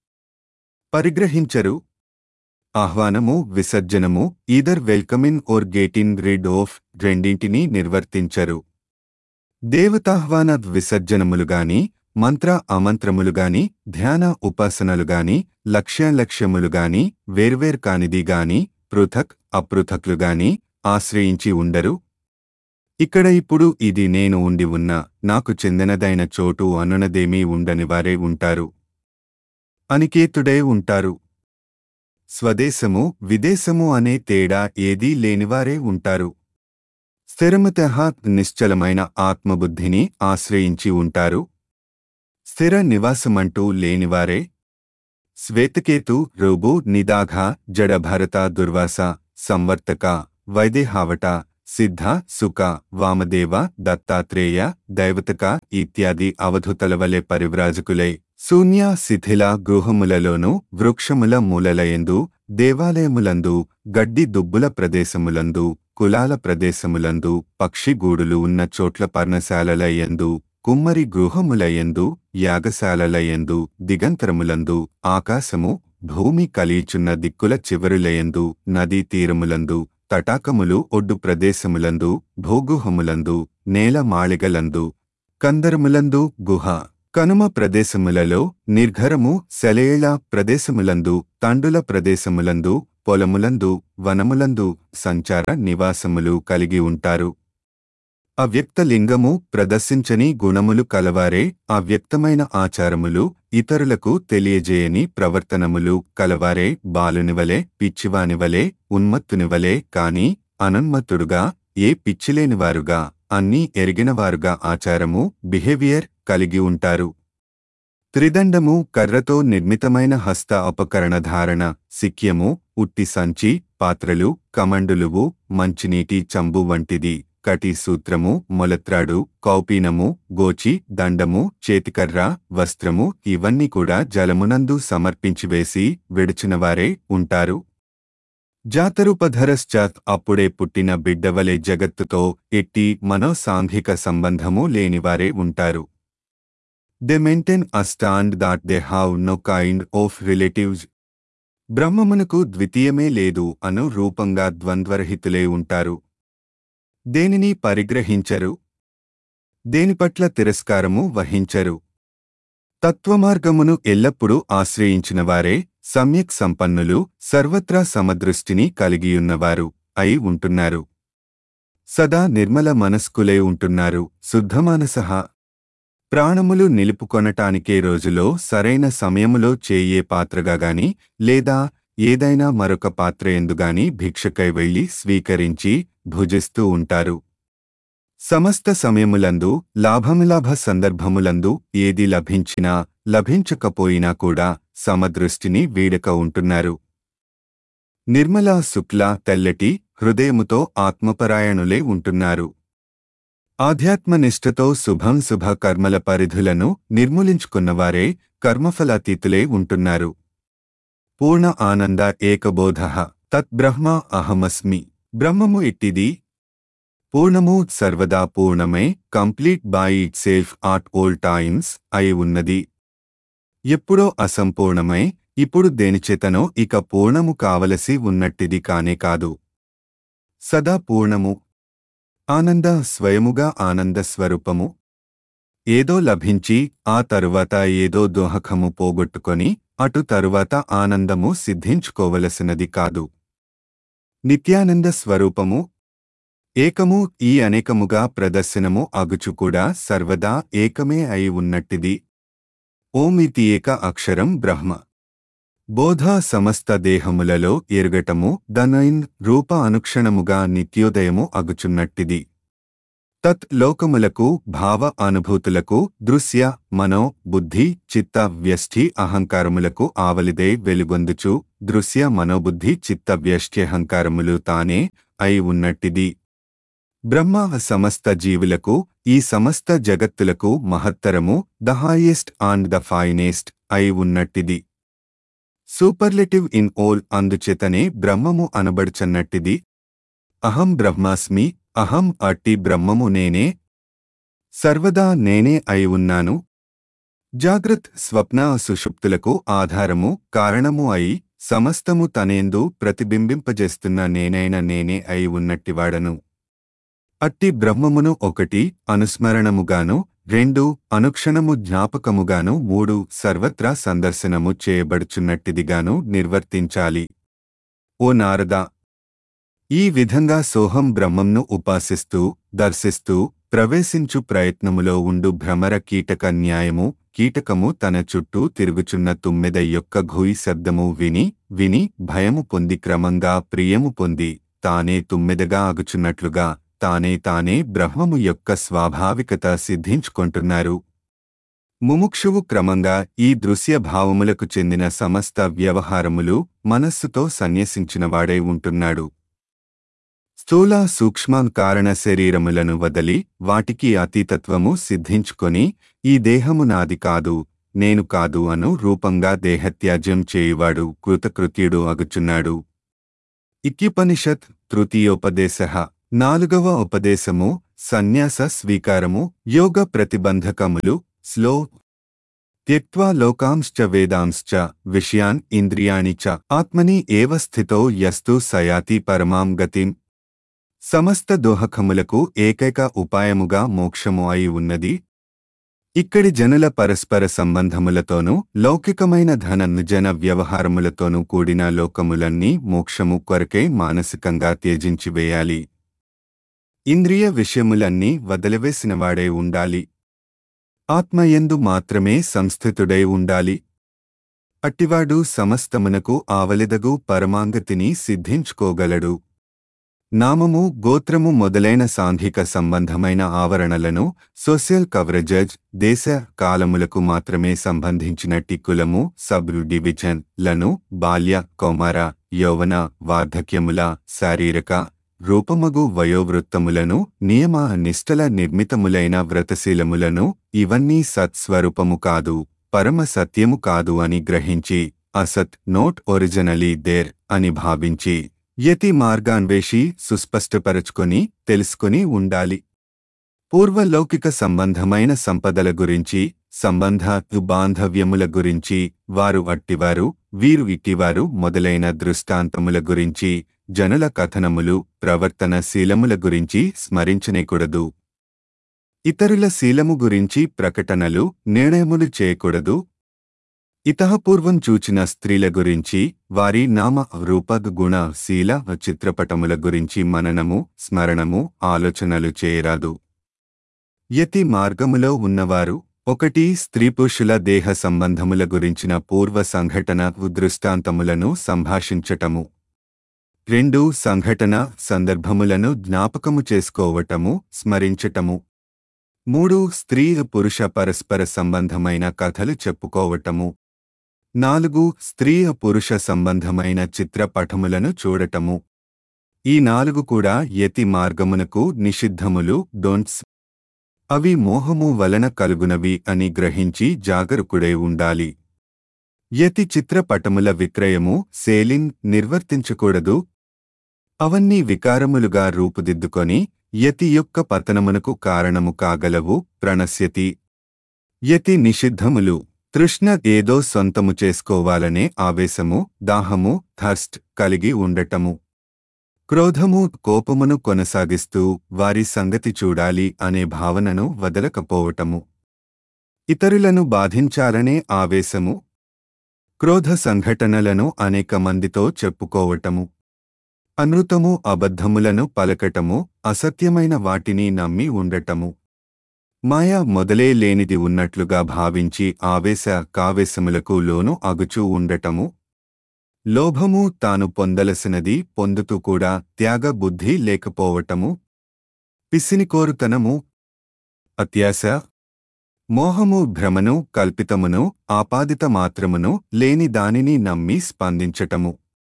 Speaker 1: పరిగ్రహించరు ఆహ్వానము విసర్జనము either welcoming or getting rid of రెండింటినీ నిర్వర్తించరు దేవతాహ్వాన విసర్జనములుగాని మంత్ర అమంత్రములుగాని ధ్యాన ఉపాసనలుగాని లక్ష్యాలక్ష్యములుగాని వేర్వేర్ కానిదిగాని పృథక్ అపృథక్లుగాని ఆశ్రయించి ఉండరు ఇక్కడ ఇప్పుడు ఇది నేను ఉండి ఉన్న నాకు చెందినదైన చోటు అనునదేమీ ఉండని వారే ఉంటారు అనికేతుడే ఉంటారు స్వదేశము విదేశము అనే తేడా ఏదీ లేనివారే ఉంటారు స్థిరమత నిశ్చలమైన ఆత్మబుద్ధిని ఆశ్రయించి ఉంటారు స్థిర నివాసమంటూ లేనివారే శ్వేతకేతు రోబు నిదాఘ జడభరత దుర్వాస సంవర్తక వైదేహావట సిద్ధ సుఖ వామదేవ దత్తాత్రేయ దైవతక ఇత్యాది అవధుతల వలె పరివ్రాజకులై శూన్య శిథిల గృహములలోనూ వృక్షముల మూలలయందు దేవాలయములందు గడ్డి దుబ్బుల ప్రదేశములందు కులాల ప్రదేశములందు పక్షిగూడులు ఉన్న చోట్ల పర్ణశాలలయందు కుమ్మరి గృహములయందు యాగశాలలయందు దిగంతరములందు ఆకాశము భూమి కలియుచున్న దిక్కుల చివరులయందు నదీ తీరములందు తటాకములు ఒడ్డు ప్రదేశములందు భూగుహములందు నేల మాళిగలందు కందరములందు గుహ కనుమ ప్రదేశములలో నిర్ఘరము సెలయేళ ప్రదేశములందు తండుల ప్రదేశములందు పొలములందు వనములందు సంచార నివాసములు కలిగి ఉంటారు అవ్యక్త లింగము ప్రదర్శించని గుణములు కలవారే అవ్యక్తమైన ఆచారములు ఇతరులకు తెలియజేయని ప్రవర్తనములు కలవారే బాలునివలే పిచ్చివానివలే ఉన్మత్తునివలే కాని అనున్మత్తుడుగా ఏ పిచ్చిలేనివారుగా అన్నీ ఎరిగినవారుగా ఆచారము బిహేవియర్ కలిగి ఉంటారు త్రిదండము కర్రతో నిర్మితమైన హస్త ఉపకరణ ధారణ సిక్యము ఉట్టి సంచి పాత్రలు కమండులువు మంచినీటి చంబు వంటిది కటి సూత్రము మొలత్రాడు కౌపీనము గోచి దండము చేతికర్ర వస్త్రము ఇవన్నీ కూడా జలమునందు సమర్పించివేసి విడిచినవారే ఉంటారు జాతరూపధరశ్చాత్ అప్పుడే పుట్టిన బిడ్డవలే జగత్తుతో ఎట్టి మనోసాంఘిక సంబంధము లేనివారే ఉంటారు they maintain a stand that they have no kind of relatives బ్రహ్మమునకు ద్వితీయమే లేదు అను రూపంగా ద్వంద్వరహితులే ఉంటారు దేనిని పరిగ్రహించరు దేని పట్ల తిరస్కారము వహించరు తత్వమార్గమును ఎల్లప్పుడూ ఆశ్రయించినవారే సమ్యక్ సంపన్నులు సర్వత్రా సమదృష్టిని కలిగియున్నవారు అయి ఉంటున్నారు సదా నిర్మల మనస్కులే ఉంటున్నారు శుద్ధమానసహ ప్రాణములు నిలుపుకొనటానికే రోజులో సరైన సమయములో చేయే పాత్రగా గాని లేదా ఏదైనా మరొక పాత్ర ఎందుగాని భిక్షకై వెళ్లి స్వీకరించి భుజిస్తూ ఉంటారు సమస్త సమయములందు లాభమిలాభ సందర్భములందు ఏది లభించినా లభించకపోయినా కూడా సమదృష్టిని వీడక ఉంటున్నారు నిర్మల శుక్ల తెల్లటి హృదయముతో ఆత్మపరాయణులే ఉంటున్నారు ఆధ్యాత్మనిష్టతో శుభం శుభ కర్మల పరిధులను నిర్మూలించుకున్నవారే కర్మఫలాతీతులే ఉంటున్నారు పూర్ణ ఆనంద ఏకబోధ తత్ బ్రహ్మ అహమస్మి బ్రహ్మము ఇట్టిది పూర్ణము సర్వదా పూర్ణమే complete by itself at all times అయి ఉన్నది ఎప్పుడో అసంపూర్ణమై ఇప్పుడు దేనిచేతనో ఇక పూర్ణము కావలసి ఉన్నట్టిది కానే కాదు సదా పూర్ణము ఆనంద స్వయముగా ఆనంద స్వరూపము ఏదో లభించి ఆ తరువాత ఏదో దోహకము పోగొట్టుకొని అటు తరువాత ఆనందము సిద్ధించుకోవలసినది కాదు నిత్యానంద స్వరూపము ఏకము ఈ అనేకముగా ప్రదర్శనము అగుచు కూడా సర్వదా ఏకమే అయి ఉన్నట్టిది ఓమితి ఏక అక్షరం బ్రహ్మ బోధ సమస్త దేహములలో ఎరుగటము దనైన్ రూప అనుక్షణముగా నిత్యోదయము అగుచున్నట్టిది తత్ లోకములకు భావ అనుభూతులకు దృశ్య మనో బుద్ధి చిత్త వ్యష్టి అహంకారములకు ఆవలిదే వెలుగొందుచు దృశ్య మనోబుద్ధి చిత్త వ్యష్ట్యహంకారములు తానే అయి ఉన్నట్టిది బ్రహ్మ సమస్త జీవులకు ఈ సమస్త జగత్తులకు మహత్తరము the highest and the finest అయి ఉన్నట్టిది సూపర్లెటివ్ ఇన్ ఓల్ అందుచేతనే బ్రహ్మము అనబడుచన్నట్టిది అహం బ్రహ్మాస్మి అహం అట్టి బ్రహ్మము నేనే సర్వదా నేనే అయి ఉన్నాను జాగ్రత్ స్వప్న సుషుప్తులకు ఆధారము కారణము అయి సమస్తము తనేందు ప్రతిబింబింపజేస్తున్న నేనైన నేనే అయి ఉన్నట్టివాడను అట్టి బ్రహ్మమును ఒకటి అనుస్మరణముగాను రెండు అనుక్షణము జ్ఞాపకముగాను మూడు సర్వత్రా సందర్శనము చేయబడుచున్నట్టిదిగాను నిర్వర్తించాలి ఓ నారద ఈ విధంగా సోహం బ్రహ్మంను ఉపాసిస్తూ దర్శిస్తూ ప్రవేశించు ప్రయత్నములో ఉండు భ్రమర కీటక న్యాయము కీటకము తన చుట్టూ తిరుగుచున్న తుమ్మెద యొక్క ఘూయి శబ్దము విని విని భయము పొంది క్రమంగా ప్రియము పొంది తానే తుమ్మెదగా అగుచున్నట్లుగా తానే తానే బ్రహ్మము యొక్క స్వాభావికత సిద్ధించుకొంటున్నారు ముముక్షువు క్రమంగా ఈ దృశ్య భావములకు చెందిన సమస్త వ్యవహారములు మనస్సుతో సన్యసించినవాడై ఉంటున్నాడు స్థూల సూక్ష్మ కారణ శరీరములను వదలి వాటికి అతీతత్వము సిద్ధించుకొని ఈ దేహము నాది కాదు నేను కాదు అను రూపంగా దేహత్యాజ్యం చేయువాడు కృతకృత్యుడు అగుచున్నాడు ఇక్యుపనిషత్ తృతీయోపదేశ నాలుగవ ఉపదేశము సన్యాస స్వీకారము యోగ ప్రతిబంధకములు స్లో త్యక్వా లోకాంశ్చ వేదాంశ్చ విషయాన్ ఇంద్రియాణి చ ఆత్మని ఏవ స్థితో యస్తు సయాతి పరమాం గతిం సమస్త దోహకములకు ఏకైక ఉపాయముగా మోక్షము అయి ఉన్నది ఇక్కడి జనుల పరస్పర సంబంధములతోనూ లౌకికమైన ధన జన వ్యవహారములతోనూ కూడిన లోకములన్నీ మోక్షము కొరకే మానసికంగా త్యజించివేయాలి ఇంద్రియ విషయములన్నీ వదిలివేసినవాడై ఉండాలి ఆత్మయందు మాత్రమే సంస్థితుడై ఉండాలి అట్టివాడు సమస్తమునకు ఆవలిదగు పరమాంగతిని సిద్ధించుకోగలడు నామము గోత్రము మొదలైన సాంఘిక సంబంధమైన ఆవరణలను సోషల్ కవరేజెజ్ దేశ కాలములకు మాత్రమే సంబంధించిన టిక్కులము సబ్ డివిజన్ లను బాల్య కౌమార యౌవన వార్ధక్యముల శారీరక రూపమగు వయోవృత్తములను నియమ నిష్టల నిర్మితములైన వ్రతశీలములను ఇవన్నీ సత్స్వరూపము కాదు పరమ సత్యము కాదు అని గ్రహించి అసత్ నోట్ ఒరిజినలీ దేర్ అని భావించి యతి మార్గాన్వేషి సుస్పష్టపరచుకొని తెలుసుకొని ఉండాలి పూర్వలౌకిక సంబంధమైన సంపదల గురించి సంబంధ బాంధవ్యముల గురించి వారు అట్టివారు వీరు ఇట్టివారు మొదలైన దృష్టాంతముల గురించి జనుల కథనములు ప్రవర్తన శీలముల గురించి స్మరించనేకూడదు ఇతరుల శీలము గురించి ప్రకటనలు నిర్ణయములు చేయకూడదు ఇతహపూర్వం చూచిన స్త్రీల గురించి వారి నామ రూప గుణ శీల చిత్రపటముల గురించి మననము స్మరణము ఆలోచనలు చేయరాదు యతి మార్గములో ఉన్నవారు ఒకటి స్త్రీ పురుషుల దేహ సంబంధముల గురించిన పూర్వ సంఘటన దృష్టాంతములను సంభాషించటము రెండు సంఘటన సందర్భములను జ్ఞాపకము చేసుకోవటము స్మరించటము మూడు స్త్రీ పురుష పరస్పర సంబంధమైన కథలు చెప్పుకోవటము నాలుగు స్త్రీ పురుష సంబంధమైన చిత్రపటములను చూడటము ఈ నాలుగు కూడా యతి మార్గమునకు నిషిద్ధములు డోంట్స్ అవి మోహము వలన కలుగునవి అని గ్రహించి జాగరూకుడై ఉండాలి యతి చిత్రపటముల విక్రయము సేలింగ్ నిర్వర్తించకూడదు అవన్నీ వికారములుగా రూపుదిద్దుకొని యతి యొక్క పతనమునకు కారణము కాగలవు ప్రణశ్యతి యతి నిషిద్ధములు తృష్ణ ఏదో సొంతము చేసుకోవాలనే ఆవేశము దాహము థర్స్ట్ కలిగి ఉండటము క్రోధము కోపమును కొనసాగిస్తూ వారి సంగతి చూడాలి అనే భావనను వదలకపోవటము ఇతరులను బాధించాలనే ఆవేశము క్రోధ సంఘటనలను అనేక మందితో చెప్పుకోవటము అనృతము అబద్ధములను పలకటము అసత్యమైన వాటిని నమ్మి ఉండటము మాయ మొదలే లేనిది ఉన్నట్లుగా భావించి ఆవేశ కావేశములకు లోను అగుచూ ఉండటము లోభము తాను పొందలసినది పొందుతూ కూడా త్యాగ బుద్ధి లేకపోవటము పిసినికోరుతనము అత్యాశ మోహము భ్రమను కల్పితమును ఆపాదిత మాత్రమును లేని దానిని నమ్మి స్పందించటము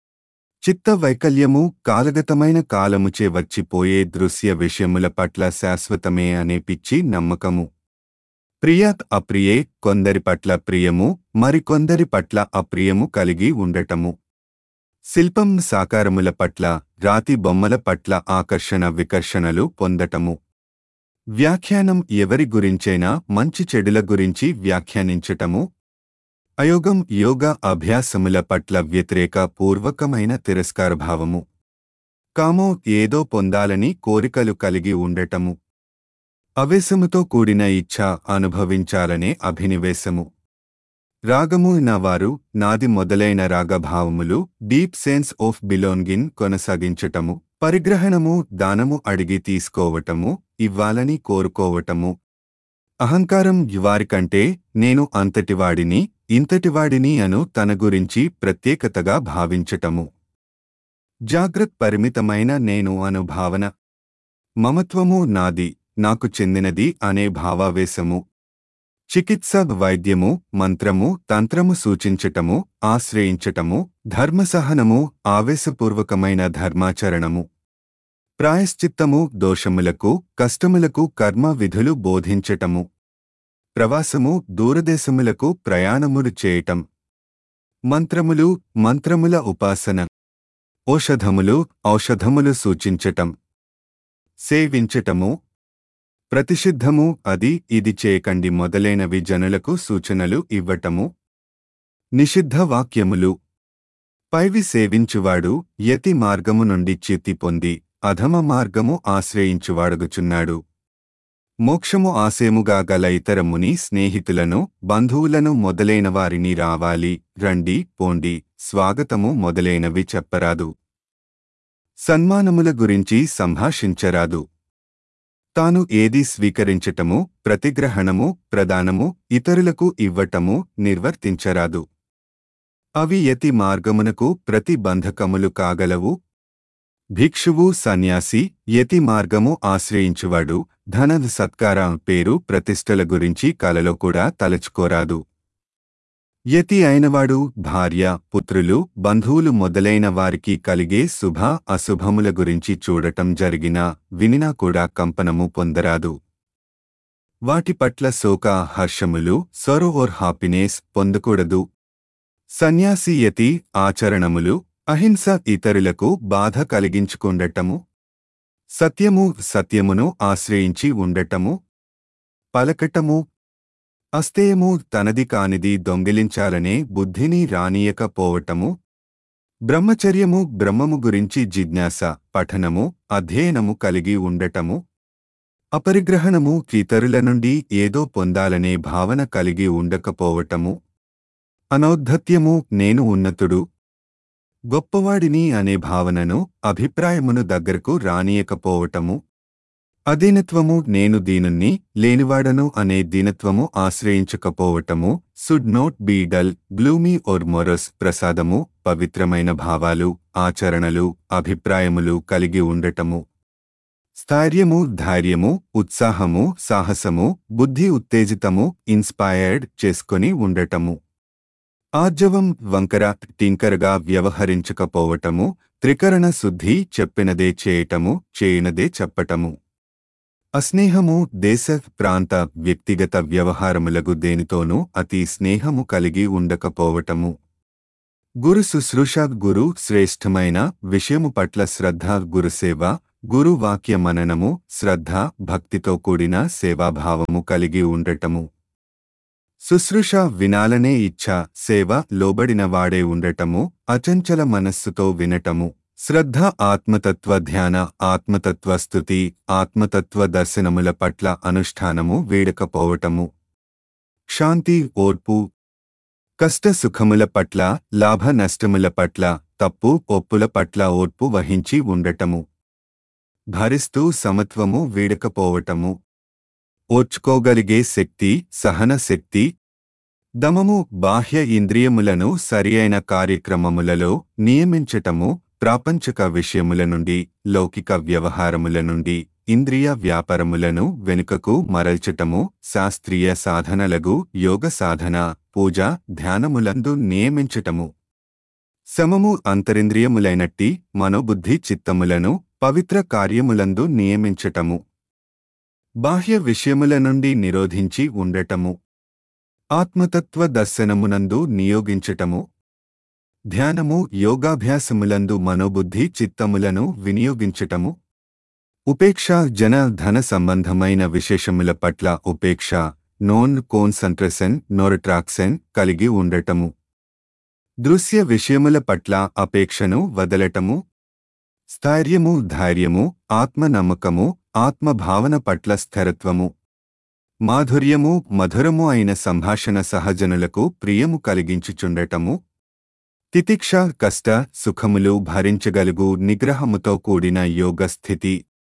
Speaker 1: చిత్త వైకల్యము కాలగతమైన కాలముచే వచ్చిపోయే దృశ్య విషయముల పట్ల శాశ్వతమే అనే పిచ్చి నమ్మకము ప్రియాత్ అప్రియే కొందరి పట్ల ప్రియము మరికొందరి పట్ల అప్రియము కలిగి ఉండటము శిల్పం సాకారముల పట్ల రాతి బొమ్మల పట్ల ఆకర్షణ వికర్షణలు పొందటము వ్యాఖ్యానం ఎవరి గురించైనా మంచి చెడుల గురించి వ్యాఖ్యానించటము అయోగం యోగ అభ్యాసముల పట్ల వ్యతిరేక పూర్వకమైన తిరస్కారభావము కామో ఏదో పొందాలని కోరికలు కలిగి ఉండటము అవేశముతో కూడిన ఇచ్ఛ అనుభవించాలనే అభినివేశము రాగము నవారు నాది మొదలైన రాగభావములు డీప్ సెన్స్ ఆఫ్ బిలోంగిన్ కొనసాగించటము పరిగ్రహణము దానము అడిగి తీసుకోవటము ఇవ్వాలని కోరుకోవటము అహంకారం యువారికంటే నేను అంతటివాడిని ఇంతటివాడిని అను తన గురించి ప్రత్యేకతగా భావించటము జాగ్రత్ పరిమితమైన నేను అను భావన మమత్వము నాది నాకు చెందినది అనే భావావేశము చికిత్స వైద్యము మంత్రము తంత్రము సూచించటము ఆశ్రయించటము ధర్మసహనము ఆవేశపూర్వకమైన ధర్మాచరణము ప్రాయశ్చిత్తము దోషములకు కష్టములకు కర్మ విధులు బోధించటము ప్రవాసము దూరదేశములకు ప్రయాణములు చేయటం మంత్రములు మంత్రముల ఉపాసన ఔషధములు ఔషధములు సూచించటం సేవించటము ప్రతిషిద్ధము అది ఇది చేయకండి మొదలైనవి జనులకు సూచనలు ఇవ్వటము నిషిద్ధ వాక్యములు పైవి సేవించువాడు యతి మార్గము నుండి చిత్తి పొంది అధమ మార్గము ఆశ్రయించువాడగుచున్నాడు మోక్షము ఆసేముగా గల ఇతర ముని స్నేహితులను బంధువులను మొదలైన వారిని రావాలి రండి పోండి స్వాగతము మొదలైనవి చెప్పరాదు సన్మానముల గురించి సంభాషించరాదు తాను ఏది స్వీకరించటము ప్రతిగ్రహణము ప్రదానము ఇతరులకు ఇవ్వటము నిర్వర్తించరాదు అవి యతి మార్గమునకు ప్రతిబంధకములు కాగలవు భిక్షువు సన్యాసి యతి మార్గము ఆశ్రయించువాడు ధన సత్కార పేరు ప్రతిష్టల గురించి కలలో కూడా తలచుకోరాదు యతి అయినవాడు భార్య పుత్రులు బంధువులు మొదలైన వారికి కలిగే శుభ అశుభముల గురించి చూడటం జరిగినా వినినా కూడా కంపనము పొందరాదు వాటి పట్ల శోక హర్షములు సొరో ఓర్ హ్యాపీనెస్ పొందకూడదు సన్యాసి యతి ఆచరణములు అహింస ఇతరులకు బాధ కలిగించుకుండటము సత్యము సత్యమును ఆశ్రయించి ఉండటము పలకటము అస్తేయము తనది కానిది దొంగిలించాలనే బుద్ధిని రానియకపోవటము బ్రహ్మచర్యము బ్రహ్మము గురించి జిజ్ఞాస పఠనము అధ్యయనము కలిగి ఉండటము అపరిగ్రహణము ఇతరుల నుండి ఏదో పొందాలనే భావన కలిగి ఉండకపోవటము అనౌద్ధత్యము నేను ఉన్నతుడు గొప్పవాడిని అనే భావనను అభిప్రాయమును దగ్గరకు రానియకపోవటము అధీనత్వము నేను దీనుణ్ణి లేనివాడను అనే దీనత్వము ఆశ్రయించకపోవటము should not be dull gloomy or morose ప్రసాదము పవిత్రమైన భావాలు ఆచరణలు అభిప్రాయములు కలిగి ఉండటము స్థైర్యము ధైర్యము ఉత్సాహము సాహసము బుద్ధి ఉత్తేజితము ఇన్స్పైర్డ్ చేసుకొని ఉండటము ఆర్జవం వంకర టింకరగా వ్యవహరించకపోవటము త్రికరణ శుద్ధి చెప్పినదే చేయటము చేయనదే చెప్పటము అస్నేహము దేశ ప్రాంత వ్యక్తిగత వ్యవహారములగు దేనితోనూ అతి స్నేహము కలిగి ఉండకపోవటము గురు శుశ్రూష గురు శ్రేష్టమైన విషయము పట్ల శ్రద్ధ గురుసేవ గురు వాక్య మననము శ్రద్ధ భక్తితో కూడిన సేవాభావము కలిగి ఉండటము శుశ్రూష వినాలనే ఇచ్ఛ సేవ లోబడిన వాడే ఉండటము అచంచల మనస్సుతో వినటము శ్రద్ధ ఆత్మతత్వ ధ్యాన ఆత్మతత్వ స్థుతి ఆత్మతత్వ దర్శనముల పట్ల అనుష్ఠానము వేడకపోవటము శాంతి ఓర్పు కష్ట సుఖముల పట్ల లాభ నష్టముల పట్ల తప్పు ఒప్పుల పట్ల ఓర్పు వహించి ఉండటము భరిస్తూ సమత్వము వీడకపోవటము ఓర్చుకోగలిగే శక్తి సహన శక్తి దమము బాహ్య ఇంద్రియములను సరియైన కార్యక్రమములలో నియమించటము ప్రాపంచక విషయముల నుండి లౌకిక వ్యవహారముల నుండి ఇంద్రియ వ్యాపారములను వెనుకకు మరల్చటము శాస్త్రీయ సాధనలగు యోగ సాధన పూజ ధ్యానములందు నియమించటము సమము అంతరింద్రియములైనట్టి మనోబుద్ధి చిత్తములను పవిత్ర కార్యములందు నియమించటము బాహ్య విషయముల నుండి నిరోధించి ఉండటము ఆత్మతత్వ దర్శనమునందు నియోగించటము ధ్యానము యోగాభ్యాసములందు మనోబుద్ధి చిత్తములను వినియోగించటము ఉపేక్ష జన ధన సంబంధమైన విశేషముల పట్ల ఉపేక్ష నోన్ కోన్సంట్రసన్ నోరట్రాక్సెన్ కలిగి ఉండటము దృశ్య విషయముల పట్ల అపేక్షను వదలటము స్థైర్యము ధైర్యము ఆత్మ నమ్మకము ఆత్మభావన పట్ల స్థిరత్వము మాధుర్యము మధురము అయిన సంభాషణ సహజనులకు ప్రియము కలిగించుచుండటము తితిక్ష కష్ట సుఖములు భరించగలుగు నిగ్రహముతో కూడిన యోగ స్థితి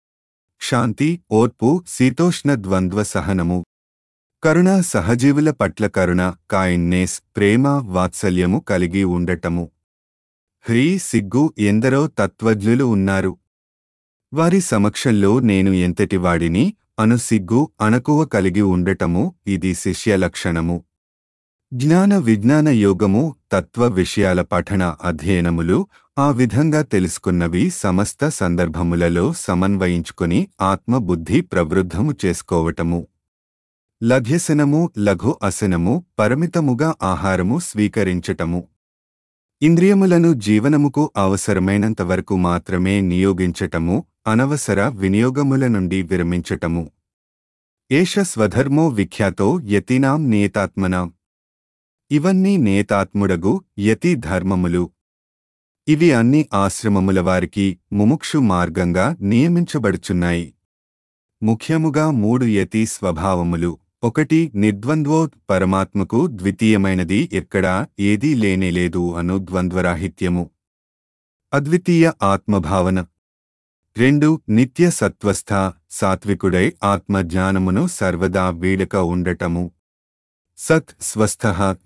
Speaker 1: శాంతి ఓర్పు శీతోష్ణ ద్వంద్వ సహనము కరుణ సహజీవుల పట్ల కరుణ కాయిన్నెస్ ప్రేమ వాత్సల్యము కలిగి ఉండటము హ్రీ సిగ్గు ఎందరో తత్వజ్ఞులు ఉన్నారు వారి సమక్షంలో నేను ఎంతటివాడిని అను సిగ్గు అణకువ కలిగి ఉండటము ఇది శిష్య లక్షణము జ్ఞాన విజ్ఞాన యోగము తత్వ విషయాల పఠన అధ్యయనములు ఆ విధంగా తెలుసుకున్నవి సమస్త సందర్భములలో సమన్వయించుకుని ఆత్మబుద్ధి ప్రవృద్ధము చేసుకోవటము లఘ్యసనము లఘు అసనము పరిమితముగా ఆహారము స్వీకరించటము ఇంద్రియములను జీవనముకు అవసరమైనంత వరకు మాత్రమే నియోగించటము అనవసర వినియోగముల నుండి విరమించటము ఏష స్వధర్మో విఖ్యాతో యతీనాం నియతాత్మనాం ఇవన్నీ నేతాత్ముడగు యతి ధర్మములు ఇవి అన్ని ఆశ్రమముల వారికి ముముక్షు మార్గంగా నియమించబడుచున్నాయి ముఖ్యముగా మూడు యతి స్వభావములు ఒకటి నిర్ద్వంద్వో పరమాత్మకు ద్వితీయమైనది ఎక్కడా ఏదీ లేనేలేదు అను ద్వంద్వరాహిత్యము అద్వితీయ ఆత్మభావన రెండు నిత్య సత్వస్థ సాత్వికుడై ఆత్మజ్ఞానమును సర్వదా వీడక ఉండటము సత్ స్వస్థ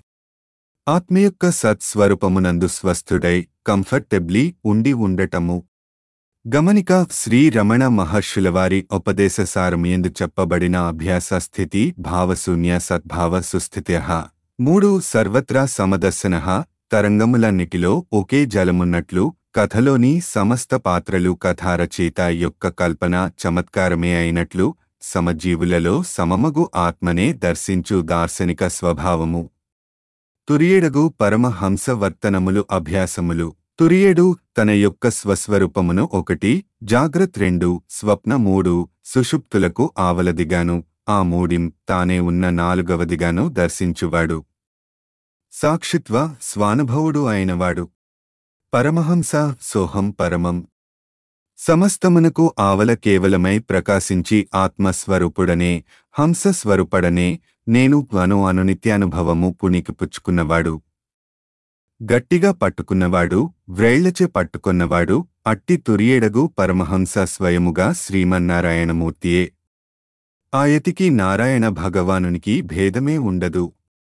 Speaker 1: ఆత్మ యొక్క సత్స్వరూపమునందు స్వస్థుడై కంఫర్టెబ్లీ ఉండి ఉండటము గమనిక శ్రీ రమణ మహర్షులవారి ఉపదేశ సారముయందు చెప్పబడిన అభ్యాస స్థితి భావశూన్య సద్భావ సుస్థిత్య మూడు సర్వత్రా సమదర్శన తరంగములన్నిటిలో ఒకే జలమున్నట్లు కథలోని సమస్త పాత్రలు కథారచయిత యొక్క కల్పన చమత్కారమే అయినట్లు సమజీవులలో సమమగు ఆత్మనే దర్శించు దార్శనిక స్వభావము తురియేడగు పరమహంస వర్తనములు అభ్యాసములు తురియేడు తన యొక్క స్వస్వరూపమును ఒకటి జాగ్రత్త రెండు స్వప్న మూడు సుషుప్తులకు ఆవలదిగాను ఆ మూడిం తానే ఉన్న నాలుగవదిగాను దర్శించువాడు సాక్షిత్వ స్వానుభవుడు అయినవాడు పరమహంస సోహం పరమం సమస్తమునకు ఆవల కేవలమై ప్రకాశించి ఆత్మస్వరూపుడనే హంసస్వరూపడనే నేను అను అనునిత్యానుభవము పుణికి పుచ్చుకున్నవాడు గట్టిగా పట్టుకున్నవాడు వ్రేళ్లచే పట్టుకొన్నవాడు అట్టి తురియేడగు పరమహంస స్వయముగా శ్రీమన్నారాయణమూర్తియే ఆయతికి నారాయణ భగవానునికి భేదమే ఉండదు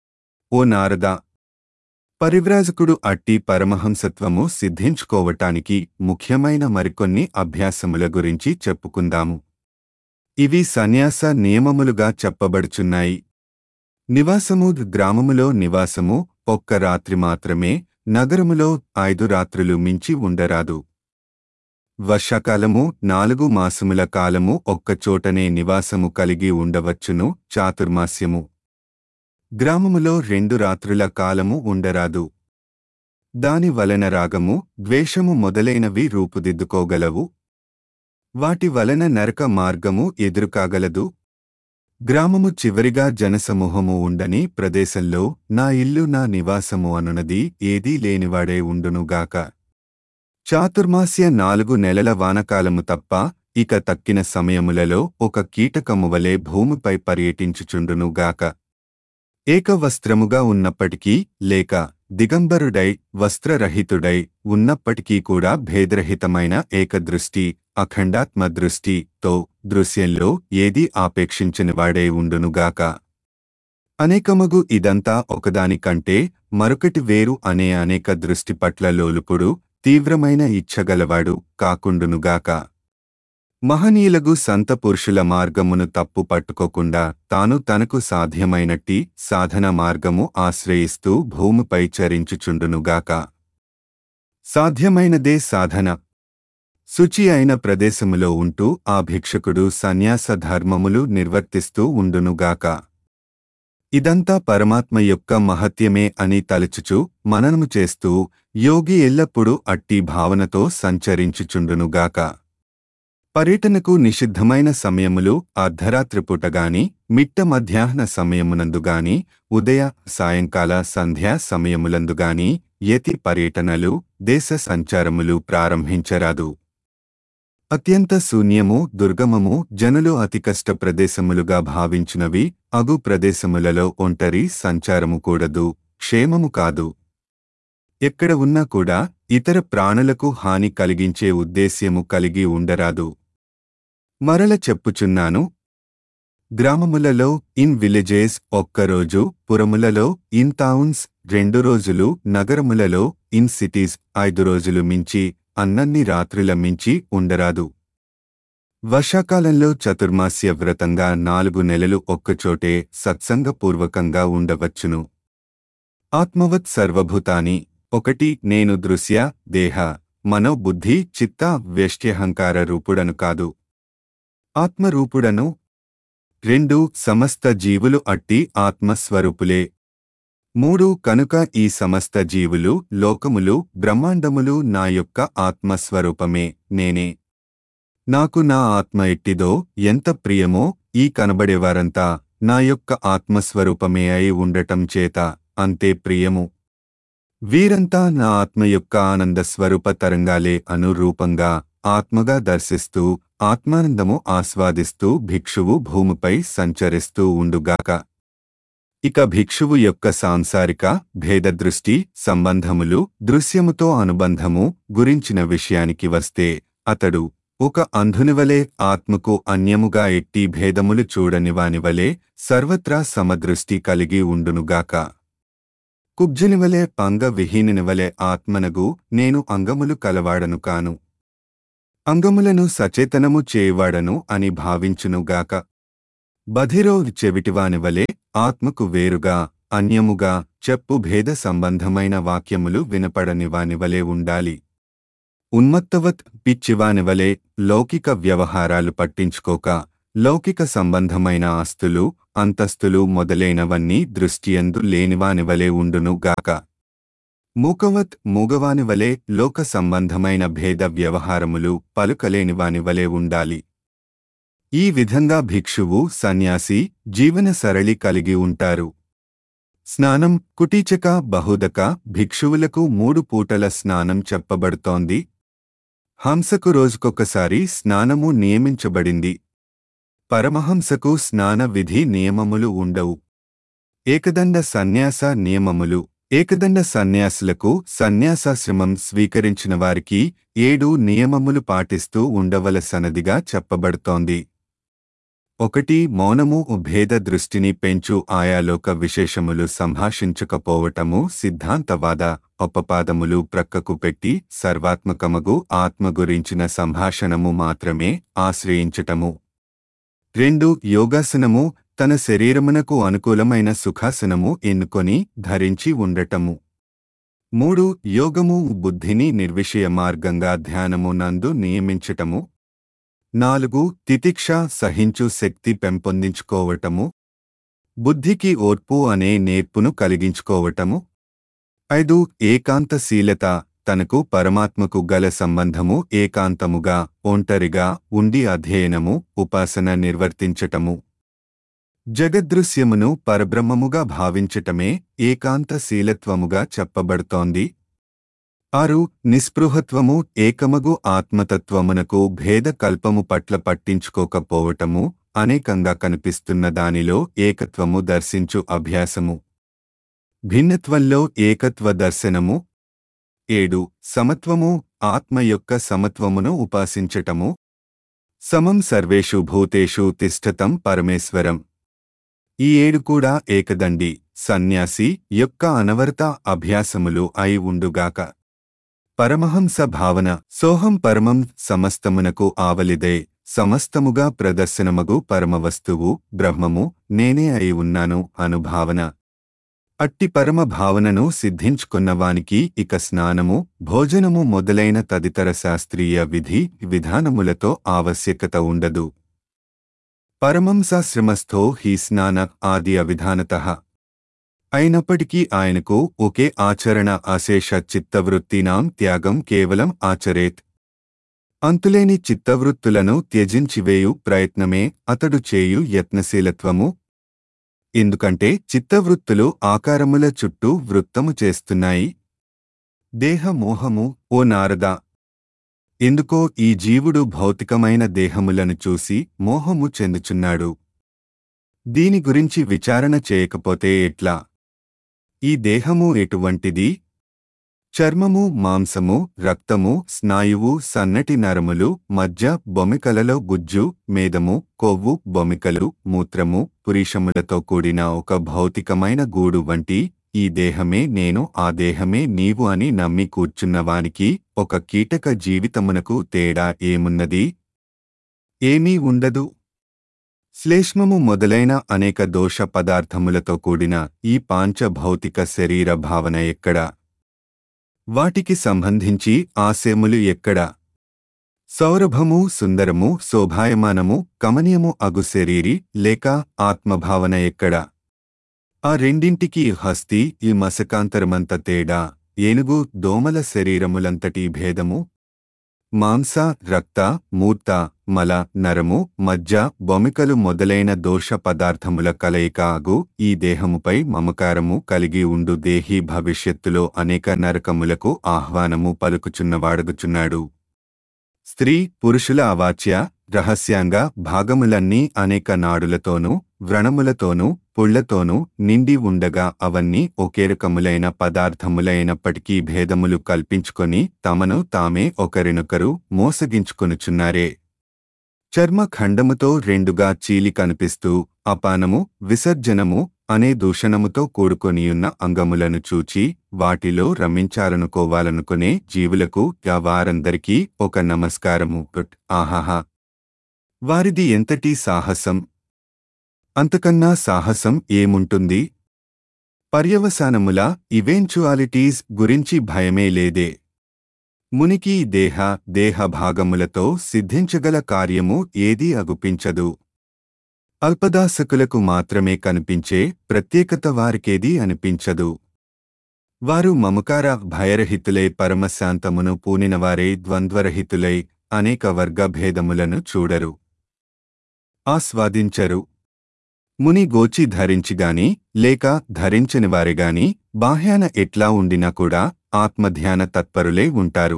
Speaker 1: ఓ నారదా పరివ్రాజకుడు అట్టి పరమహంసత్వము సిద్ధించుకోవటానికి ముఖ్యమైన మరికొన్ని అభ్యాసముల గురించి చెప్పుకుందాము ఇవి సన్యాస నియమములుగా చెప్పబడుచున్నాయి నివాసము గ్రామములో నివాసము ఒక్క రాత్రి మాత్రమే నగరములో ఐదు రాత్రులు మించి ఉండరాదు వర్షాకాలము నాలుగు మాసముల కాలము ఒక్కచోటనే నివాసము కలిగి ఉండవచ్చును చాతుర్మాస్యము గ్రామములో రెండు రాత్రుల కాలము ఉండరాదు దాని వలన రాగము ద్వేషము మొదలైనవి రూపుదిద్దుకోగలవు వాటి వలన నరక మార్గము ఎదురుకాగలదు గ్రామము చివరిగా జనసమూహము ఉండని ప్రదేశంలో నా ఇల్లు నా నివాసము అనునది ఏదీ లేనివాడే ఉండునుగాక చాతుర్మాస్య నాలుగు నెలల వానకాలము తప్ప ఇక తక్కిన సమయములలో ఒక కీటకము వలె భూమిపై పర్యటించుచుండునుగాక ఏకవస్త్రముగా ఉన్నప్పటికీ లేక దిగంబరుడై వస్త్రరహితుడై ఉన్నప్పటికీ కూడా భేదరహితమైన ఏకదృష్టి అఖండాత్మ దృష్టితో దృశ్యంలో ఏదీ ఆపేక్షించిన వాడే ఉండునుగాక అనేకమగు ఇదంతా ఒకదానికంటే మరొకటి వేరు అనే అనేక దృష్టి పట్ల లోలుపుడు తీవ్రమైన ఇచ్చగలవాడు కాకుండునుగాక మహనీయులగు సంత పురుషుల మార్గమును తప్పు పట్టుకోకుండా తాను తనకు సాధ్యమైనట్టి సాధన మార్గము ఆశ్రయిస్తూ భూమిపై చరించుచుండునుగాక సాధ్యమైనదే సాధన శుచి అయిన ప్రదేశములో ఉంటూ ఆ భిక్షకుడు సన్యాస ధర్మములు నిర్వర్తిస్తూ ఉండునుగాక ఇదంతా పరమాత్మ యొక్క మహత్యమే అని తలచుచు మననము చేస్తూ యోగి ఎల్లప్పుడూ అట్టి భావనతో సంచరించుచుండునుగాక పర్యటనకు నిషిద్ధమైన సమయములు అర్ధరాత్రి పూటగాని మిట్ట మధ్యాహ్న సమయమునందుగాని ఉదయ సాయంకాల సంధ్యా సమయములందుగాని యతి పర్యటనలు దేశ సంచారములు ప్రారంభించరాదు అత్యంత శూన్యము దుర్గమము జనులు అతి కష్ట ప్రదేశములుగా భావించినవి అగు ప్రదేశములలో ఒంటరి సంచారము కూడదు క్షేమము కాదు ఎక్కడ ఉన్నా కూడా ఇతర ప్రాణులకు హాని కలిగించే ఉద్దేశ్యము కలిగి ఉండరాదు మరల చెప్పుచున్నాను గ్రామములలో ఇన్ విలేజెస్ ఒక్కరోజు పురములలో ఇన్ టౌన్స్ రెండు రోజులు నగరములలో ఇన్ సిటీస్ ఐదు రోజులు మించి అన్నన్ని రాత్రుల మించి ఉండరాదు వర్షాకాలంలో చతుర్మాస్య వ్రతంగా నాలుగు నెలలు ఒక్కచోటే సత్సంగపూర్వకంగా ఉండవచ్చును ఆత్మవత్ సర్వభూతాని ఒకటి నేను దృశ్య దేహ మనోబుద్ధి చిత్త వ్యష్ట్యహంకార రూపుడను కాదు ఆత్మరూపుడను రెండు సమస్త జీవులు అట్టి ఆత్మస్వరూపులే మూడు కనుక ఈ సమస్త జీవులు లోకములు బ్రహ్మాండములు నా యొక్క ఆత్మస్వరూపమే నేనే నాకు నా ఆత్మ ఎట్టిదో ఎంత ప్రియమో ఈ కనబడేవారంతా నా యొక్క ఆత్మస్వరూపమే అయి ఉండటం చేత అంతే ప్రియము వీరంతా నా ఆత్మ యొక్క ఆనంద స్వరూప తరంగాలే అనురూపంగా ఆత్మగా దర్శిస్తూ ఆత్మానందము ఆస్వాదిస్తూ భిక్షువు భూమిపై సంచరిస్తూ ఉండుగాక ఇక భిక్షువు యొక్క సాంసారిక భేదదృష్టి సంబంధములు దృశ్యముతో అనుబంధము గురించిన విషయానికి వస్తే అతడు ఒక అంధునివలే ఆత్మకు అన్యముగా ఎట్టి భేదములు చూడనివానివలే సర్వత్రా సమదృష్టి కలిగి ఉండునుగాక కుబ్జునివలే పంగ విహీనునివలే ఆత్మనగు నేను అంగములు కలవాడను కాను అంగములను సచేతనము చేయువాడను అని భావించునుగాక బధిరో చెవిటివానివలే ఆత్మకు వేరుగా అన్యముగా చెప్పు భేద సంబంధమైన వాక్యములు వినపడనివానివలే ఉండాలి ఉన్మత్తవత్ పిచ్చివానివలే లౌకిక వ్యవహారాలు పట్టించుకోక లౌకిక సంబంధమైన ఆస్తులు అంతస్తులు మొదలైనవన్నీ దృష్టియందు లేనివానివలే ఉండును గాక మూకవత్ మూగవానివలే లోక సంబంధమైన భేద వ్యవహారములు పలుకలేనివానివలే ఉండాలి ఈ విధంగా భిక్షువు సన్యాసి జీవన సరళి కలిగి ఉంటారు స్నానం కుటీచక బహుదక భిక్షువులకు మూడు పూటల స్నానం చెప్పబడుతోంది హంసకు రోజుకొకసారి స్నానము నియమించబడింది పరమహంసకు స్నాన విధి నియమములు ఉండవు ఏకదండ సన్యాస నియమములు ఏకదండ సన్యాసులకు సన్యాసాశ్రమం స్వీకరించిన వారికి ఏడు నియమములు పాటిస్తూ ఉండవలసనదిగా చెప్పబడుతోంది ఒకటి మౌనము భేద దృష్టిని పెంచు ఆయాలోక విశేషములు సంభాషించకపోవటము సిద్ధాంతవాద అపపాదములు ప్రక్కకు పెట్టి సర్వాత్మకమగు ఆత్మ గురించిన సంభాషణము మాత్రమే ఆశ్రయించటము రెండు యోగాసనము తన శరీరమునకు అనుకూలమైన సుఖాసనము ఎన్నుకొని ధరించి ఉండటము మూడు యోగము బుద్ధిని నిర్విషయ మార్గంగా ధ్యానము నందు నియమించటము నాలుగు తితిక్ష సహించు శక్తి పెంపొందించుకోవటము బుద్ధికి ఓర్పు అనే నేర్పును కలిగించుకోవటము ఐదు ఏకాంతశీలత తనకు పరమాత్మకు గల సంబంధము ఏకాంతముగా ఒంటరిగా ఉండి అధ్యయనము ఉపాసన నిర్వర్తించటము జగదృశ్యమును పరబ్రహ్మముగా భావించటమే ఏకాంతశీలత్వముగా చెప్పబడుతోంది ఆరు నిస్పృహత్వము ఏకమగు ఆత్మతత్వమునకు భేద కల్పము పట్ల పట్టించుకోకపోవటము అనేకంగా కనిపిస్తున్న దానిలో ఏకత్వము దర్శించు అభ్యాసము భిన్నత్వంలో ఏకత్వ దర్శనము ఏడు సమత్వము ఆత్మ యొక్క సమత్వమును ఉపాసించటము సమం సర్వేషు భూతేషు తిష్టతం పరమేశ్వరం ఈ ఏడు కూడా ఏకదండి సన్యాసి యొక్క అనవరత అభ్యాసములు అయి ఉండుగాక పరమహంస భావన సోహం పరమం సమస్తమునకు ఆవలిదే సమస్తముగా ప్రదర్శనమగు పరమవస్తువు బ్రహ్మము నేనే అయి ఉన్నాను అనుభావన అట్టి పరమ భావనను సిద్ధించుకున్నవానికి ఇక స్నానము భోజనము మొదలైన తదితర శాస్త్రీయ విధి విధానములతో ఆవశ్యకత ఉండదు పరమంసాశ్రమస్థో హీ స్నాన ఆది అవిధానత అయినప్పటికీ ఆయనకు ఒకే ఆచరణ అశేష చిత్తవృత్తినాం త్యాగం కేవలం ఆచరేత్ అంతులేని చిత్తవృత్తులను త్యజించివేయు ప్రయత్నమే అతడు చేయు యత్నశీలత్వము ఎందుకంటే చిత్తవృత్తులు ఆకారముల చుట్టూ వృత్తము చేస్తున్నాయి దేహమోహము ఓ నారద ఎందుకో ఈ జీవుడు భౌతికమైన దేహములను చూసి మోహము చెందుచున్నాడు దీని గురించి విచారణ చేయకపోతే ఎట్లా ఈ దేహము ఎటువంటిది చర్మము మాంసము రక్తము స్నాయువు సన్నటి నరములు మధ్య బొమికలలో గుజ్జు మేదము కొవ్వు బొమికలు మూత్రము పురీషములతో కూడిన ఒక భౌతికమైన గూడు వంటి ఈ దేహమే నేను ఆ దేహమే నీవు అని నమ్మి కూర్చున్నవానికి ఒక కీటక జీవితమునకు తేడా ఏమున్నది ఏమీ ఉండదు శ్లేష్మము మొదలైన అనేక దోష పదార్థములతో కూడిన ఈ పాంచభౌతిక శరీర భావన ఎక్కడ వాటికి సంబంధించి ఆశయములు ఎక్కడ సౌరభము సుందరము శోభాయమానము కమనీయము అగు శరీరి లేక ఆత్మభావన ఎక్కడ ఆ రెండింటికి హస్తి ఈ మసకాంతరమంత తేడా ఏనుగు దోమల శరీరములంతటి భేదము మాంస రక్త మూర్త మల నరము మజ్జ బొమికలు మొదలైన దోష పదార్థముల కలయిక ఆగు ఈ దేహముపై మమకారము కలిగి ఉండు దేహి భవిష్యత్తులో అనేక నరకములకు ఆహ్వానము పలుకుచున్నవాడుగుచున్నాడు స్త్రీ పురుషుల అవాచ్య రహస్యాంగ భాగములన్నీ అనేక నాడులతోనూ వ్రణములతోనూ పుళ్లతోనూ నిండి ఉండగా అవన్నీ ఒకే రకములైన పదార్థములైనప్పటికీ భేదములు కల్పించుకొని తమను తామే ఒకరినొకరు మోసగించుకొనుచున్నారే చర్మ ఖండముతో రెండుగా చీలి కనిపిస్తూ అపానము విసర్జనము అనే దూషణముతో కూడుకొనియున్న అంగములను చూచి వాటిలో రమించాలనుకోవాలనుకునే జీవులకు యా వారందరికీ ఒక నమస్కారము గుడ్ ఆహాహా వారిది ఎంతటి సాహసం అంతకన్నా సాహసం ఏముంటుంది పర్యవసానముల ఈవెంచువాలిటీస్ గురించి భయమే లేదే మునికి దేహ దేహ భాగములతో సిద్ధించగల కార్యము ఏదీ అగుపించదు అల్పదాసకులకు మాత్రమే కనిపించే ప్రత్యేకత వారికేదీ అనిపించదు వారు మమకార భయరహితులై పరమశాంతమును పూనినవారే ద్వంద్వరహితులై అనేక వర్గ భేదములను చూడరు ఆస్వాదించరు ముని గోచి ధరించిగాని లేక ధరించనివారిగాని బాహ్యాన ఎట్లా ఉండినా కూడా ఆత్మధ్యాన తత్పరులే ఉంటారు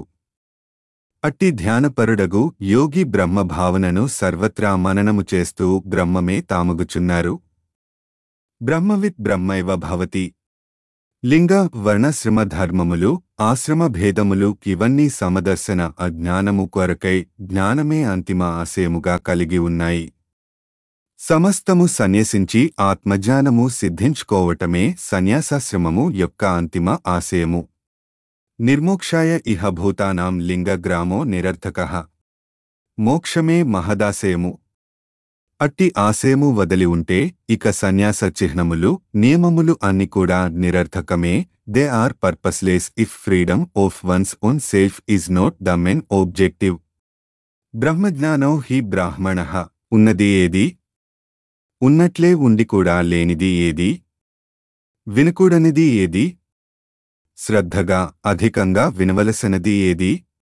Speaker 1: అట్టి ధ్యానపరుడగు యోగి బ్రహ్మ భావనను సర్వత్రా మననము చేస్తూ బ్రహ్మమే తాముగుచున్నారు బ్రహ్మవిత్ బ్రహ్మైవ భవతి లింగ వర్ణశ్రమ ధర్మములు ఆశ్రమ భేదములు ఇవన్నీ సమదర్శన అజ్ఞానము కొరకై జ్ఞానమే అంతిమ ఆశయముగా కలిగి ఉన్నాయి సమస్తము సన్యసించి ఆత్మజ్ఞానము సిద్ధించుకోవటమే సన్యాసాశ్రమము యొక్క అంతిమ ఆశయము నిర్మోక్షాయ ఇహ భూతానాం లింగగ్రామో నిరర్థక మోక్షమే మహదాశయము అట్టి ఆశయము వదిలి ఉంటే ఇక సన్యాస చిహ్నములు నియమములు అన్ని కూడా నిరర్థకమే they are purposeless if freedom of one's own self is not the main objective బ్రహ్మజ్ఞానో హి బ్రాహ్మణ ఉన్నది ఏది ఉన్నట్లే ఉండి కూడా లేనిది ఏది వినకూడనిది ఏది శ్రద్ధగా అధికంగా వినవలసినది ఏది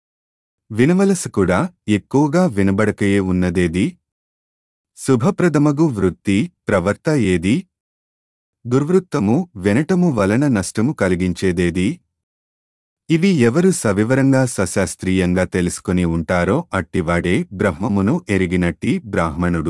Speaker 1: వినవలస కూడా ఎక్కువగా వినబడకయే ఉన్నదేది శుభప్రదమగు వృత్తి ప్రవర్త ఏది దుర్వృత్తము వినటము వలన నష్టము కలిగించేదేది ఇవి ఎవరు సవివరంగా సశాస్త్రీయంగా తెలుసుకుని ఉంటారో అట్టివాడే బ్రహ్మమును ఎరిగినట్టి బ్రాహ్మణుడు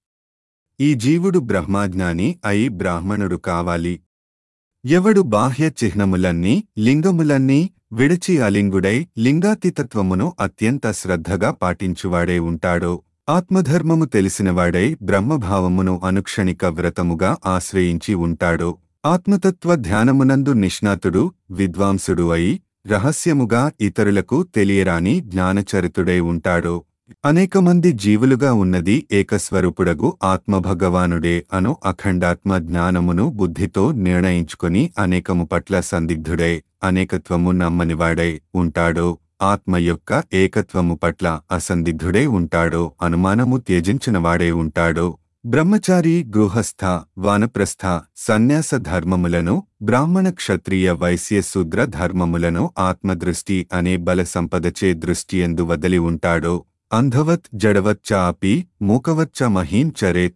Speaker 1: ఈ జీవుడు బ్రహ్మాజ్ఞాని అయి బ్రాహ్మణుడు కావాలి ఎవడు బాహ్య చిహ్నములన్నీ లింగములన్నీ విడిచి అలింగుడై లింగాతీతత్వమును అత్యంత శ్రద్ధగా పాటించువాడే ఉంటాడో ఆత్మధర్మము తెలిసినవాడై బ్రహ్మభావమును అనుక్షణిక వ్రతముగా ఆశ్రయించి ఉంటాడో ఆత్మతత్వ ధ్యానమునందు నిష్ణాతుడు విద్వాంసుడు అయి రహస్యముగా ఇతరులకు తెలియరాని జ్ఞానచరితుడై ఉంటాడో అనేక మంది జీవులుగా ఉన్నది ఏకస్వరూపుడగు ఆత్మభగవానుడే అను అఖండాత్మ జ్ఞానమును బుద్ధితో నిర్ణయించుకొని అనేకము పట్ల సందిగ్ధుడై అనేకత్వము నమ్మనివాడై ఉంటాడో ఆత్మ యొక్క ఏకత్వము పట్ల అసందిగ్ధుడై ఉంటాడో అనుమానము త్యజించినవాడై ఉంటాడో బ్రహ్మచారి గృహస్థ వానప్రస్థ సన్యాస ధర్మములను బ్రాహ్మణ క్షత్రియ వైశ్య శూద్ర ధర్మములను ఆత్మదృష్టి అనే బల సంపదచే దృష్టియందు వదలి ఉంటాడో అంధవత్ జడవచ్చ అపి మూకవచ్చ మహీం చరేత్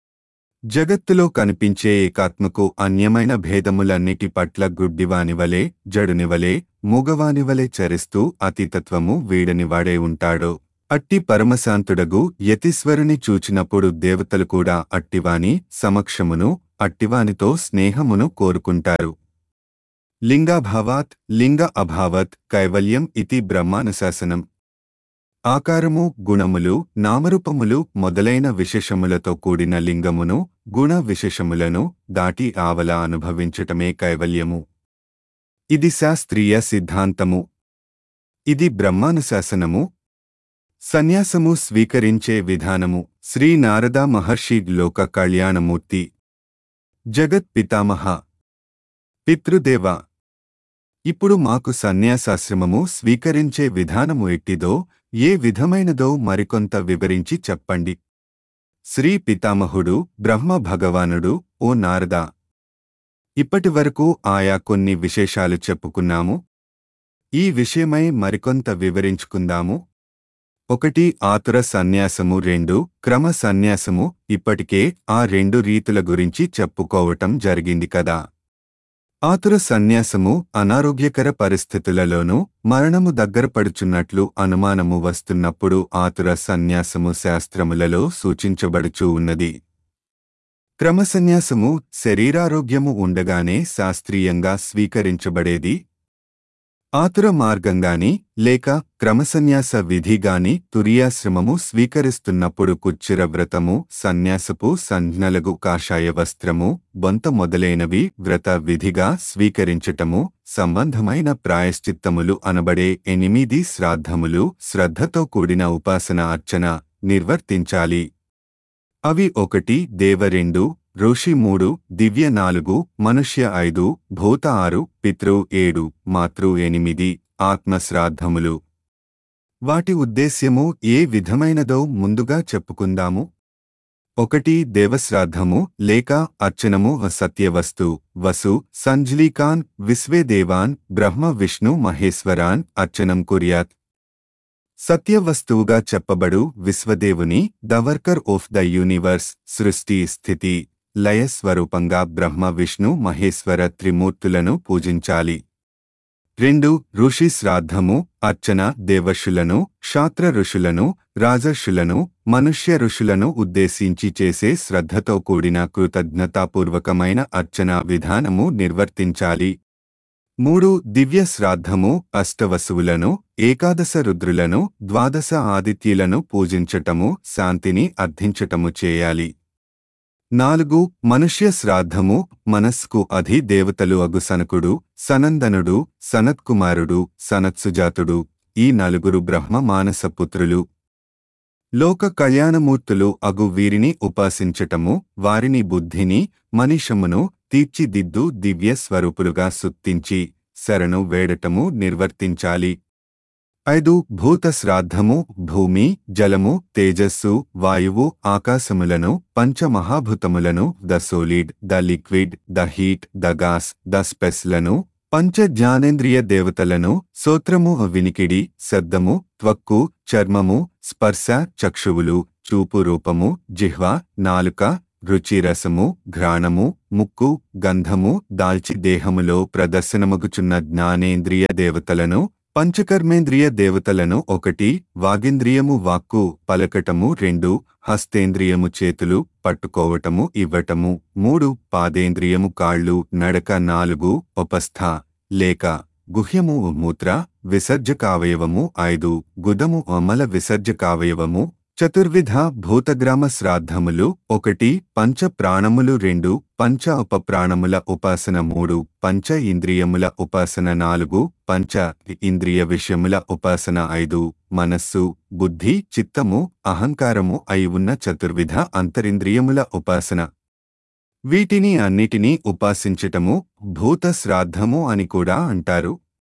Speaker 1: జగత్తులో కనిపించే ఏకాత్మకు అన్యమైన భేదములన్నిటి పట్ల గుడ్డివానివలే జడునివలే మూగవానివలే చరిస్తూ అతితత్వము వీడనివాడే ఉంటాడో అట్టి పరమశాంతుడగు యతీశ్వరుని చూచినప్పుడు దేవతలు కూడా అట్టివాని సమక్షమును అట్టివానితో స్నేహమును కోరుకుంటారు లింగాభావాత్ లింగ అభావత్ కైవల్యం ఇతి బ్రహ్మానుశాసనం ఆకారము గుణములు నామరూపములు మొదలైన విశేషములతో కూడిన లింగమును గుణ విశేషములను దాటి ఆవల అనుభవించటమే కైవల్యము ఇది శాస్త్రీయ సిద్ధాంతము ఇది బ్రహ్మానుశాసనము సన్యాసము స్వీకరించే విధానము శ్రీ నారద మహర్షి లోక కళ్యాణమూర్తి జగత్ పితామహ పితృదేవ ఇప్పుడు మాకు సన్యాసాశ్రమము స్వీకరించే విధానము ఎట్టిదో ఏ విధమైనదో మరికొంత వివరించి చెప్పండి శ్రీ పితామహుడు బ్రహ్మ భగవానుడు ఓ నారద ఇప్పటివరకు ఆయా కొన్ని విశేషాలు చెప్పుకున్నాము ఈ విషయమై మరికొంత వివరించుకుందాము ఒకటి ఆతుర సన్యాసము రెండు క్రమ సన్యాసము ఇప్పటికే ఆ రెండు రీతుల గురించి చెప్పుకోవటం జరిగింది కదా ఆతుర సన్యాసము అనారోగ్యకర పరిస్థితులలోనూ మరణము దగ్గరపడుచున్నట్లు అనుమానము వస్తున్నప్పుడు ఆతుర సన్యాసము శాస్త్రములలో సూచించబడుచూ ఉన్నది క్రమసన్యాసము శరీరారోగ్యము ఉండగానే శాస్త్రీయంగా స్వీకరించబడేది ఆతుర మార్గంగాని లేక క్రమసన్యాస విధిగాని తురియాశ్రమము స్వీకరిస్తున్నప్పుడు కుచ్చిర వ్రతము సన్యాసపు సంజ్ఞలగు కాషాయ వస్త్రము బొంత మొదలైనవి వ్రత విధిగా స్వీకరించటము సంబంధమైన ప్రాయశ్చిత్తములు అనబడే ఎనిమిది శ్రాద్ధములు శ్రద్ధతో కూడిన ఉపాసన అర్చన నిర్వర్తించాలి అవి ఒకటి దేవ రెండు ఋషి మూడు దివ్య నాలుగు మనుష్య ఐదు భూత ఆరు పితృ ఏడు మాతృ ఎనిమిది ఆత్మశ్రాద్ధములు వాటి ఉద్దేశ్యము ఏ విధమైనదో ముందుగా చెప్పుకుందాము ఒకటి దేవశ్రాద్ధము లేక అర్చనము సత్యవస్తు వసు సంజ్లీకాన్ విశ్వేదేవాన్ బ్రహ్మ విష్ణు మహేశ్వరాన్ అర్చనం కుర్యాత్ సత్యవస్తువుగా చెప్పబడు విశ్వదేవుని the worker of the universe సృష్టి స్థితి లయ స్వరూపంగా బ్రహ్మ విష్ణు మహేశ్వర త్రిమూర్తులను పూజించాలి రెండు ఋషి శ్రాద్ధము అర్చన దేవర్షులను శాస్త్ర ఋషులను రాజర్షులను మనుష్య ఋషులను ఉద్దేశించి చేసే శ్రద్ధతో కూడిన కృతజ్ఞతాపూర్వకమైన అర్చన విధానము నిర్వర్తించాలి మూడు దివ్య శ్రాద్ధము అష్టవసువులను ఏకాదశ రుద్రులను ద్వాదశ ఆదిత్యులను పూజించటము శాంతిని అర్థించటము చేయాలి నాలుగు మనుష్య శ్రాద్ధము మనస్కు అధి దేవతలు అగు సనకుడు సనందనుడు సనత్కుమారుడు సనత్సుజాతుడు ఈ నలుగురు బ్రహ్మ మానస పుత్రులు లోక కళ్యాణమూర్తులు అగు వీరిని ఉపాసించటము వారిని బుద్ధిని మనిషమును తీర్చిదిద్దు దివ్య స్వరూపులుగా సుత్తించి శరణు వేడటము నిర్వర్తించాలి ఐదు భూత శ్రాద్ధము భూమి జలము తేజస్సు వాయువు ఆకాశములను పంచమహాభూతములను the solid the liquid the heat the gas the స్పెస్లను పంచ జ్ఞానేంద్రియ దేవతలను సోత్రము వినికిడి శబ్దము త్వక్కు చర్మము స్పర్శ చక్షువులు చూపు రూపము జిహ్వ నాలుక రుచిరసము ఘ్రాణము ముక్కు గంధము దాల్చి దేహములో ప్రదర్శనమగుచున్న జ్ఞానేంద్రియ దేవతలను పంచకర్మేంద్రియ దేవతలను ఒకటి వాగింద్రియము వాక్కు పలకటము రెండు హస్తేంద్రియము చేతులు పట్టుకోవటము ఇవ్వటము మూడు పాదేంద్రియము కాళ్ళు నడక నాలుగు ఉపస్థ లేక గుహ్యము మూత్ర విసర్జకావయవము ఐదు గుదము అమల విసర్జకావయవము చతుర్విధ భూతగ్రామ శ్రాద్ధములు ఒకటి పంచ ప్రాణములు రెండు పంచ ఉపప్రాణముల ఉపాసన మూడు పంచ ఇంద్రియముల ఉపాసన నాలుగు పంచ ఇంద్రియ విషయముల ఉపాసన ఐదు మనస్సు బుద్ధి చిత్తము అహంకారము అయి ఉన్న చతుర్విధ అంతరింద్రియముల ఉపాసన వీటిని అన్నిటినీ ఉపాసించటము భూత శ్రాద్ధము అని కూడా అంటారు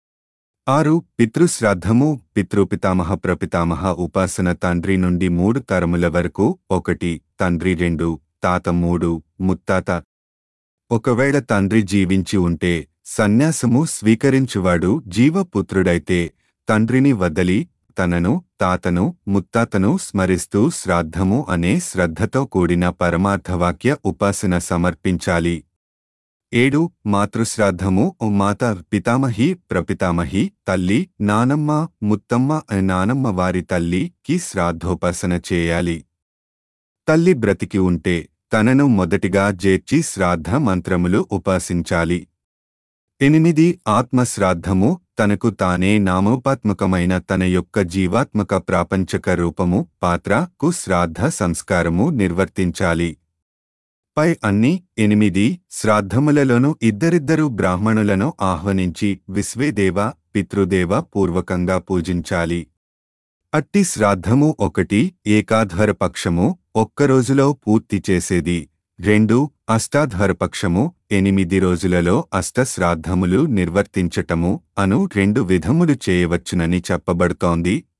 Speaker 1: ఆరు పితృశ్రాద్ధము పితృపితామహ ప్రపితామహ ఉపాసన తండ్రి నుండి మూడు తరముల వరకు ఒకటి తండ్రి రెండు తాత మూడు ముత్తాత ఒకవేళ తండ్రి జీవించి ఉంటే సన్యాసము స్వీకరించువాడు జీవపుత్రుడైతే తండ్రిని వదలి తనను తాతను ముత్తాతను స్మరిస్తూ శ్రాద్ధము అనే శ్రద్ధతో కూడిన పరమార్థవాక్య ఉపాసన సమర్పించాలి ఏడు మాతృశ్రాద్ధము ఓ మాత పితామహి ప్రపితామహి తల్లి నానమ్మ ముత్తమ్మ నానమ్మ వారి తల్లికి శ్రాద్ధోపాసన చేయాలి తల్లి బ్రతికి ఉంటే తనను మొదటిగా జేర్చి శ్రాద్ధ మంత్రములు ఉపాసించాలి ఎనిమిది ఆత్మశ్రాద్ధము తనకు తానే నామోపాత్మకమైన తన యొక్క జీవాత్మక ప్రాపంచక రూపము పాత్రకు శ్రాద్ధ సంస్కారము నిర్వర్తించాలి పై అన్ని ఎనిమిది శ్రాద్ధములలోనూ ఇద్దరిద్దరు బ్రాహ్మణులను ఆహ్వానించి విశ్వేదేవ పితృదేవ పూర్వకంగా పూజించాలి అట్టి శ్రాద్ధము ఒకటి ఏకాధ్వర పక్షము ఒక్కరోజులో పూర్తి చేసేది రెండు అష్టాధ్వర పక్షము ఎనిమిది రోజులలో అష్ట శ్రాద్ధములు నిర్వర్తించటము అను రెండు విధములు చేయవచ్చునని చెప్పబడుతోంది